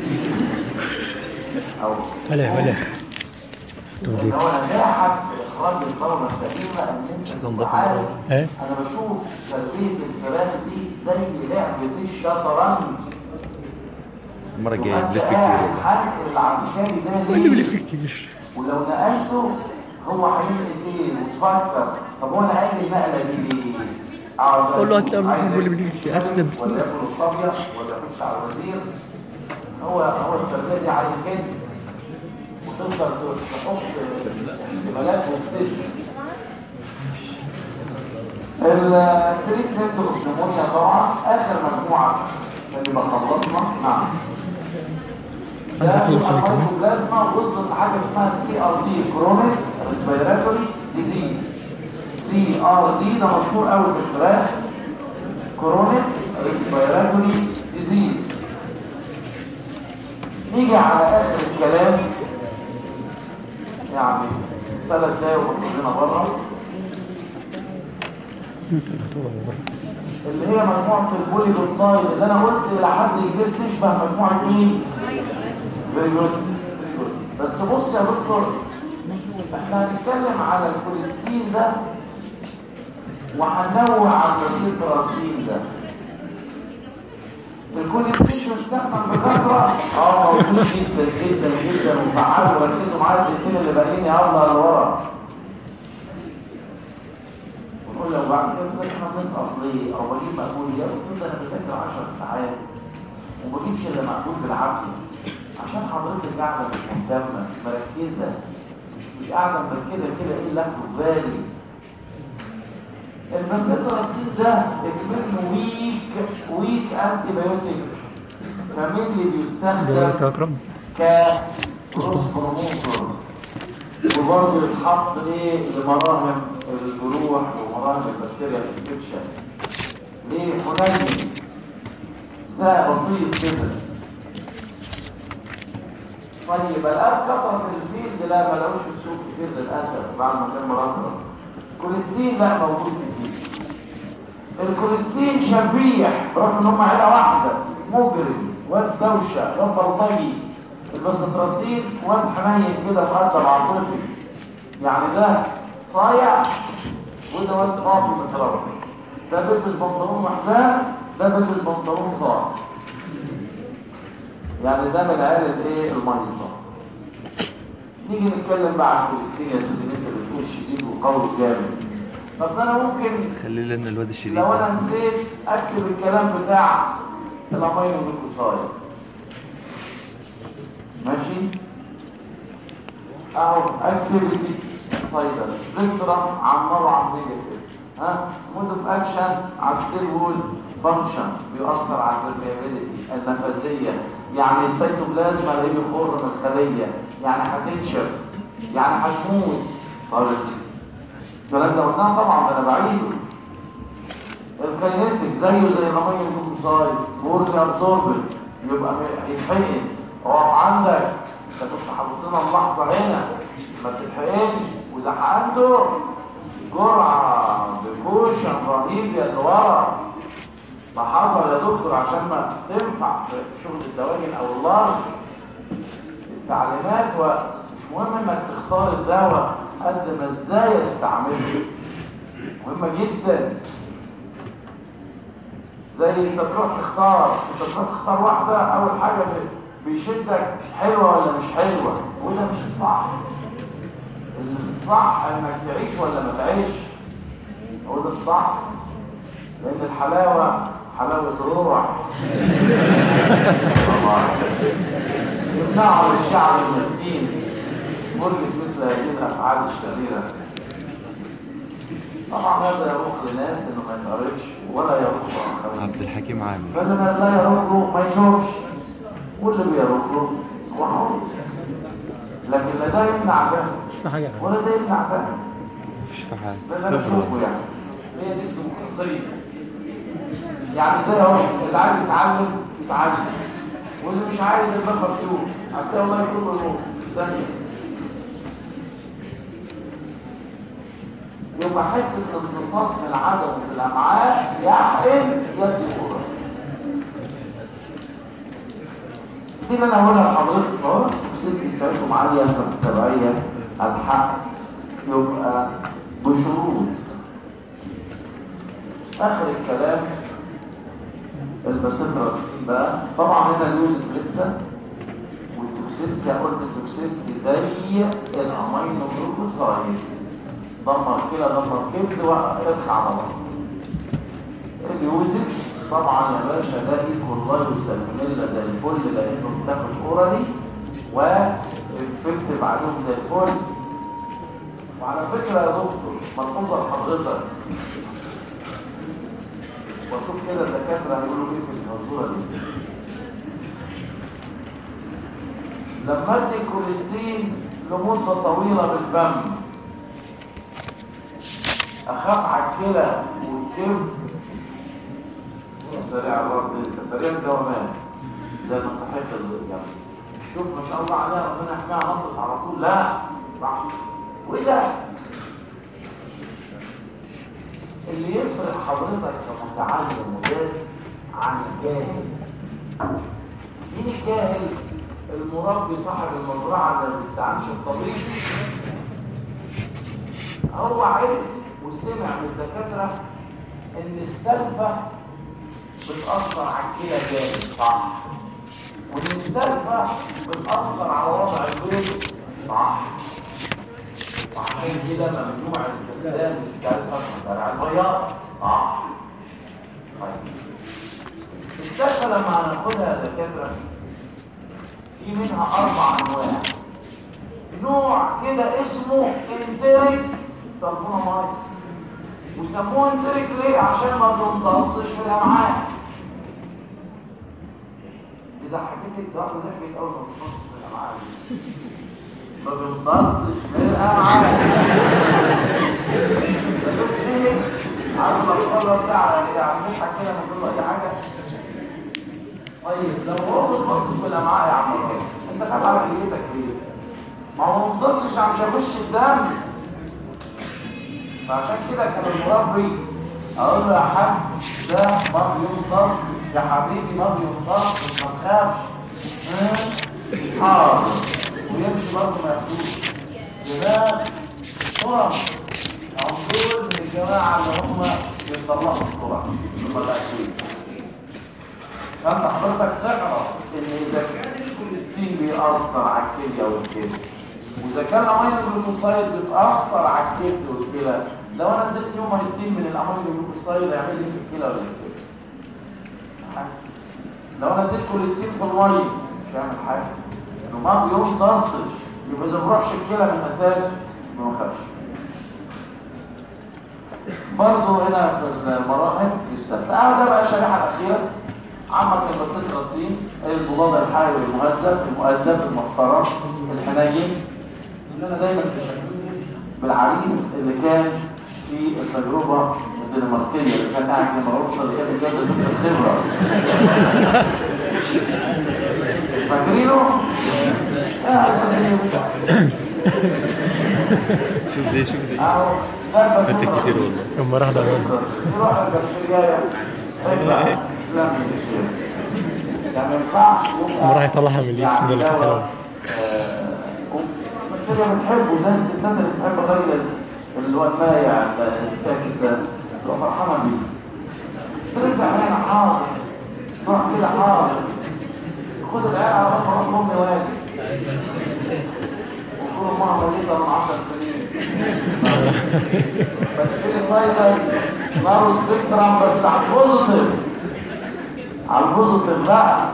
او ولا ولا ان هو نجاحك في اخراج الدوره السليمه ان انت تبقى عارف ايه انا بشوف تربيه الفراخ دي زي لعبه الشطرنج المرة الجاية وأنت بلف قاعد كتير حاسس العسكري ده اللي ليه بلف كتير ولو نقلته هو هينقل ايه وتفكر طب هو انا قايل النقله دي ليه؟ اقعد قول له هتلاقي عايز الراجل اللي يمشي بيجي أسلم بسم ولا الله. ياكل الطابيه ولا يخش على الوزير هو هو التربيه دي عايز كده وتقدر تحط احتمالات وتسد التريتمنت اوف نمونيا طبعا اخر مجموعه اللي بخلصنا نعم عايز أخلص أنا كمان. بلازما وصلت لحاجه اسمها سي ار دي كرونيك ريسبيراتوري ديزيز سي ار دي ده مشهور قوي في الفراخ كرونيك ريسبيراتوري ديزيز نيجي على اخر الكلام يعني ثلاث دقايق وخلينا بره اللي هي مجموعة البوليدوتايد اللي انا قلت لحد كبير تشبه مجموعة مين؟ فيري جود بس بص يا دكتور احنا هنتكلم على الكوليستين ده وهننوع على السيتراسين ده الكوليستين مستخدم بكثرة اه موجود جدا جدا جدا وفعال وركزوا معايا الاثنين اللي باقيين يلا لورا ونقول لو بعد كده احنا بنسقط ليه او بجيب مقبول يا دكتور ده انا بذاكر 10 ساعات وما بجيبش الا مقبول بالعافيه عشان حضرتك قاعده مش مهتمه مركزه مش مش قاعده مركزه كده ايه اللي اخده في بالي المسيتراسين ده اكمنه ويك ويك انتي بايوتيك فمين اللي بيستخدم اكرم كروس بروموتور وبرضه يتحط ايه لمراهم الجروح ومراهم البكتيريا الانفكشن ليه حنين ساعة بسيط كده طيب الان كثرة الفيلد لا ملوش في السوق كتير للاسف بعد ما كان مرضى كوليستين لا موجود كتير الكوليستين شبيح برغم ان هم عيله واحده مجرم واد دوشه واد بلطجي البسطراسين واد حنين كده مؤدب عاطفي يعني ده صايع وده واد قاطي متربي ده بيلبس بنطلون وحزام ده بيلبس بنطلون صاع يعني ده من العيال الايه الميصه نيجي نتكلم بقى عن الكوليستين يا سيدي انت بتقول شديد وقوي جامد طب ده انا ممكن خلي لنا الواد الشديد لو ده. انا نسيت اكتب الكلام بتاع الامينو جلوكوسايد ماشي اهو اكتيفيتي سايدر سبكترم عمال عمليه كده ها مود اوف اكشن على السيل وول فانكشن بيأثر على البرميابيليتي النفاذيه يعني السيتوبلازما اللي بيخر من الخليه يعني هتنشف يعني هتموت طب يا سيدي الكلام ده قلناه طبعا ده انا بعيده الكاينتيك زيه زي الامينو جلوكوسايد بورلي ابزوربل يبقى م- يتحقن اقف عندك انت كنت حاطط لنا اللحظه هنا ما تتحقنش واذا حقنته جرعه بكوشن رهيب يا اللي ورا ما حصل يا دكتور عشان ما تنفع في شغل الدواجن او اللارج التعليمات ومش مهم انك تختار الدواء قد ما ازاي استعمله مهمة جدا زي انت تروح تختار انت تروح تختار واحدة اول حاجة بي- بيشدك حلوة ولا مش حلوة وده مش الصح الصح انك تعيش ولا ما تعيش هو ده الصح لان الحلاوة حلاوة روح يمنعوا الشعب المسكين مرجف مثل هذه الافعال الشريره طبعا هذا يروح لناس انه ما يتعرفش ولا يروح لاخرين عبد الحكيم عامر فلما لا يروح له ما يشوفش واللي بيرد له هو حر لكن لا ده يمنع ده مش في حاجة ولا ده يمنع ده مش في حاجة ده اللي انا بشوفه يعني هي دي الديمقراطيه يعني زي اهو اللي عايز يتعلم يتعلم واللي مش عايز يبقى مفتوح حتى الله يكون له في ثانيه يبقى حته الامتصاص من عدم في الامعاء يحقن يدي كوره دي اللي انا هقولها لحضرتك اهو السيستم بتاعتكم عاليه فالتبعيه الحق يبقى بشروط اخر الكلام الباسيتراسين بقى طبعا هنا اليوزس لسه والتوكسيستي قلت التوكسيستي زي الامينو جلوكوزايد دمر كلى دمر كبد وارخ عضلات اليوزس طبعا يا باشا ده ايكولاي وسالمونيلا زي الفل لانه بتاخد اورالي وانفكتيف عليهم زي الفل وعلى فكره يا دكتور ملحوظه لحضرتك واشوف كده الدكاتره هيقولوا ايه في المنظوره دي لما ادي كوليستين لمده طويله بالفم اخاف على الكلى والكبد يا سريع الرد انت سريع الزومان زي المساحيق اللي يعني شوف ما شاء الله عليها ربنا يحميها نطت على طول لا صح وايه ده اللي يفرق حضرتك كمتعلم ودارس عن الجاهل مين الجاهل المربي صاحب المزرعه اللي ما بيستعنش الطبيب هو عرف وسمع من الدكاتره ان السلفه بتاثر على الكلى جامد صح وان السلفه بتاثر على وضع البيض صح وعشان كده ممنوع استخدام السلفه في مزارع البياض صح طيب السلفه لما هناخدها يا دكاتره في منها اربع انواع نوع كده اسمه انتريك سلفونامايد وسموه انتريك ليه عشان ما بيمتصش في الامعاء اذا حكيت الدواء ضحكت اول ما بيمتصش في الامعاء ما بيمتصش في الامعاء فشفت ايه عارف الاطفال بتاع يعني مش كده من ضمن اي حاجه طيب لو هو بيمتصش في الامعاء يا عم الراجل، انت خايف على كليتك ليه ما هو ممتصش عشان يخش الدم فعشان كده كان المربي اقول له يا حاج ده ما بيمتص يا حبيبي ما بيمتص ما تخافش ها؟ حاضر ويمشي برضه ما ياخدوش دماغ فرم هم دول من الجماعه اللي هم بيطلعوا الصوره اللي هم الاكلين فانت حضرتك تعرف ان اذا كان الكوليستين بيأثر على الكليه والكبد واذا كان الامين الجلوكوسايد بتاثر على الكبد والكلى لو انا اديت يومايسين من الامين الجلوكوسايد هيعمل لي في الكلى ولا الكبد لو انا اديت كوليستين في الميه مش هيعمل حاجه انه ما بيمتصش يبقى اذا ما بروحش الكلى من اساسه ما بخافش برضه هنا في المراحل يستخدم اه ده بقى الشريحه الاخيره عمك البسيط رصين المضاد الحيوي المهذب المؤدب المحترم الحنين اللي انا دايما بشبهه بالعريس اللي كان في التجربه الدنماركيه اللي كان قاعد في مروحه اللي كان بيجدد الخبره فاكرينه؟ آه، فاكرينه. شوف دي شوف دي اهو ده فاتك البسيط كتير رصين. والله لما راح دعوان يروح الكافيتيريا يطلع لا من الشيء يعني ما ينفعش يبقى لما راح يطلعها من الاسم ده اللي يعني كتبه دوت، آه، الكافيتيريا بتحبه زي الستات اللي بتحب الراجل اللي هو المايع الساكت ده تبقى فرحانه بيه ترجع هنا حاضر تروح كده حاضر خد العيال على بطن روح امي واجي وكل ماما مريضه من 10 سنين فتبتدي سايدر نارو سبيكترم بس على البوزيتيف على البوزيتيف بقى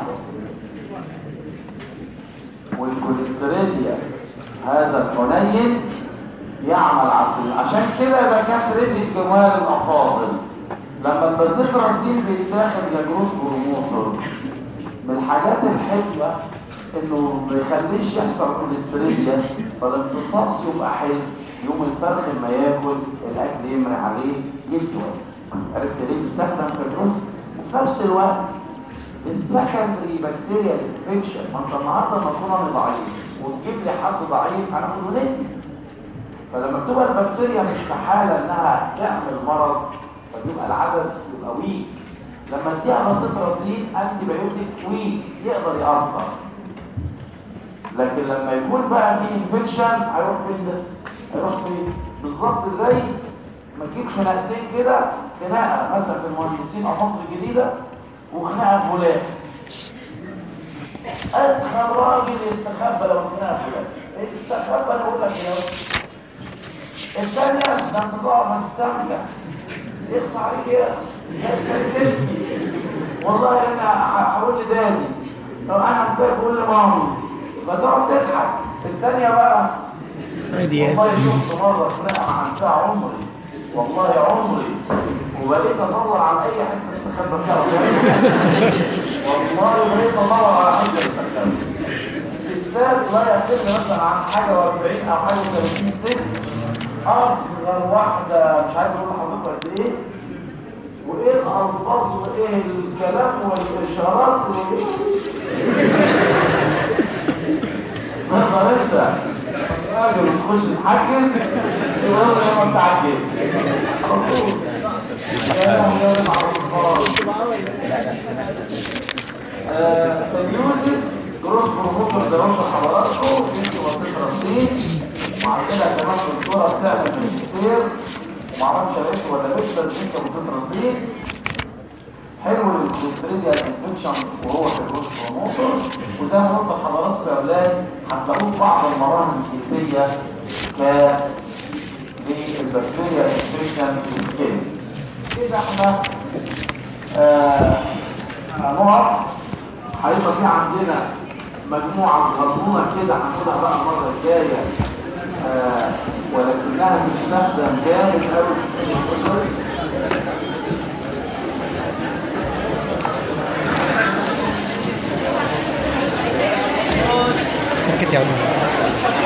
والكوليستريديا هذا الحنين يعمل عقل عشان كده ده كانت ردة جمال الافاضل لما الباسيتراسين بيتاخد يجروس بروموتر من الحاجات الحلوة انه ما يخليش يحصل كوليستريزيا فالامتصاص يبقى حلو يوم الفرخ ما ياكل الاكل يمري عليه يتوز عرفت ليه بيستخدم في الرز وفي نفس الوقت السكندري بكتيريا انفكشن ما انت النهارده لما تكون انا ضعيف وتجيب لي حد ضعيف هناخده ندي فلما بتبقى البكتيريا مش في حاله انها تعمل مرض فبيبقى العدد يبقى ويك لما اديها بسيط رصيد انتي بايوتيك ويك يقدر يأثر لكن لما يكون بقى في انفكشن هيروح فين ده؟ هيروح فين؟ بالظبط زي ما تجيب خناقتين كده خناقه مثلا في المهندسين او مصر الجديده وخناقه في فلان ادخل راجل يستخبى لو خناقه فلان استخبى انا اقول لك يا الثانيه ده انت تقعد ما تستمتع يخص عليك ايه يخص عليك والله انا هقول لدادي لو انا اسباب بقول لمامي فتقعد تضحك الثانيه بقى عادي يعني والله شفت مره خناقه مع نساء عمري والله عمري وبقيت ادور على اي حته استخبى فيها والله بقيت ادور على حته استخبى ستات لا يقل مثلا عن حاجه و40 او حاجه و30 سن اصغر واحده مش عايز اقول لحضرتك قد ايه وايه الالفاظ وايه الكلام والاشارات وايه تقدر انت راجل تخش تحكم يقول له يا ما انت عجل على طول يا لهوي يا معروف اليوزز جروس بروموتر زي ما انتم حضراتكم انتوا بسيط رصيد وعندنا كمان دكتوره بتعمل ماجستير ومعرفش عرفت ولا لسه بس انت بسيط رصيد حلو الكوليستريديا انفكشن وهو في الجروس بروموتر وزي ما قلت لحضراتكم يا اولاد هتلاقوه في بعض المراهم الكيفيه ك للبكتيريا انفكشن في السكين كده احنا آه نقف هيبقى في عندنا مجموعة صغنونة كده هناخدها بقى المرة الجاية آه ولكنها بتستخدم جامد قوي سكت يا عمر